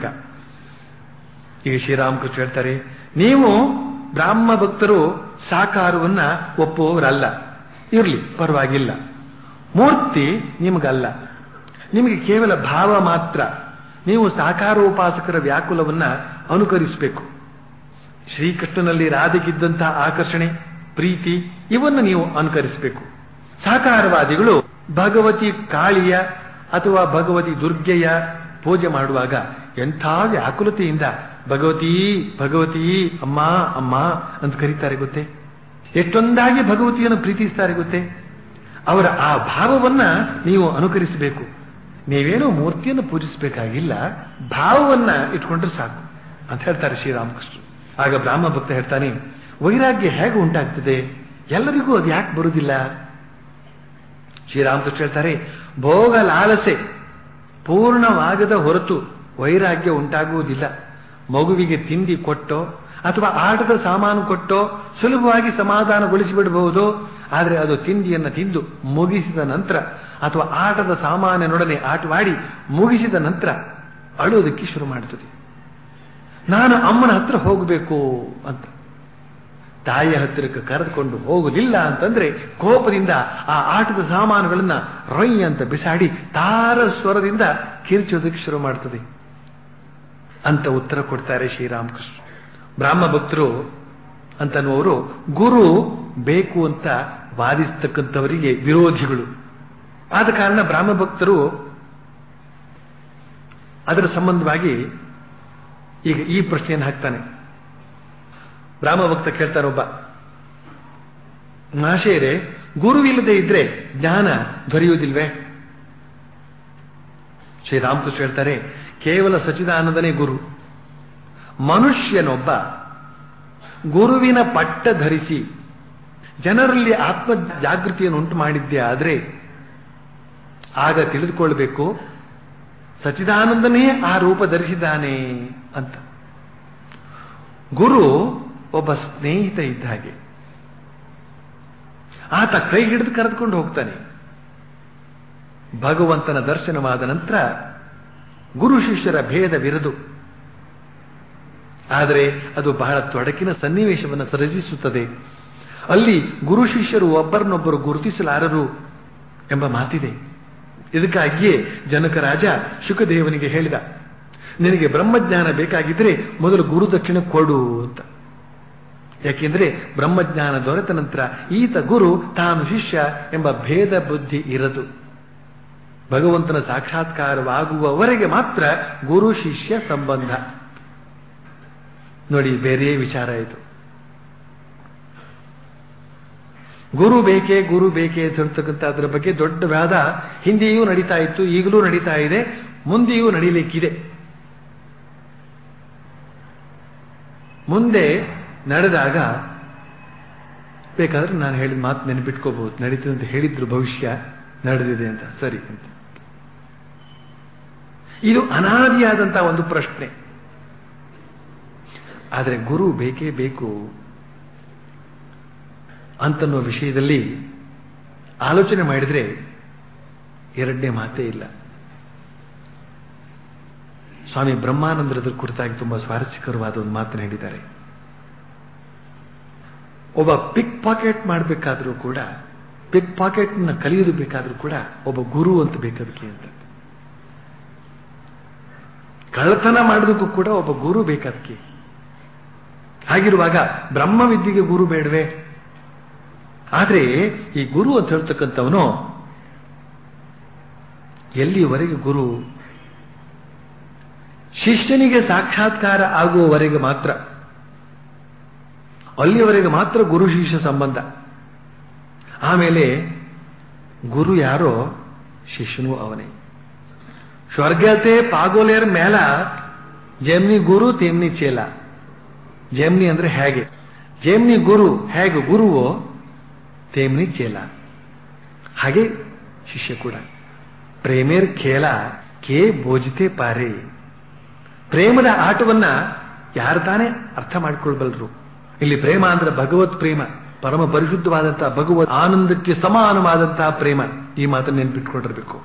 ಈಗ ಶ್ರೀರಾಮಕೃಷ್ಣ ಹೇಳ್ತಾರೆ ನೀವು ಬ್ರಾಹ್ಮ ಭಕ್ತರು ಸಾಕಾರವನ್ನ ಒಪ್ಪುವವರಲ್ಲ ಇರಲಿ ಪರವಾಗಿಲ್ಲ ಮೂರ್ತಿ ನಿಮಗಲ್ಲ ನಿಮಗೆ ಕೇವಲ ಭಾವ ಮಾತ್ರ ನೀವು ಸಾಕಾರೋಪಾಸಕರ ವ್ಯಾಕುಲವನ್ನ ಅನುಕರಿಸಬೇಕು ಶ್ರೀಕೃಷ್ಣನಲ್ಲಿ ರಾಧೆಗಿದ್ದಂತಹ ಆಕರ್ಷಣೆ ಪ್ರೀತಿ ಇವನ್ನು ನೀವು ಅನುಕರಿಸಬೇಕು ಸಾಕಾರವಾದಿಗಳು ಭಗವತಿ ಕಾಳಿಯ ಅಥವಾ ಭಗವತಿ ದುರ್ಗೆಯ ಪೂಜೆ ಮಾಡುವಾಗ ಎಂಥ ವ್ಯಾಕುಲತೆಯಿಂದ ಭಗವತಿ ಭಗವತಿ ಅಮ್ಮ ಅಮ್ಮ ಅಂತ ಕರೀತಾರೆ ಗೊತ್ತೇ ಎಷ್ಟೊಂದಾಗಿ ಭಗವತಿಯನ್ನು ಪ್ರೀತಿಸ್ತಾರೆ ಗೊತ್ತೇ ಅವರ ಆ ಭಾವವನ್ನ ನೀವು ಅನುಕರಿಸಬೇಕು ನೀವೇನೋ ಮೂರ್ತಿಯನ್ನು ಪೂಜಿಸಬೇಕಾಗಿಲ್ಲ ಭಾವವನ್ನ ಇಟ್ಕೊಂಡ್ರೆ ಸಾಕು ಅಂತ ಹೇಳ್ತಾರೆ ಶ್ರೀರಾಮಕೃಷ್ಣ ಆಗ ಬ್ರಾಹ್ಮ ಭಕ್ತ ಹೇಳ್ತಾನೆ ವೈರಾಗ್ಯ ಹೇಗೆ ಉಂಟಾಗ್ತದೆ ಎಲ್ಲರಿಗೂ ಅದು ಯಾಕೆ ಬರುವುದಿಲ್ಲ ಶ್ರೀರಾಮಕೃಷ್ಣ ಹೇಳ್ತಾರೆ ಭೋಗ ಲಾಲಸೆ ಪೂರ್ಣವಾಗದ ಹೊರತು ವೈರಾಗ್ಯ ಉಂಟಾಗುವುದಿಲ್ಲ ಮಗುವಿಗೆ ತಿಂಡಿ ಕೊಟ್ಟೋ ಅಥವಾ ಆಟದ ಸಾಮಾನು ಕೊಟ್ಟೋ ಸುಲಭವಾಗಿ ಸಮಾಧಾನಗೊಳಿಸಿಬಿಡಬಹುದು ಆದರೆ ಅದು ತಿಂಡಿಯನ್ನು ತಿಂದು ಮುಗಿಸಿದ ನಂತರ ಅಥವಾ ಆಟದ ಸಾಮಾನಿನೊಡನೆ ಆಟವಾಡಿ ಮುಗಿಸಿದ ನಂತರ ಅಳುವುದಕ್ಕೆ ಶುರು ಮಾಡುತ್ತದೆ ನಾನು ಅಮ್ಮನ ಹತ್ರ ಹೋಗಬೇಕು ಅಂತ ತಾಯಿಯ ಹತ್ತಿರಕ್ಕೆ ಕರೆದುಕೊಂಡು ಹೋಗುವುದಿಲ್ಲ ಅಂತಂದ್ರೆ ಕೋಪದಿಂದ ಆ ಆಟದ ಸಾಮಾನುಗಳನ್ನ ರೊಯ್ ಅಂತ ಬಿಸಾಡಿ ತಾರ ಸ್ವರದಿಂದ ಕಿರ್ಚೋದಕ್ಕೆ ಶುರು ಮಾಡ್ತದೆ ಅಂತ ಉತ್ತರ ಕೊಡ್ತಾರೆ ಶ್ರೀರಾಮಕೃಷ್ಣ ಬ್ರಾಹ್ಮ ಭಕ್ತರು ಅಂತನ್ನುವರು ಗುರು ಬೇಕು ಅಂತ ವಾದಿಸ್ತಕ್ಕಂಥವರಿಗೆ ವಿರೋಧಿಗಳು ಆದ ಕಾರಣ ಬ್ರಾಹ್ಮ ಭಕ್ತರು ಅದರ ಸಂಬಂಧವಾಗಿ ಈಗ ಈ ಪ್ರಶ್ನೆಯನ್ನು ಹಾಕ್ತಾನೆ ಬ್ರಾಹ್ಮ ಭಕ್ತ ಕೇಳ್ತಾನೆ ಒಬ್ಬ ಮಹಾಶಯರೇ ಗುರುವಿಲ್ಲದೆ ಇದ್ರೆ ಜ್ಞಾನ ದೊರೆಯುವುದಿಲ್ವೇ ಶ್ರೀರಾಮಕೃಷ್ಣ ಹೇಳ್ತಾರೆ ಕೇವಲ ಸಚಿದಾನಂದನೇ ಗುರು ಮನುಷ್ಯನೊಬ್ಬ ಗುರುವಿನ ಪಟ್ಟ ಧರಿಸಿ ಜನರಲ್ಲಿ ಆತ್ಮ ಜಾಗೃತಿಯನ್ನು ಉಂಟು ಮಾಡಿದ್ದೇ ಆದರೆ ಆಗ ತಿಳಿದುಕೊಳ್ಬೇಕು ಸಚಿದಾನಂದನೇ ಆ ರೂಪ ಧರಿಸಿದ್ದಾನೆ ಅಂತ ಗುರು ಒಬ್ಬ ಸ್ನೇಹಿತ ಇದ್ದ ಹಾಗೆ ಆತ ಕೈ ಹಿಡಿದು ಕರೆದುಕೊಂಡು ಹೋಗ್ತಾನೆ ಭಗವಂತನ ದರ್ಶನವಾದ ನಂತರ ಗುರು ಶಿಷ್ಯರ ಭೇದವಿರದು ಆದರೆ ಅದು ಬಹಳ ತೊಡಕಿನ ಸನ್ನಿವೇಶವನ್ನು ಸೃಜಿಸುತ್ತದೆ ಅಲ್ಲಿ ಗುರು ಶಿಷ್ಯರು ಒಬ್ಬರನ್ನೊಬ್ಬರು ಗುರುತಿಸಲಾರರು ಎಂಬ ಮಾತಿದೆ ಇದಕ್ಕಾಗಿಯೇ ಜನಕ ರಾಜ ಶುಕದೇವನಿಗೆ ಹೇಳಿದ ನಿನಗೆ ಬ್ರಹ್ಮಜ್ಞಾನ ಬೇಕಾಗಿದ್ರೆ ಮೊದಲು ಗುರು ದಕ್ಷಿಣ ಕೊಡು ಅಂತ ಯಾಕೆಂದ್ರೆ ಬ್ರಹ್ಮಜ್ಞಾನ ದೊರೆತ ನಂತರ ಈತ ಗುರು ತಾನು ಶಿಷ್ಯ ಎಂಬ ಭೇದ ಬುದ್ಧಿ ಇರದು ಭಗವಂತನ ಸಾಕ್ಷಾತ್ಕಾರವಾಗುವವರೆಗೆ ಮಾತ್ರ ಗುರು ಶಿಷ್ಯ ಸಂಬಂಧ ನೋಡಿ ಬೇರೆ ವಿಚಾರ ಇದು ಗುರು ಬೇಕೇ ಗುರು ಬೇಕೇ ಅಂತ ಹೇಳ್ತಕ್ಕಂಥ ಅದರ ಬಗ್ಗೆ ದೊಡ್ಡ ವಾದ ಹಿಂದೆಯೂ ನಡೀತಾ ಇತ್ತು ಈಗಲೂ ನಡೀತಾ ಇದೆ ಮುಂದೆಯೂ ನಡೀಲಿಕ್ಕಿದೆ ಮುಂದೆ ನಡೆದಾಗ ಬೇಕಾದ್ರೆ ನಾನು ಹೇಳಿದ ಮಾತು ನೆನಪಿಟ್ಕೋಬಹುದು ನಡೀತದೆ ಅಂತ ಹೇಳಿದ್ರು ಭವಿಷ್ಯ ನಡೆದಿದೆ ಅಂತ ಸರಿ ಅಂತ ಇದು ಅನಾದಿಯಾದಂತಹ ಒಂದು ಪ್ರಶ್ನೆ ಆದರೆ ಗುರು ಬೇಕೇ ಬೇಕು ಅಂತನ್ನೋ ವಿಷಯದಲ್ಲಿ ಆಲೋಚನೆ ಮಾಡಿದ್ರೆ ಎರಡನೇ ಮಾತೇ ಇಲ್ಲ ಸ್ವಾಮಿ ಬ್ರಹ್ಮಾನಂದರದ ಕುರಿತಾಗಿ ತುಂಬಾ ಸ್ವಾರಸ್ಯಕರವಾದ ಒಂದು ಮಾತನ್ನು ಹೇಳಿದ್ದಾರೆ ಒಬ್ಬ ಪಿಕ್ ಪಾಕೆಟ್ ಮಾಡಬೇಕಾದ್ರೂ ಕೂಡ ಪಿಕ್ ಪಾಕೆಟ್ ಕಲಿಯೋದು ಬೇಕಾದ್ರೂ ಕೂಡ ಒಬ್ಬ ಗುರು ಅಂತ ಬೇಕದಕ್ಕೆ ಅಂತ ಕಳ್ಳತನ ಮಾಡೋದಕ್ಕೂ ಕೂಡ ಒಬ್ಬ ಗುರು ಬೇಕದಕ್ಕೆ ಹಾಗಿರುವಾಗ ಬ್ರಹ್ಮವಿದ್ಯೆಗೆ ಗುರು ಬೇಡವೆ ಆದ್ರೆ ಈ ಗುರು ಅಂತ ಹೇಳ್ತಕ್ಕಂಥವನು ಎಲ್ಲಿಯವರೆಗೆ ಗುರು ಶಿಷ್ಯನಿಗೆ ಸಾಕ್ಷಾತ್ಕಾರ ಆಗುವವರೆಗೆ ಮಾತ್ರ ಅಲ್ಲಿಯವರೆಗೆ ಮಾತ್ರ ಗುರು ಶಿಷ್ಯ ಸಂಬಂಧ ಆಮೇಲೆ ಗುರು ಯಾರೋ ಶಿಷ್ಯನೂ ಅವನೇ ಸ್ವರ್ಗತೆ ಪಾಗೋಲೇರ್ ಮೇಲ ಜೆಮ್ನಿ ಗುರು ತೇಮ್ನಿ ಚೇಲ ಜೆಮ್ನಿ ಅಂದ್ರೆ ಹೇಗೆ ಜೇಮ್ನಿ ಗುರು ಹೇಗೆ ಗುರುವೋ ತೇಮ್ನಿ ಚೇಲ ಹಾಗೆ ಶಿಷ್ಯ ಕೂಡ ಪ್ರೇಮೇರ್ ಖೇಲ ಕೇ ಬೋಜಿತೆ ಪಾರೆ ಪ್ರೇಮದ ಆಟವನ್ನ ಯಾರು ತಾನೇ ಅರ್ಥ ಮಾಡಿಕೊಳ್ಬಲ್ರು ಇಲ್ಲಿ ಪ್ರೇಮ ಅಂದ್ರೆ ಭಗವತ್ ಪ್ರೇಮ ಪರಮ ಪರಿಶುದ್ಧವಾದಂತಹ ಭಗವತ್ ಆನಂದಕ್ಕೆ ಸಮಾನವಾದಂತಹ ಪ್ರೇಮ ಈ ಮಾತನ್ನು ನೆನ್ಪಿಟ್ಕೊಂಡಿರ್ಬೇಕು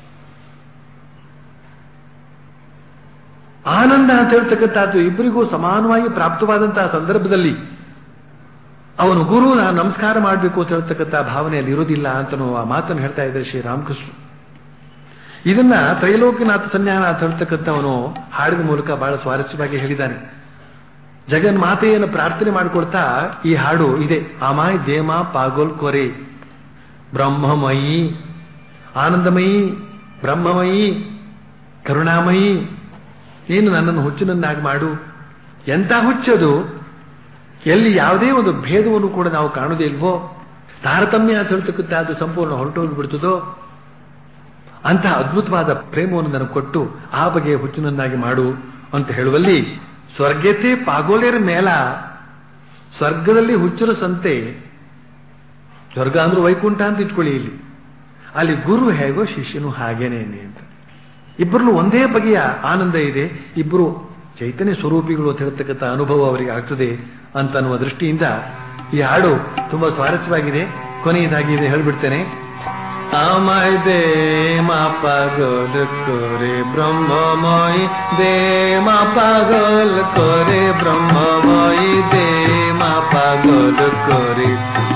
ಆನಂದ ಅಂತ ಹೇಳ್ತಕ್ಕಂಥದ್ದು ಇಬ್ಬರಿಗೂ ಸಮಾನವಾಗಿ ಪ್ರಾಪ್ತವಾದಂತಹ ಸಂದರ್ಭದಲ್ಲಿ ಅವನು ಗುರು ನಾನು ನಮಸ್ಕಾರ ಮಾಡಬೇಕು ಅಂತ ಹೇಳ್ತಕ್ಕಂಥ ಭಾವನೆಯಲ್ಲಿ ಇರೋದಿಲ್ಲ ಅಂತನೂ ಆ ಮಾತನ್ನು ಹೇಳ್ತಾ ಇದ್ದಾರೆ ಶ್ರೀರಾಮಕೃಷ್ಣ ಇದನ್ನ ತ್ರೈಲೋಕ್ಯನಾಥ ಸನ್ಯಾನ ಅಂತ ಹೇಳ್ತಕ್ಕಂಥವನು ಹಾಡಿನ ಮೂಲಕ ಬಹಳ ಸ್ವಾರಸ್ಯವಾಗಿ ಹೇಳಿದ್ದಾನೆ ಜಗನ್ಮಾತೆಯನ್ನು ಪ್ರಾರ್ಥನೆ ಮಾಡಿಕೊಳ್ತಾ ಈ ಹಾಡು ಇದೆ ಅಮಾಯ್ ದೇಮ ಪಾಗೋಲ್ ಕೊರೆ ಬ್ರಹ್ಮಮಯಿ ಆನಂದಮಯಿ ಬ್ರಹ್ಮಮಯಿ ಕರುಣಾಮಯಿ ನೀನು ನನ್ನನ್ನು ಹುಚ್ಚನನ್ನಾಗಿ ಮಾಡು ಎಂತ ಹುಚ್ಚದು ಎಲ್ಲಿ ಯಾವುದೇ ಒಂದು ಭೇದವನ್ನು ಕೂಡ ನಾವು ಕಾಣುವುದೇ ಇಲ್ವೋ ತಾರತಮ್ಯ ಅಂತ ಹೇಳ್ತಕ್ಕಂಥ ಅದು ಸಂಪೂರ್ಣ ಹೊರಟೋಗ್ಬಿಡ್ತದೋ ಅಂತಹ ಅದ್ಭುತವಾದ ಪ್ರೇಮವನ್ನು ನನಗೆ ಕೊಟ್ಟು ಆ ಬಗೆಯ ಹುಚ್ಚನನ್ನಾಗಿ ಮಾಡು ಅಂತ ಹೇಳುವಲ್ಲಿ ಸ್ವರ್ಗತೆ ಪಾಗೋಲೇರ ಮೇಲ ಸ್ವರ್ಗದಲ್ಲಿ ಹುಚ್ಚರ ಸಂತೆ ಸ್ವರ್ಗ ಅಂದ್ರೆ ವೈಕುಂಠ ಅಂತ ಇಟ್ಕೊಳ್ಳಿ ಇಲ್ಲಿ ಅಲ್ಲಿ ಗುರು ಹೇಗೋ ಶಿಷ್ಯನು ಹಾಗೇನೇನೆ ಅಂತ ಇಬ್ಬರಲ್ಲೂ ಒಂದೇ ಬಗೆಯ ಆನಂದ ಇದೆ ಇಬ್ಬರು ಚೈತನ್ಯ ಸ್ವರೂಪಿಗಳು ಅಂತ ಹೇಳ್ತಕ್ಕಂಥ ಅನುಭವ ಅವರಿಗೆ ಆಗ್ತದೆ ಅಂತ ಅನ್ನುವ ದೃಷ್ಟಿಯಿಂದ ಈ ಹಾಡು ತುಂಬಾ ಸ್ವಾರಸ್ಯವಾಗಿದೆ ಕೊನೆಯದಾಗಿ ಇದೆ ಹೇಳ್ಬಿಡ್ತೇನೆ আমায় দে মা পাগল করে ব্রহ্মময় দে মা পাগল করে ব্রহ্মময় দে মা পাগল করে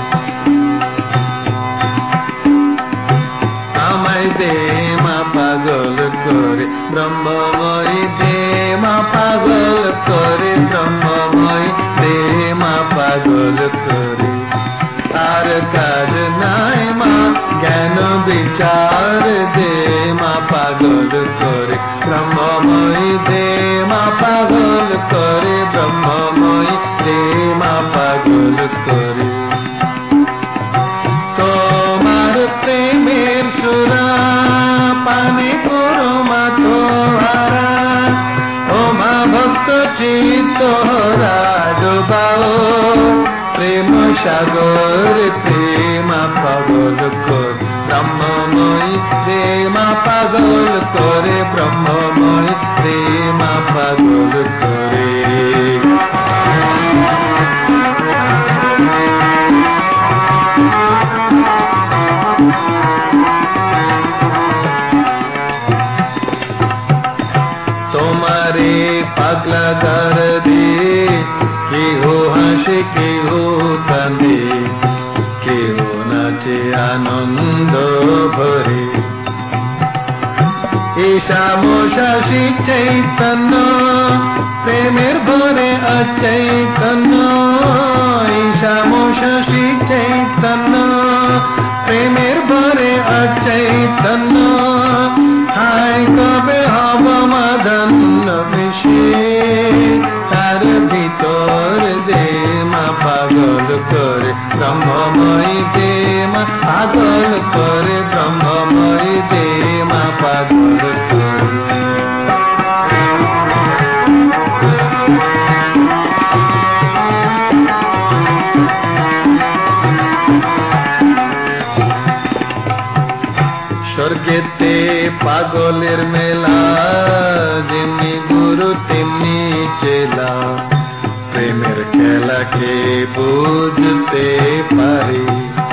আমায় দে মা পাগল করে ব্রহ্মময় দে মা পাগল করে ব্রহ্মময় দে মা পাগল করে আর কাজ নাই মা জ্ঞান বিচার দে মা পাগল করে ব্রহ্মময় দে মা পাগল করে ব্রহ্মময় দে মা পাগল করে তোমার প্রেমের সুরা পানে করো মা তোহারা ও মা ভক্ত চিত্ত রাজবাও প্রেম সাগর প্রেম পাগল কর ব্রহ্মময় প্রেম পাগল করে ব্রহ্মময় প্রেম পাগল করে তোমারে পাগলা কর দে কেহ হাসে কেহ কাঁদে কেহ নাচে আনন্দ ভরে ঈশাম শশী চৈতন্য প্রেমের ভরে অচৈতন্য ঈশাম শশী চৈতন্য প্রেমের ভরে অচৈতন্য হায় কবে হব মাদন্ন মিশে তার ভিতর দে মা পাগল করে ব্রহ্মময় দে মা পাগল করে ব্রহ্মময় দে মা পাগল করে স্বর্গেতে পাগলের মেলা যেমনি গুরু তেমনি চেলা প্রেমের খেলাকে বুঝতে পারি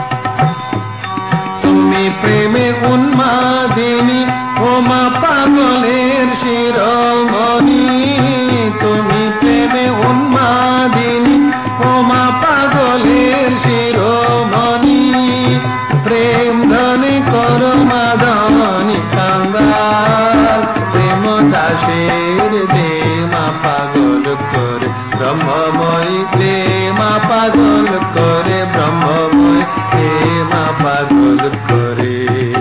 তুমি প্রেমে উন্মাদিনী ওমা পাগলের শিরোমণি তুমি প্রেমে উন্মাদিনী ওমা পাগলের শিরোমণি প্রেম ধনে কর মাদনি কাঙ্গাল প্রেম দাসের দে মা পাগল করে ব্রহ্মময় দে মা পাগল করে ಬ್ರಹ್ಮಮಯ ಪ್ರೇಮ ಪಾಗಲ್ ಕರೆ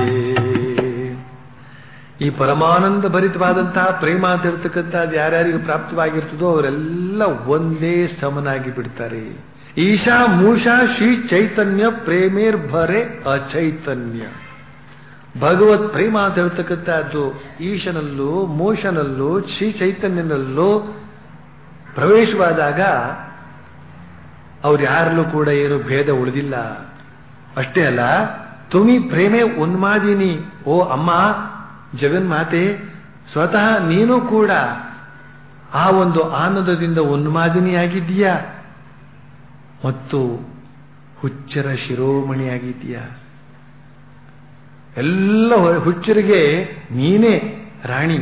ಈ ಪರಮಾನಂದ ಭರಿತವಾದಂತಹ ಪ್ರೇಮ ಅಂತ ಇರ್ತಕ್ಕಂಥದ್ದು ಯಾರ್ಯಾರಿಗೆ ಪ್ರಾಪ್ತವಾಗಿರ್ತದೋ ಅವರೆಲ್ಲ ಒಂದೇ ಸಮನಾಗಿ ಬಿಡ್ತಾರೆ ಈಶಾ ಮೂಷಾ ಶ್ರೀ ಚೈತನ್ಯ ಪ್ರೇಮೇರ್ ಭರೆ ಅಚೈತನ್ಯ ಭಗವತ್ ಪ್ರೇಮ ಅಂತ ಹೇಳ್ತಕ್ಕಂಥದ್ದು ಈಶನಲ್ಲೂ ಮೋಶನಲ್ಲೂ ಶ್ರೀ ಚೈತನ್ಯನಲ್ಲೂ ಪ್ರವೇಶವಾದಾಗ ಅವ್ರು ಯಾರಲ್ಲೂ ಕೂಡ ಏನು ಭೇದ ಉಳಿದಿಲ್ಲ ಅಷ್ಟೇ ಅಲ್ಲ ತುಮಿ ಪ್ರೇಮೆ ಉನ್ಮಾದಿನಿ ಓ ಅಮ್ಮ ಜಗನ್ಮಾತೆ ಸ್ವತಃ ನೀನು ಕೂಡ ಆ ಒಂದು ಆನಂದದಿಂದ ಉನ್ಮಾದಿನಿಯಾಗಿದ್ದೀಯಾ ಮತ್ತು ಹುಚ್ಚರ ಶಿರೋಮಣಿಯಾಗಿದ್ದೀಯಾ ಎಲ್ಲ ಹುಚ್ಚರಿಗೆ ನೀನೇ ರಾಣಿ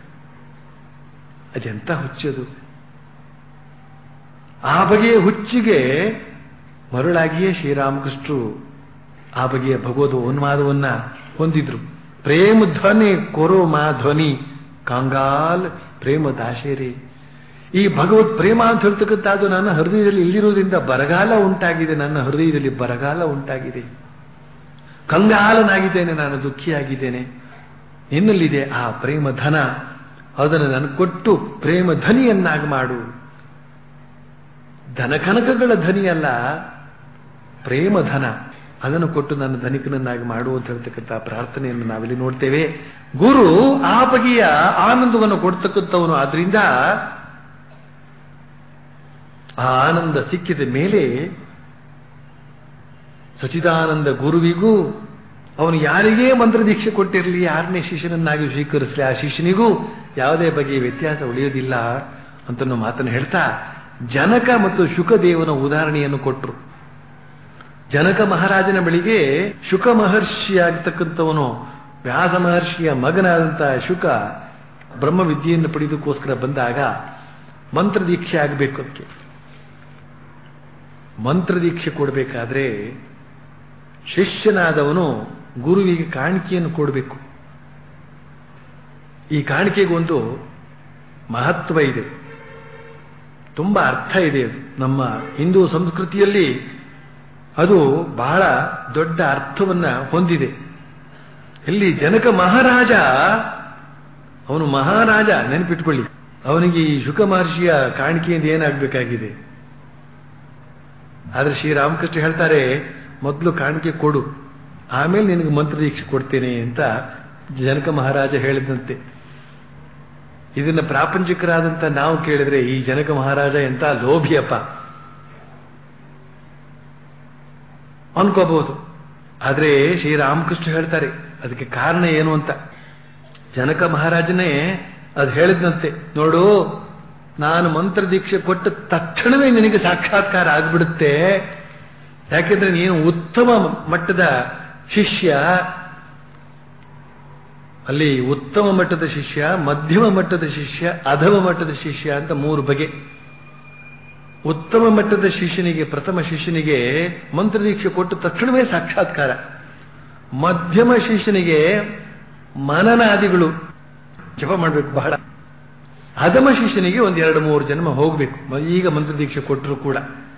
ಅದೆಂತ ಹುಚ್ಚದು ಆ ಬಗೆಯ ಹುಚ್ಚಿಗೆ ಮರುಳಾಗಿಯೇ ಶ್ರೀರಾಮಕೃಷ್ಣರು ಆ ಬಗೆಯ ಭಗವದ್ ಉನ್ಮಾದವನ್ನ ಹೊಂದಿದ್ರು ಪ್ರೇಮ ಧ್ವನಿ ಕೊರೋ ಮಾ ಧ್ವನಿ ಕಾಂಗಾಲ್ ಪ್ರೇಮ ದಾಶೇರೆ ಈ ಭಗವತ್ ಪ್ರೇಮ ಅಂತ ಹೇಳ್ತಕ್ಕಂಥದ್ದು ನನ್ನ ಹೃದಯದಲ್ಲಿ ಇಲ್ಲಿರೋದ್ರಿಂದ ಬರಗಾಲ ಉಂಟಾಗಿದೆ ನನ್ನ ಹೃದಯದಲ್ಲಿ ಬರಗಾಲ ಉಂಟಾಗಿದೆ ಕಂಗಾಲನಾಗಿದ್ದೇನೆ ನಾನು ದುಃಖಿಯಾಗಿದ್ದೇನೆ ನಿನ್ನಲ್ಲಿದೆ ಆ ಪ್ರೇಮ ಧನ ಅದನ್ನು ನನಗೆ ಕೊಟ್ಟು ಪ್ರೇಮ ಧನಿಯನ್ನಾಗಿ ಮಾಡು ಧನ ಕನಕಗಳ ಧನಿಯಲ್ಲ ಪ್ರೇಮ ಧನ ಅದನ್ನು ಕೊಟ್ಟು ನನ್ನ ಧನಿಕನನ್ನಾಗಿ ಮಾಡು ಅಂತ ಹೇಳ್ತಕ್ಕಂಥ ಪ್ರಾರ್ಥನೆಯನ್ನು ನಾವಿಲ್ಲಿ ನೋಡ್ತೇವೆ ಗುರು ಆ ಬಗೆಯ ಆನಂದವನ್ನು ಕೊಡ್ತಕ್ಕಂಥವನು ಆದ್ರಿಂದ ಆ ಆನಂದ ಸಿಕ್ಕಿದ ಮೇಲೆ ಸಚಿದಾನಂದ ಗುರುವಿಗೂ ಅವನು ಯಾರಿಗೇ ಮಂತ್ರ ದೀಕ್ಷೆ ಕೊಟ್ಟಿರಲಿ ಯಾರನ್ನೇ ಶಿಷ್ಯನನ್ನಾಗಿ ಸ್ವೀಕರಿಸಲಿ ಆ ಶಿಷ್ಯನಿಗೂ ಯಾವುದೇ ಬಗೆಯ ವ್ಯತ್ಯಾಸ ಉಳಿಯೋದಿಲ್ಲ ಅಂತನೋ ಮಾತನ್ನು ಹೇಳ್ತಾ ಜನಕ ಮತ್ತು ಶುಕದೇವನ ಉದಾಹರಣೆಯನ್ನು ಕೊಟ್ಟರು ಜನಕ ಮಹಾರಾಜನ ಬಳಿಗೆ ಶುಕ ಮಹರ್ಷಿಯಾಗತಕ್ಕಂಥವನು ವ್ಯಾಸ ಮಹರ್ಷಿಯ ಮಗನಾದಂತಹ ಶುಕ ಬ್ರಹ್ಮವಿದ್ಯೆಯನ್ನು ಪಡೆಯೋದಕ್ಕೋಸ್ಕರ ಬಂದಾಗ ಮಂತ್ರ ದೀಕ್ಷೆ ಆಗಬೇಕು ಅದಕ್ಕೆ ಮಂತ್ರ ದೀಕ್ಷೆ ಕೊಡಬೇಕಾದ್ರೆ ಶಿಷ್ಯನಾದವನು ಗುರುವಿಗೆ ಕಾಣಿಕೆಯನ್ನು ಕೊಡಬೇಕು ಈ ಕಾಣಿಕೆಗೊಂದು ಮಹತ್ವ ಇದೆ ತುಂಬಾ ಅರ್ಥ ಇದೆ ಅದು ನಮ್ಮ ಹಿಂದೂ ಸಂಸ್ಕೃತಿಯಲ್ಲಿ ಅದು ಬಹಳ ದೊಡ್ಡ ಅರ್ಥವನ್ನ ಹೊಂದಿದೆ ಇಲ್ಲಿ ಜನಕ ಮಹಾರಾಜ ಅವನು ಮಹಾರಾಜ ನೆನಪಿಟ್ಕೊಳ್ಳಿ ಅವನಿಗೆ ಈ ಶುಕ ಮಹರ್ಷಿಯ ಕಾಣಿಕೆಯಿಂದ ಏನಾಗಬೇಕಾಗಿದೆ ಆದ್ರೆ ಶ್ರೀರಾಮಕೃಷ್ಣ ಹೇಳ್ತಾರೆ ಮೊದಲು ಕಾಣಿಕೆ ಕೊಡು ಆಮೇಲೆ ನಿನಗೆ ಮಂತ್ರ ದೀಕ್ಷೆ ಕೊಡ್ತೇನೆ ಅಂತ ಜನಕ ಮಹಾರಾಜ ಹೇಳಿದಂತೆ ಇದನ್ನ ಪ್ರಾಪಂಚಿಕರಾದಂತ ನಾವು ಕೇಳಿದ್ರೆ ಈ ಜನಕ ಮಹಾರಾಜ ಎಂತ ಲೋಭಿಯಪ್ಪ ಅನ್ಕೋಬಹುದು ಆದ್ರೆ ಶ್ರೀರಾಮಕೃಷ್ಣ ಹೇಳ್ತಾರೆ ಅದಕ್ಕೆ ಕಾರಣ ಏನು ಅಂತ ಜನಕ ಮಹಾರಾಜನೇ ಅದು ಹೇಳಿದಂತೆ ನೋಡು ನಾನು ಮಂತ್ರ ದೀಕ್ಷೆ ಕೊಟ್ಟ ತಕ್ಷಣವೇ ನಿನಗೆ ಸಾಕ್ಷಾತ್ಕಾರ ಆಗ್ಬಿಡುತ್ತೆ ಯಾಕೆಂದ್ರೆ ನೀನು ಉತ್ತಮ ಮಟ್ಟದ ಶಿಷ್ಯ ಅಲ್ಲಿ ಉತ್ತಮ ಮಟ್ಟದ ಶಿಷ್ಯ ಮಧ್ಯಮ ಮಟ್ಟದ ಶಿಷ್ಯ ಅಧಮ ಮಟ್ಟದ ಶಿಷ್ಯ ಅಂತ ಮೂರು ಬಗೆ ಉತ್ತಮ ಮಟ್ಟದ ಶಿಷ್ಯನಿಗೆ ಪ್ರಥಮ ಶಿಷ್ಯನಿಗೆ ಮಂತ್ರದೀಕ್ಷೆ ಕೊಟ್ಟ ತಕ್ಷಣವೇ ಸಾಕ್ಷಾತ್ಕಾರ ಮಧ್ಯಮ ಶಿಷ್ಯನಿಗೆ ಮನನಾದಿಗಳು ಜಪ ಮಾಡಬೇಕು ಬಹಳ ಅಧಮ ಶಿಷ್ಯನಿಗೆ ಒಂದ್ ಎರಡು ಮೂರು ಜನ್ಮ ಹೋಗಬೇಕು ಈಗ ಮಂತ್ರದೀಕ್ಷೆ ಕೊಟ್ಟರು ಕೂಡ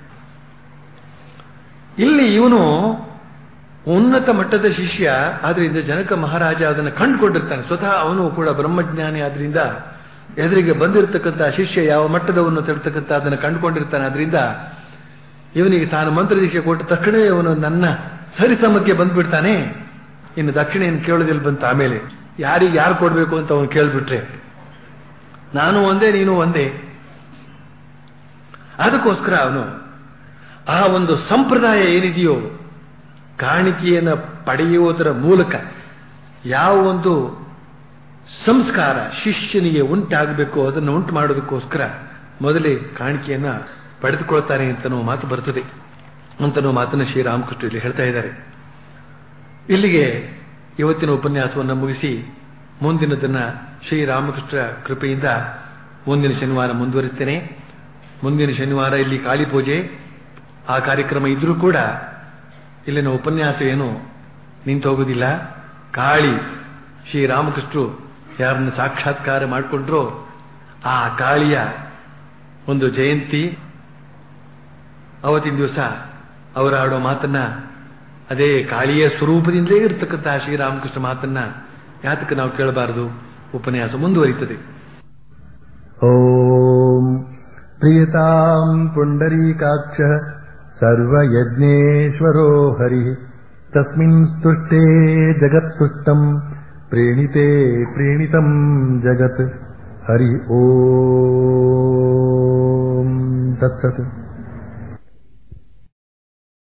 ಇಲ್ಲಿ ಇವನು ಉನ್ನತ ಮಟ್ಟದ ಶಿಷ್ಯ ಆದ್ರಿಂದ ಜನಕ ಮಹಾರಾಜ ಅದನ್ನು ಕಂಡುಕೊಂಡಿರ್ತಾನೆ ಸ್ವತಃ ಅವನು ಕೂಡ ಬ್ರಹ್ಮಜ್ಞಾನಿ ಆದ್ರಿಂದ ಎದುರಿಗೆ ಬಂದಿರತಕ್ಕಂಥ ಶಿಷ್ಯ ಯಾವ ಮಟ್ಟದವನ್ನು ತಡ್ತಕ್ಕಂಥ ಅದನ್ನು ಕಂಡುಕೊಂಡಿರ್ತಾನೆ ಆದ್ರಿಂದ ಇವನಿಗೆ ತಾನು ಮಂತ್ರದೀಕ್ಷೆ ಕೊಟ್ಟ ತಕ್ಷಣವೇ ಅವನು ನನ್ನ ಸರಿಸಮಕ್ಕೆ ಬಂದ್ಬಿಡ್ತಾನೆ ಇನ್ನು ದಕ್ಷಿಣೆಯನ್ನು ಕೇಳೋದಿಲ್ಲ ಬಂತ ಆಮೇಲೆ ಯಾರಿಗೆ ಯಾರು ಕೊಡಬೇಕು ಅಂತ ಅವನು ಕೇಳ್ಬಿಟ್ರೆ ನಾನು ಒಂದೇ ನೀನು ಒಂದೇ ಅದಕ್ಕೋಸ್ಕರ ಅವನು ಆ ಒಂದು ಸಂಪ್ರದಾಯ ಏನಿದೆಯೋ ಕಾಣಿಕೆಯನ್ನು ಪಡೆಯುವುದರ ಮೂಲಕ ಯಾವ ಒಂದು ಸಂಸ್ಕಾರ ಶಿಷ್ಯನಿಗೆ ಉಂಟಾಗಬೇಕು ಅದನ್ನು ಉಂಟು ಮಾಡೋದಕ್ಕೋಸ್ಕರ ಮೊದಲೇ ಕಾಣಿಕೆಯನ್ನ ಪಡೆದುಕೊಳ್ತಾನೆ ಅಂತನೋ ಮಾತು ಬರ್ತದೆ ಅಂತನೋ ಮಾತನ್ನು ಶ್ರೀರಾಮಕೃಷ್ಣ ಇಲ್ಲಿ ಹೇಳ್ತಾ ಇದ್ದಾರೆ ಇಲ್ಲಿಗೆ ಇವತ್ತಿನ ಉಪನ್ಯಾಸವನ್ನು ಮುಗಿಸಿ ಮುಂದಿನದನ್ನ ಶ್ರೀರಾಮಕೃಷ್ಣ ಕೃಪೆಯಿಂದ ಮುಂದಿನ ಶನಿವಾರ ಮುಂದುವರಿಸ್ತೇನೆ ಮುಂದಿನ ಶನಿವಾರ ಇಲ್ಲಿ ಕಾಳಿ ಪೂಜೆ ಆ ಕಾರ್ಯಕ್ರಮ ಇದ್ರೂ ಕೂಡ ಇಲ್ಲಿನ ಉಪನ್ಯಾಸ ಏನು ನಿಂತು ಹೋಗುವುದಿಲ್ಲ ಕಾಳಿ ಶ್ರೀರಾಮಕೃಷ್ಣರು ಯಾರನ್ನು ಸಾಕ್ಷಾತ್ಕಾರ ಮಾಡಿಕೊಂಡ್ರೋ ಆ ಕಾಳಿಯ ಒಂದು ಜಯಂತಿ ಅವತ್ತಿನ ದಿವಸ ಅವರು ಆಡೋ ಮಾತನ್ನ ಅದೇ ಕಾಳಿಯ ಸ್ವರೂಪದಿಂದಲೇ ಇರತಕ್ಕಂತಹ ಶ್ರೀರಾಮಕೃಷ್ಣ ಮಾತನ್ನ ಯಾತಕ್ಕೆ ನಾವು ಕೇಳಬಾರದು ಉಪನ್ಯಾಸ ಮುಂದುವರಿಯುತ್ತದೆ ॐ प्रियताम् पुण्डरीकाक्षः सर्वयज्ञेश्वरो हरिः तस्मिन् स्तुष्टे जगत्तुष्टम् प्रीणिते प्रीणितम् जगत् हरि ॐ तत्सत्